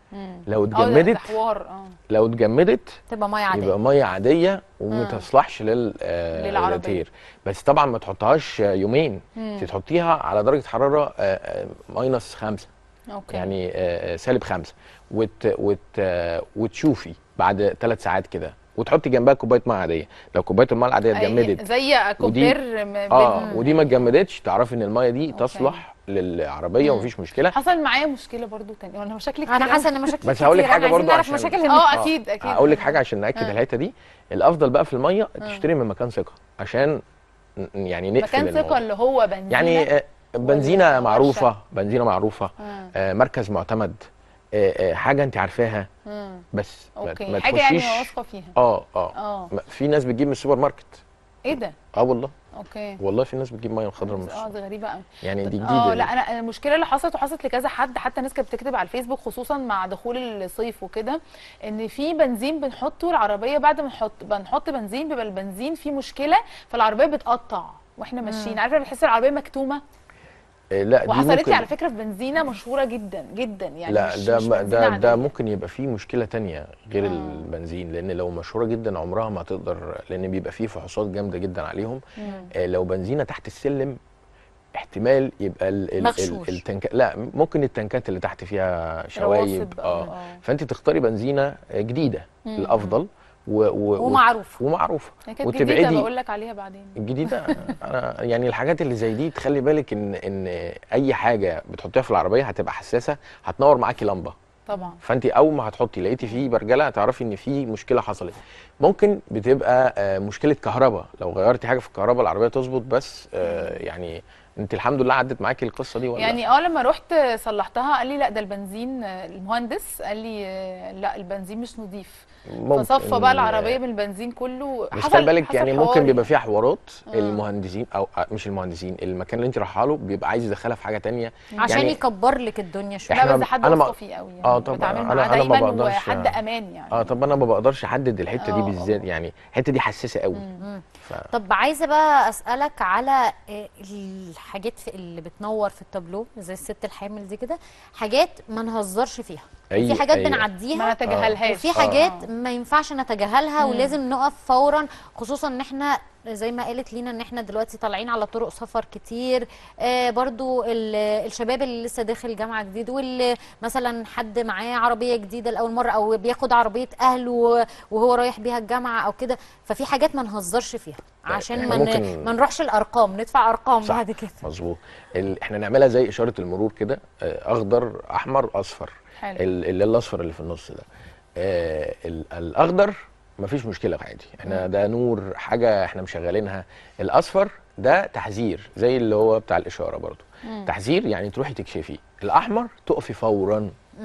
لو اه ده- ده اتجمدت حوار اه لو اتجمدت تبقى ميه عاديه يبقى ميه عاديه وما تصلحش لل آه، للعربية. للتير بس طبعا ما تحطهاش آه، يومين انت تحطيها على درجه حراره آه، آه، ماينس خمسة اوكي يعني آه، آه، سالب خمسة وت وت آه، وتشوفي بعد ثلاث ساعات كده وتحطي جنبها كوبايه ميه عاديه لو كوبايه الميه العاديه أي- اتجمدت زي كومبير م- اه بين- ودي ما اتجمدتش تعرفي ان الميه دي أوكي. تصلح للعربيه ومفيش مشكله حصل معايا مشكله برضو تانية ولا مشاكل كتير انا أوي؟ حاسه ان مشاكل بس هقول لك كتير. حاجة احنا عايزين برضو نعرف عشان- مشاكل الناس. اه اكيد اكيد هقول لك حاجه عشان ناكد آه. الحته دي الافضل بقى في الميه تشتري من مكان ثقه عشان ن- يعني نقفل مكان ثقه الموضوع. اللي هو بنزينه يعني آه، بنزينه ولا معروفه ورشة؟ بنزينه معروفه آه. آه، مركز معتمد آه، آه، حاجه انت عارفاها مم. بس ما- اوكي ما حاجه يعني تخشيش واثقه فيها اه اه اه ما- في ناس بتجيب من السوبر ماركت ايه ده اه والله اوكي والله في ناس بتجيب ميه خضراء من اه السوبر دي غريبه قوي يعني دي اه جديده لا دي. انا أنا المشكله اللي حصلت وحصلت لكذا حد حتى ناس كانت بتكتب على الفيسبوك خصوصا مع دخول الصيف وكده ان في بنزين بنحطه العربيه بعد ما نحط بنحط بنزين بيبقى البنزين فيه مشكله فالعربيه بتقطع واحنا ماشيين عارفه بتحس العربيه مكتومه آه، لا دي وحصلت ممكن لي على فكره في بنزينه مشهوره جدا جدا يعني لا مش ده مش ما- بنزينة ده ده عادية. ممكن يبقى فيه مشكله تانية غير البنزين لان لو مشهوره جدا عمرها ما هتقدر لان بيبقى فيه فحوصات جامده جدا عليهم آه لو بنزينه تحت السلم احتمال يبقى ال ال مغشوش. ال التنك لا ممكن التنكات اللي تحت فيها شوايب رواسب أو- اه آه. فانت تختاري بنزينه جديده الافضل و و ومعروف. ومعروفه هي كانت جديده بقول وتبعدي لك عليها بعدين الجديده انا يعني الحاجات اللي زي دي تخلي بالك ان ان اي حاجه بتحطيها في العربيه هتبقى حساسه هتنور معاكي لمبه طبعا فانت اول ما هتحطي لقيتي فيه برجله هتعرفي ان في مشكله حصلت ممكن بتبقى آه، مشكله كهرباء لو غيرتي حاجه في الكهرباء العربيه تظبط بس آه، يعني انت الحمد لله عدت معاكي القصه دي ولا يعني اه لما رحت صلحتها قال لي لا ده البنزين آه، المهندس قال لي آه، لا البنزين مش نظيف ممكن، فصفى بقى آه، العربيه من البنزين كله بس حصل- خلي بالك حصل يعني حوار ممكن بيبقى يعني. فيها حوارات المهندسين او آه، مش المهندسين المكان اللي انت رايحه له بيبقى عايز يدخلها في حاجه تانية عشان يعني يكبر لك الدنيا شويه إحنا- لا بس حد أنا ما- واثقه فيه قوي يعني آه طبعاً، بتعامل أنا- معاه أنا ما دايما بقدرش- وحد امان يعني اه طب انا ما بقدرش احدد الحته دي آه، بالذات يعني الحته دي حساسه قوي ف... طب عايزه بقى اسالك على آه، الحاجات في- اللي بتنور في التابلو زي الست الحامل دي كده حاجات ما نهزرش فيها أي- في حاجات أي- ما بنعديها نتجاهلهاش وفي حاجات ما ينفعش نتجاهلها ولازم نقف فورا خصوصا ان احنا زي ما قالت لينا ان احنا دلوقتي طالعين على طرق سفر كتير آه برضو ال- الشباب اللي لسه داخل جامعه جديد واللي مثلا حد معاه عربيه جديده لاول مره او بياخد عربيه اهله وهو رايح بيها الجامعه او كده ففي حاجات ما نهزرش فيها عشان إحنا ما ممكن- ن- ما نروحش الارقام ندفع ارقام صح. بعد كده مظبوط ال... احنا نعملها زي اشاره المرور كده آه، اخضر احمر اصفر حلو. ال- اللي الاصفر اللي في النص ده آه ال... الاخضر مفيش مشكله عادي احنا ده نور حاجه احنا مشغلينها الاصفر ده تحذير زي اللي هو بتاع الاشاره برضو تحذير يعني تروحي تكشفي الاحمر تقفي فورا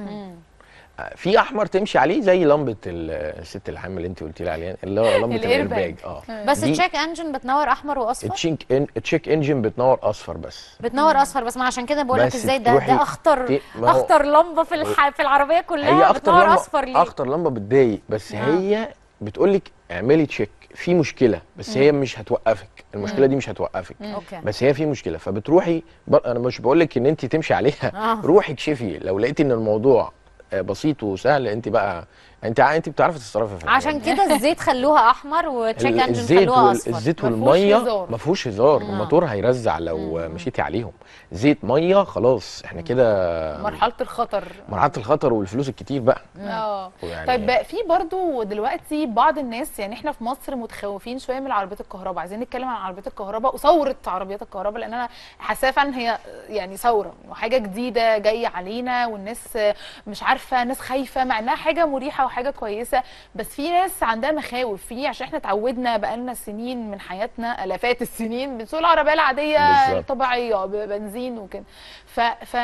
آه، في احمر تمشي عليه زي لمبه ال- الست الحامل اللي انت قلتي لي عليها اللي هو لمبه الإيرباج. الايرباج اه بس دي- التشيك انجن بتنور احمر واصفر التشيك إن... التشيك انجن بتنور اصفر بس بتنور اصفر بس ما عشان كده بقول لك بس ازاي ده تروحي ده اخطر ت- ما هو- اخطر لمبه في الح... في العربيه كلها هي اخطر بتنور لمبه اصفر ليه اخطر لمبه بتضايق بس هي بتقول لك اعملي تشيك في مشكله بس هي مش هتوقفك المشكله دي مش هتوقفك اوكي بس هي في مشكله فبتروحي بر... انا مش بقول لك ان انت تمشي عليها آه. روحي اكشفي لو لقيتي ان الموضوع آه، بسيط وسهل انت بقى انت ع- انت بتعرفي تتصرفي في الحاجات عشان دي. كده الزيت خلوها احمر والتشيك ال- انجن الزيت خلوها وال... اصفر الزيت ما فيهوش والميه هزار. ما فيهوش هزار الموتور هيرزع لو مشيتي عليهم زيت ميه خلاص احنا كده مرحله الخطر مرحله الخطر والفلوس الكتير بقى اه يعني- طيب بقى في برضو دلوقتي بعض الناس يعني احنا في مصر متخوفين شويه من العربيات الكهرباء عايزين نتكلم عن عربيات الكهرباء وثوره عربيات الكهرباء لان انا حاساها فعلا هي يعني ثوره وحاجه جديده جايه علينا والناس مش عارفه ناس خايفه مع انها حاجه مريحه وحاجه كويسه بس في ناس عندها مخاوف في عشان احنا اتعودنا بقالنا سنين من حياتنا الافات السنين بنسوق العربيه العاديه بالظبط. الطبيعيه ببنزين وكده ف ف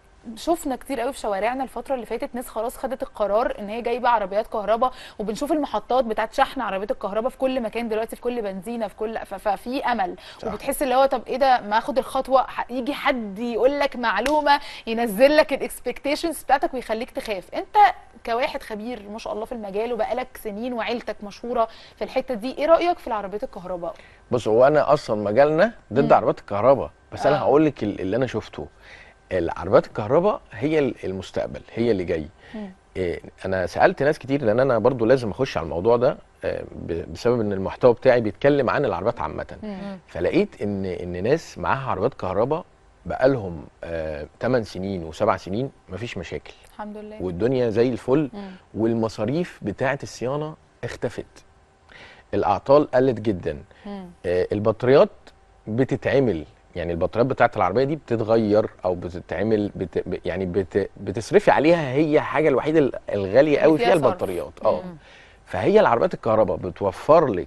شفنا كتير قوي في شوارعنا الفتره اللي فاتت ناس خلاص خدت القرار ان هي جايبه عربيات كهرباء وبنشوف المحطات بتاعت شحن عربيات الكهرباء في كل مكان دلوقتي في كل بنزينه في كل ف- ففي امل صح. وبتحس اللي هو طب ايه ده ما اخد الخطوه ح- يجي حد يقول لك معلومه ينزل لك الاكسبكتيشنز بتاعتك ويخليك تخاف انت كواحد خبير ما شاء الله في المجال وبقالك سنين وعيلتك مشهوره في الحته دي ايه رايك في العربيات الكهرباء بص هو انا اصلا مجالنا ضد عربيات الكهرباء بس انا آه. هقول لك ال- اللي انا شفته العربيات الكهرباء هي ال- المستقبل هي اللي جاي إيه انا سالت ناس كتير لان انا برضو لازم اخش على الموضوع ده آه، ب- بسبب ان المحتوى بتاعي بيتكلم عن العربيات عامه فلقيت ان ان ناس معاها عربيات كهرباء بقالهم آه 8 سنين و7 سنين مفيش مشاكل الحمد لله والدنيا زي الفل والمصاريف بتاعه الصيانه اختفت الاعطال قلت جدا آه، البطاريات بتتعمل يعني البطاريات بتاعت العربيه دي بتتغير او بتتعمل بت... ب- يعني بت... بتصرفي عليها هي حاجه الوحيده ال- الغاليه قوي فيها فيها صرف. البطاريات اه فهي العربيات الكهرباء بتوفر لك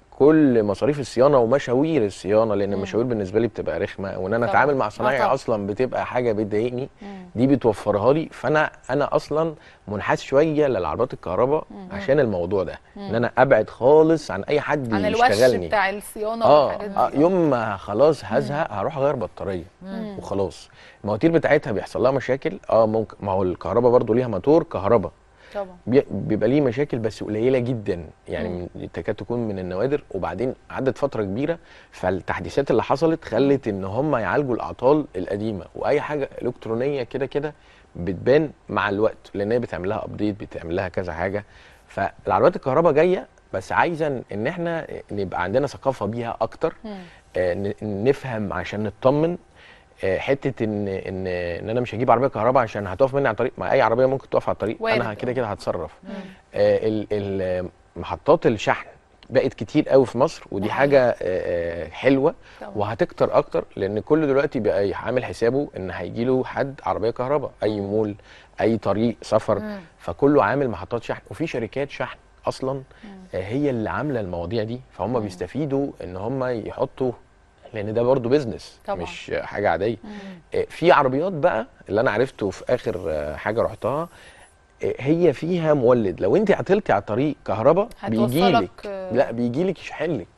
كل مصاريف الصيانه ومشاوير الصيانه لان المشاوير بالنسبه لي بتبقى رخمه وان انا طبعاً. اتعامل مع آه صنايعي طبعاً. اصلا بتبقى حاجه بتضايقني دي بتوفرها لي فانا انا اصلا منحاز شويه للعربيات الكهرباء عشان الموضوع ده ان انا ابعد خالص عن اي حد عن الوش يشتغلني بتاع الصيانه اه والحاجات دي آه، يوم ما خلاص هزهق هروح اغير بطاريه وخلاص المواتير بتاعتها بيحصل لها مشاكل اه ممكن ما هو الكهرباء برضو ليها موتور كهرباء طبعا بي- بيبقى ليه مشاكل بس قليله جدا يعني من- تكاد تكون من النوادر وبعدين عدت فتره كبيره فالتحديثات اللي حصلت خلت ان هم يعالجوا الاعطال القديمه واي حاجه الكترونيه كده كده بتبان مع الوقت لان هي بتعمل لها ابديت بتعمل لها كذا حاجه فالعربيات الكهرباء جايه بس عايزه ان احنا نبقى عندنا ثقافه بيها اكتر آه، ن- نفهم عشان نطمن آه، حته ان ان ان انا مش هجيب عربيه كهرباء عشان هتقف مني على الطريق ما اي عربيه ممكن تقف على الطريق وارد. انا كده كده هتصرف آه، ال- ال- محطات الشحن بقت كتير قوي في مصر ودي حاجه آه، آه، حلوه طبعا. وهتكتر اكتر لان كل دلوقتي بقى عامل حسابه ان هيجي له حد عربيه كهرباء اي مول اي طريق سفر فكله عامل محطات شحن وفي شركات شحن اصلا آه، هي اللي عامله المواضيع دي فهم بيستفيدوا ان هم يحطوا لان ده برضو بيزنس طبعا. مش حاجه عاديه آه، في عربيات بقى اللي انا عرفته في اخر آه، حاجه رحتها آه، هي فيها مولد لو انت عطلتي على طريق كهرباء بيجي هتوصلك، لك آه، لا بيجي لك يشحن لك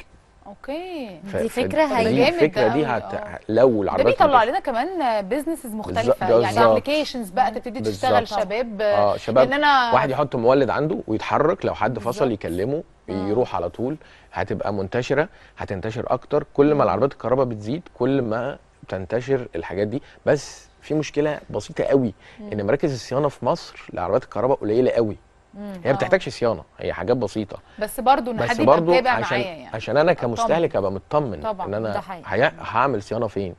اوكي ف- دي ف- فكرة فدي هايلة. الفكره جامد دي ده هت... أوي، آه. لو ده العربيات بيطلع منتشرة- لنا كمان بيزنسز مختلفه بالظبط. يعني بالظبط. ابلكيشنز بقى تبتدي تشتغل بالظبط. شباب اه شباب لان انا واحد يحط مولد عنده ويتحرك لو حد فصل بالظبط. يكلمه يروح على طول هتبقى منتشره هتنتشر اكتر كل ما العربيات الكهرباء بتزيد كل ما تنتشر الحاجات دي بس في مشكله بسيطه قوي ان مراكز الصيانه في مصر لعربيات الكهرباء قليله قوي هي ما بتحتاجش صيانه هي حاجات بسيطه بس برضو ان بس حد يبقى برضو متابع عشان معايا يعني عشان انا كمستهلك ابقى مطمن طبعاً، ان ده انا حقيقي. هي- هعمل صيانه فين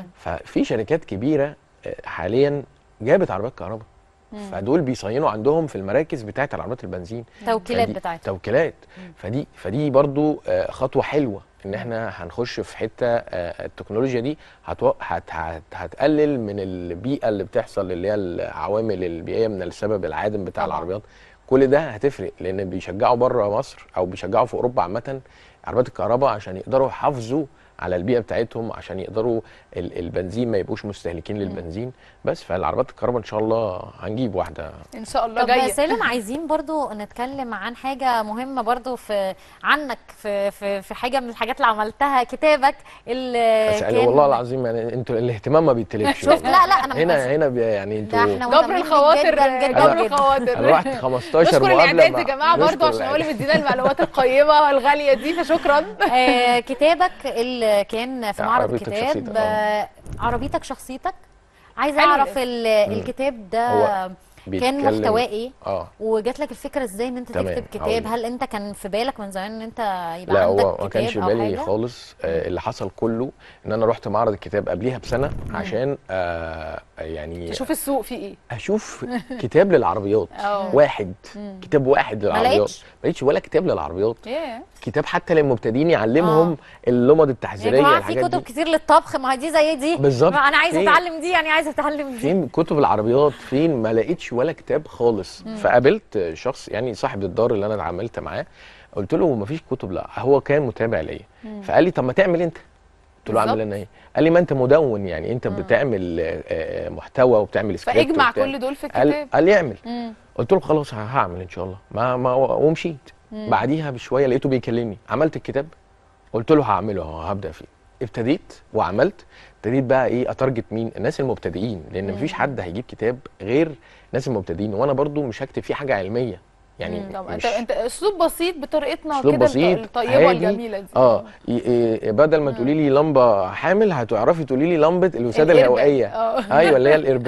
ففي شركات كبيره آه، حاليا جابت عربيات كهرباء فدول بيصينوا عندهم في المراكز بتاعه العربيات البنزين توكيلات فدي- بتاعتها توكيلات فدي فدي برضو آه، خطوه حلوه ان احنا هنخش في حته آه، التكنولوجيا دي هتو... هت... هت... هتقلل من البيئه اللي بتحصل اللي هي العوامل البيئيه من السبب العادم بتاع طبعاً. العربيات كل ده هتفرق لان بيشجعوا بره مصر او بيشجعوا في اوروبا عامه عربيات الكهرباء عشان يقدروا يحافظوا على البيئه بتاعتهم عشان يقدروا ال- البنزين ما يبقوش مستهلكين للبنزين بس فالعربيات الكهرباء ان شاء الله هنجيب واحده ان شاء الله طب جايه سالم عايزين برضو نتكلم عن حاجة مهمة برضو في عنك في في, في حاجة من الحاجات اللي عملتها كتابك اللي بس يعني كان والله العظيم يعني انتوا الاهتمام ما بيتلفش شفت والله. لا لا انا هنا هنا بي- يعني ده انتوا احنا جبر مهتمين بيك الخواطر جدا جدا جبر جدا. الخواطر انا رحت 15 نشكر مقابله الاعداد مع- يا جماعه برضو نشكر عشان هو اللي الإعداد. مدينا المعلومات القيمه الغاليه دي فشكرا آه، كتابك اللي كان في لا، معرض عربيتك الكتاب شخصيتك، آه، عربيتك شخصيتك عايزه حلو اعرف الاسم. ال- الكتاب ده هو كان بيتكلم- محتواه ايه اه وجات لك الفكره ازاي ان انت تمام، تكتب كتاب هقولك. هل انت كان في بالك من زمان ان انت يبقى لا عندك هو ما كتاب كانش او بالي حاجه خالص آه اللي حصل كله ان انا رحت معرض الكتاب قبليها بسنه عشان آه يعني تشوف السوق فيه ايه اشوف كتاب للعربيات اه. واحد كتاب واحد للعربيات لقيتش؟ ما لقيتش ولا كتاب للعربيات ياه كتاب حتى للمبتدئين يعلمهم اللمض يا التحذيريه جماعه في الحاجات كتب دي كتير للطبخ ما هي دي زي دي بالظبط. ما انا عايزه فين؟ اتعلم دي يعني عايزه اتعلم دي فين كتب العربيات فين ما لقيتش ولا كتاب خالص فقابلت شخص يعني صاحب الدار اللي انا اتعاملت معاه قلت له ما فيش كتب لا هو كان متابع ليا فقال لي طب ما تعمل انت قلت له اعمل بالظبط. انا ايه قال لي ما انت مدون يعني انت بتعمل آه، آه، محتوى وبتعمل سكريبت فاجمع وبتعمل- كل دول في قال الكتاب قال لي اعمل مم. قلت له خلاص ه- هعمل ان شاء الله ما ما ومشيت بعديها بشويه لقيته بيكلمني عملت الكتاب قلت له هعمله اهو هبدا فيه ابتديت وعملت ابتديت بقى ايه اتارجت مين الناس المبتدئين لان مفيش حد هيجيب كتاب غير الناس المبتدئين وانا برضو مش هكتب فيه حاجه علميه يعني طب مش انت انت اسلوب بسيط بطريقتنا اسلوب كده بسيط الطيبه هادي. الجميله دي اه ي- ي- بدل ما تقولي لي لمبه حامل هتعرفي تقولي لي لمبه الوساده الإيرباج. الهوائيه اه. ايوه اللي هي الارباج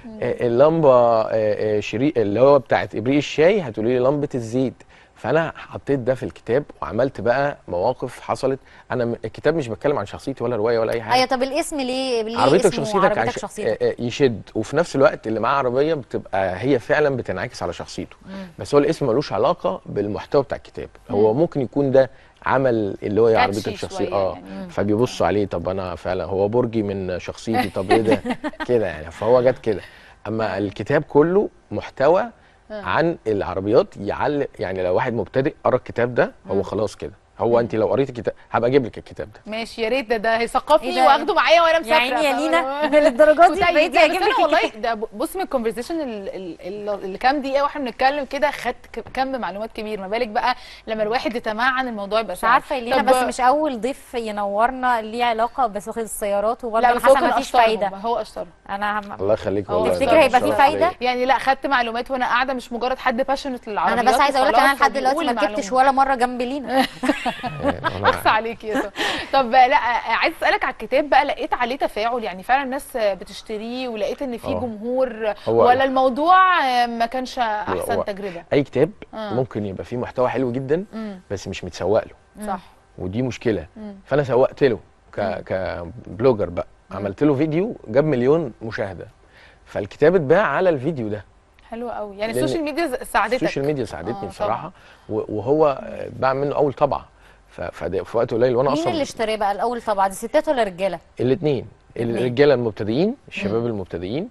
آه، اللمبه آه، آه، شريط اللي هو بتاعت ابريق الشاي هتقولي لي لمبه الزيت فانا حطيت ده في الكتاب وعملت بقى مواقف حصلت انا م- الكتاب مش بتكلم عن شخصيتي ولا روايه ولا اي حاجه ايوه طب الاسم ليه ليه عربيتك اسمه شخصيتك عربيتك عش... شخصيتك آه، آه، يشد وفي نفس الوقت اللي معاه عربيه بتبقى هي فعلا بتنعكس على شخصيته بس هو الاسم ملوش علاقه بالمحتوى بتاع الكتاب هو ممكن يكون ده عمل اللي هو يا كاتشي عربيتك شخصيه شوية اه يعني. فبيبصوا عليه طب انا فعلا هو برجي من شخصيتي طب ايه ده كده يعني فهو جت كده اما الكتاب كله محتوى عن العربيات يعلق يعني لو واحد مبتدئ قرا الكتاب ده هو خلاص كده هو انت لو قريت الكتاب هبقى اجيب لك الكتاب ده ماشي يا ريت ده ده هيثقفني إيه ده؟ واخده معايا وانا يا مسافره عيني يا فاهمة؟ لينا للدرجات دي كنت بقيتي لا، اجيب بس لك انا والله الكتاب. ده بص من الكونفرزيشن اللي كام دقيقه واحنا بنتكلم كده خدت ك- كم معلومات كبير ما بالك بقى لما الواحد يتمعن الموضوع يبقى مش سهل. عارفه يا لينا طب- بس مش اول ضيف ينورنا ليه علاقه بس السيارات وبرضه لا انا بس هو حاسه كان مفيش أشطرهم، فايده هو اشطرهم انا هم... الله يخليك هو والله تفتكر ده هيبقى فيه شرف فايدة؟ ليا. يعني لا خدت معلومات وانا قاعده مش مجرد حد باشنت للعربيات انا بس عايزه اقول لك انا وخلاص لحد دلوقتي وبيقول ما ركبتش المعلومة. ولا مره جنب لينا أنا- اخس عليك يا سو. طب لا عايز اسالك على الكتاب بقى لقيت عليه تفاعل يعني فعلا الناس بتشتريه ولقيت ان في آه. جمهور هو- ولا الموضوع ما كانش احسن هو- تجربه اي كتاب آه. ممكن يبقى فيه محتوى حلو جدا مم. بس مش متسوق له صح ودي مشكله مم. فانا سوقت له ك كبلوجر بقى عملت له فيديو جاب مليون مشاهده فالكتاب اتباع على الفيديو ده حلو قوي يعني لأن السوشيال ميديا ساعدتك السوشيال ميديا آه، ساعدتني طبعاً. بصراحه و- وهو باع منه اول طبعه ف- فده في وقت قليل وانا مين اصلا اللي اشتراه بقى الاول طبعا دي ستات ولا رجاله الاثنين الرجاله المبتدئين الشباب المبتدئين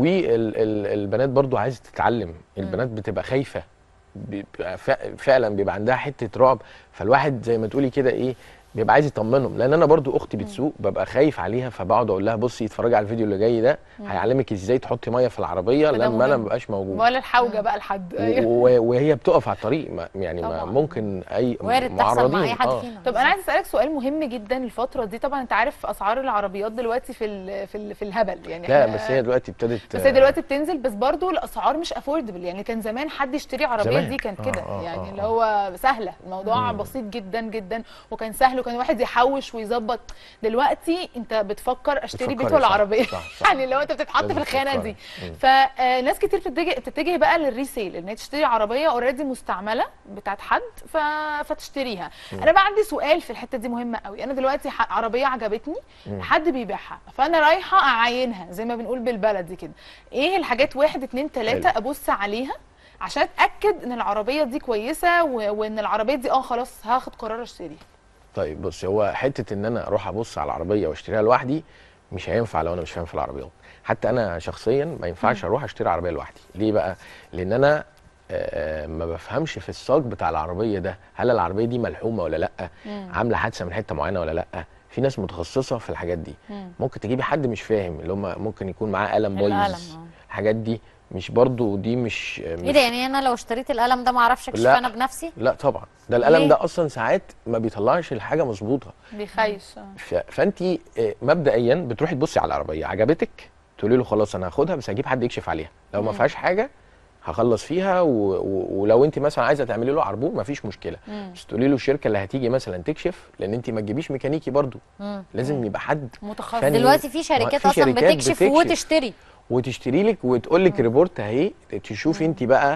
والبنات برضو عايزه تتعلم البنات بتبقى خايفه بيبقى فع- فعلا بيبقى عندها حته رعب فالواحد زي ما تقولي كده ايه بيبقى عايز يطمنهم لان انا برضو اختي بتسوق ببقى خايف عليها فبقعد اقول لها بصي اتفرجي على الفيديو اللي جاي ده هيعلمك ازاي تحطي ميه في العربيه فده لما انا مهم. مبقاش موجود ولا الحوجه بقى لحد و- أيوة. و- وهي بتقف على الطريق ما يعني ما طبعاً. ممكن اي وارد تحصل مع اي حد آه. فينا طب انا عايز اسالك سؤال مهم جدا الفتره دي طبعا انت عارف اسعار العربيات دلوقتي في ال في ال في الهبل يعني لا إحنا- بس هي دلوقتي ابتدت بس هي دلوقتي بتنزل بس برضو الاسعار مش افوردبل يعني كان زمان حد يشتري عربيه زمان. دي كان آه، كده آه، يعني آه، اللي آه. هو سهله الموضوع بسيط جدا جدا وكان سهل وكان الواحد يحوش ويظبط دلوقتي انت بتفكر اشتري بيت بتفكري ولا صح، عربيه صح، صح. يعني اللي هو انت بتتحط في لازم الخانه تفكري. دي مم. فناس كتير بتتجه بتتجه بقى للريسيل ان هي تشتري عربيه اوريدي مستعمله بتاعت حد ف... فتشتريها انا بقى عندي سؤال في الحته دي مهمه قوي انا دلوقتي ح... عربيه عجبتني حد بيبيعها فانا رايحه اعاينها زي ما بنقول بالبلدي كده ايه الحاجات واحد اتنين تلاته حلو. ابص عليها عشان اتاكد ان العربيه دي كويسه و... وان العربيه دي اه خلاص هاخد قرار اشتريها طيب بص هو حته ان انا اروح ابص على العربيه واشتريها لوحدي مش هينفع لو انا مش فاهم في العربيات حتى انا شخصيا ما ينفعش اروح اشتري عربيه لوحدي ليه بقى لان انا آه، ما بفهمش في الساق بتاع العربيه ده هل العربيه دي ملحومه ولا لا عامله حادثه من حته معينه ولا لا في ناس متخصصه في الحاجات دي ممكن تجيبي حد مش فاهم اللي هم ممكن يكون معاه قلم القلم، بايظ آه. الحاجات دي مش برضو دي مش ايه ده يعني انا لو اشتريت القلم ده ما اعرفش اكشف لا. انا بنفسي لا طبعا ده القلم ليه؟ ده اصلا ساعات ما بيطلعش الحاجه مظبوطه بيخيش ف- فانت آه، مبدئيا بتروحي تبصي على العربيه عجبتك تقولي له خلاص انا هاخدها بس هجيب حد يكشف عليها لو ما فيهاش حاجه هخلص فيها و... و... ولو انت مثلا عايزه تعملي له عربون مفيش مشكله بس تقولي له الشركه اللي هتيجي مثلا تكشف لان انت ما تجيبيش ميكانيكي برضو مم. لازم يبقى حد متخصص فني. دلوقتي في شركات في اصلا شركات بتكشف وتشتري وتشتري لك وتقول لك ريبورت اهي تشوفي انت بقى آه،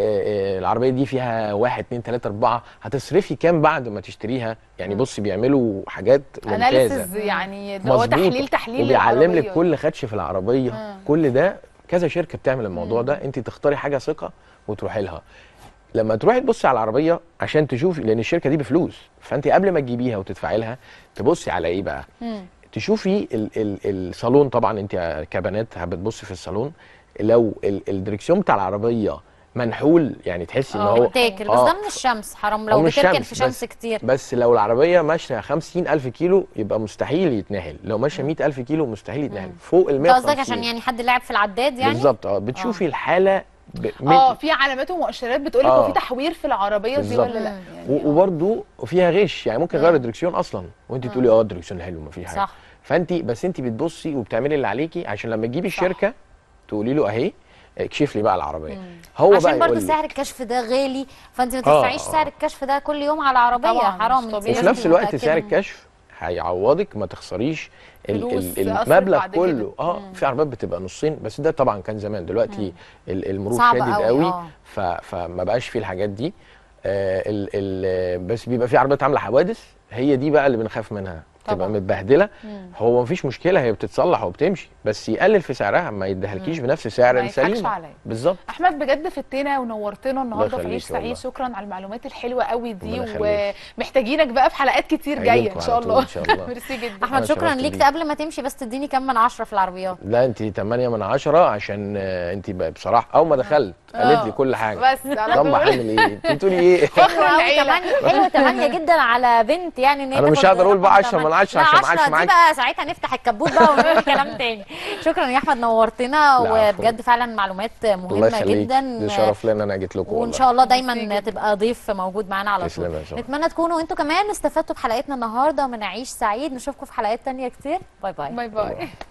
آه، العربيه دي فيها واحد اتنين تلاته اربعه هتصرفي كام بعد ما تشتريها يعني بصي بيعملوا حاجات ممتازه اناليسز يعني ده هو مظبوط. تحليل تحليل وبيعلم لك للعربية. كل خدش في العربيه آه. كل ده كذا شركه بتعمل الموضوع ده انت تختاري حاجه ثقه وتروحي لها لما تروحي تبصي على العربيه عشان تشوفي لان الشركه دي بفلوس فانت قبل ما تجيبيها وتدفعي لها تبصي على ايه بقى مم. تشوفي ال ال الصالون طبعا انت كبنات بتبصي في الصالون لو ال الدركسيون بتاع العربيه منحول يعني تحسي ان آه، هو بتاكل بس آه. ده من الشمس حرام أو لو من بتركن الشمس، في شمس بس- كتير بس لو العربيه ماشيه 50000 كيلو يبقى مستحيل يتنهل لو ماشيه 100000 كيلو مستحيل يتنهل فوق ال انت 150 قصدك عشان يعني حد لعب في العداد يعني بالظبط اه بتشوفي الحاله ب... من- اه في علامات ومؤشرات بتقول لك هو آه. في تحوير في العربيه دي بالظبط. ولا لا يعني و- وبرده فيها غش يعني ممكن يغير الدركسيون اصلا وانت تقولي اه الدركسيون حلو ما فيش حاجه صح. فانت بس انت بتبصي وبتعملي اللي عليكي عشان لما تجيبي الشركه تقولي له اهي اكشف لي بقى العربيه هو بقى عشان برضو يقول لي سعر الكشف ده غالي فانت ما آه، تدفعيش آه. سعر الكشف ده كل يوم على العربيه طبعاً، حرام مش انت طبيعي. وفي لازم نفس الوقت تبقى سعر متأكدة. الكشف هيعوضك ما تخسريش ال- فلوس ال- أصرف المبلغ بعد كده. كله اه في عربيات بتبقى نصين بس ده طبعا كان زمان دلوقتي ال- المرور صعب شادد قوي، قوي آه. ف- فما بقاش فيه الحاجات دي آه ال ال بس بيبقى في عربيات عامله حوادث هي دي بقى اللي بنخاف منها تبقى طبعاً. متبهدله هو مفيش مشكله هي بتتصلح وبتمشي بس يقلل في سعرها ما يديهالكيش بنفس سعر ما يضحكش السليم عليا. بالظبط احمد بجد فدتنا ونورتنا النهارده في يخليك عيش سعيد والله. شكرا على المعلومات الحلوه قوي دي ربنا يخليك. ومحتاجينك بقى في حلقات كتير جايه هيجيلكوا ان شاء على طول الله إن شاء الله. ميرسي جدا احمد أنا شكرا شرفت ليك بيك. قبل ما تمشي بس تديني كام من عشرة في العربيات لا انت 8 من 10 عشان آه، انت بقى بصراحه اول ما دخلت قالت لي كل حاجه بس على طب طول اعمل ايه انت بتقولي ايه حلو قوي العيلة. تمانية حلو تمانية جدا على بنت يعني ان هي أنا مش تاخد هقدر أقول بقى رقم 10 من تمانية. 10 لا عشان ما عادش 10 دي معاك. بقى ساعتها نفتح الكبوت بقى ونقول كلام تاني شكرا يا احمد نورتنا العفو. وبجد فعلا معلومات الله مهمة يخليك جدا ده شرف لي ان انا جيت لكم وان والله شاء الله ميرسي دايما جدا. تبقى ضيف موجود معانا على طول تسلم يا سمر. نتمنى تكونوا انتوا كمان استفدتوا بحلقتنا النهارده من عيش سعيد نشوفكم في حلقات تانية كتير باي باي باي باي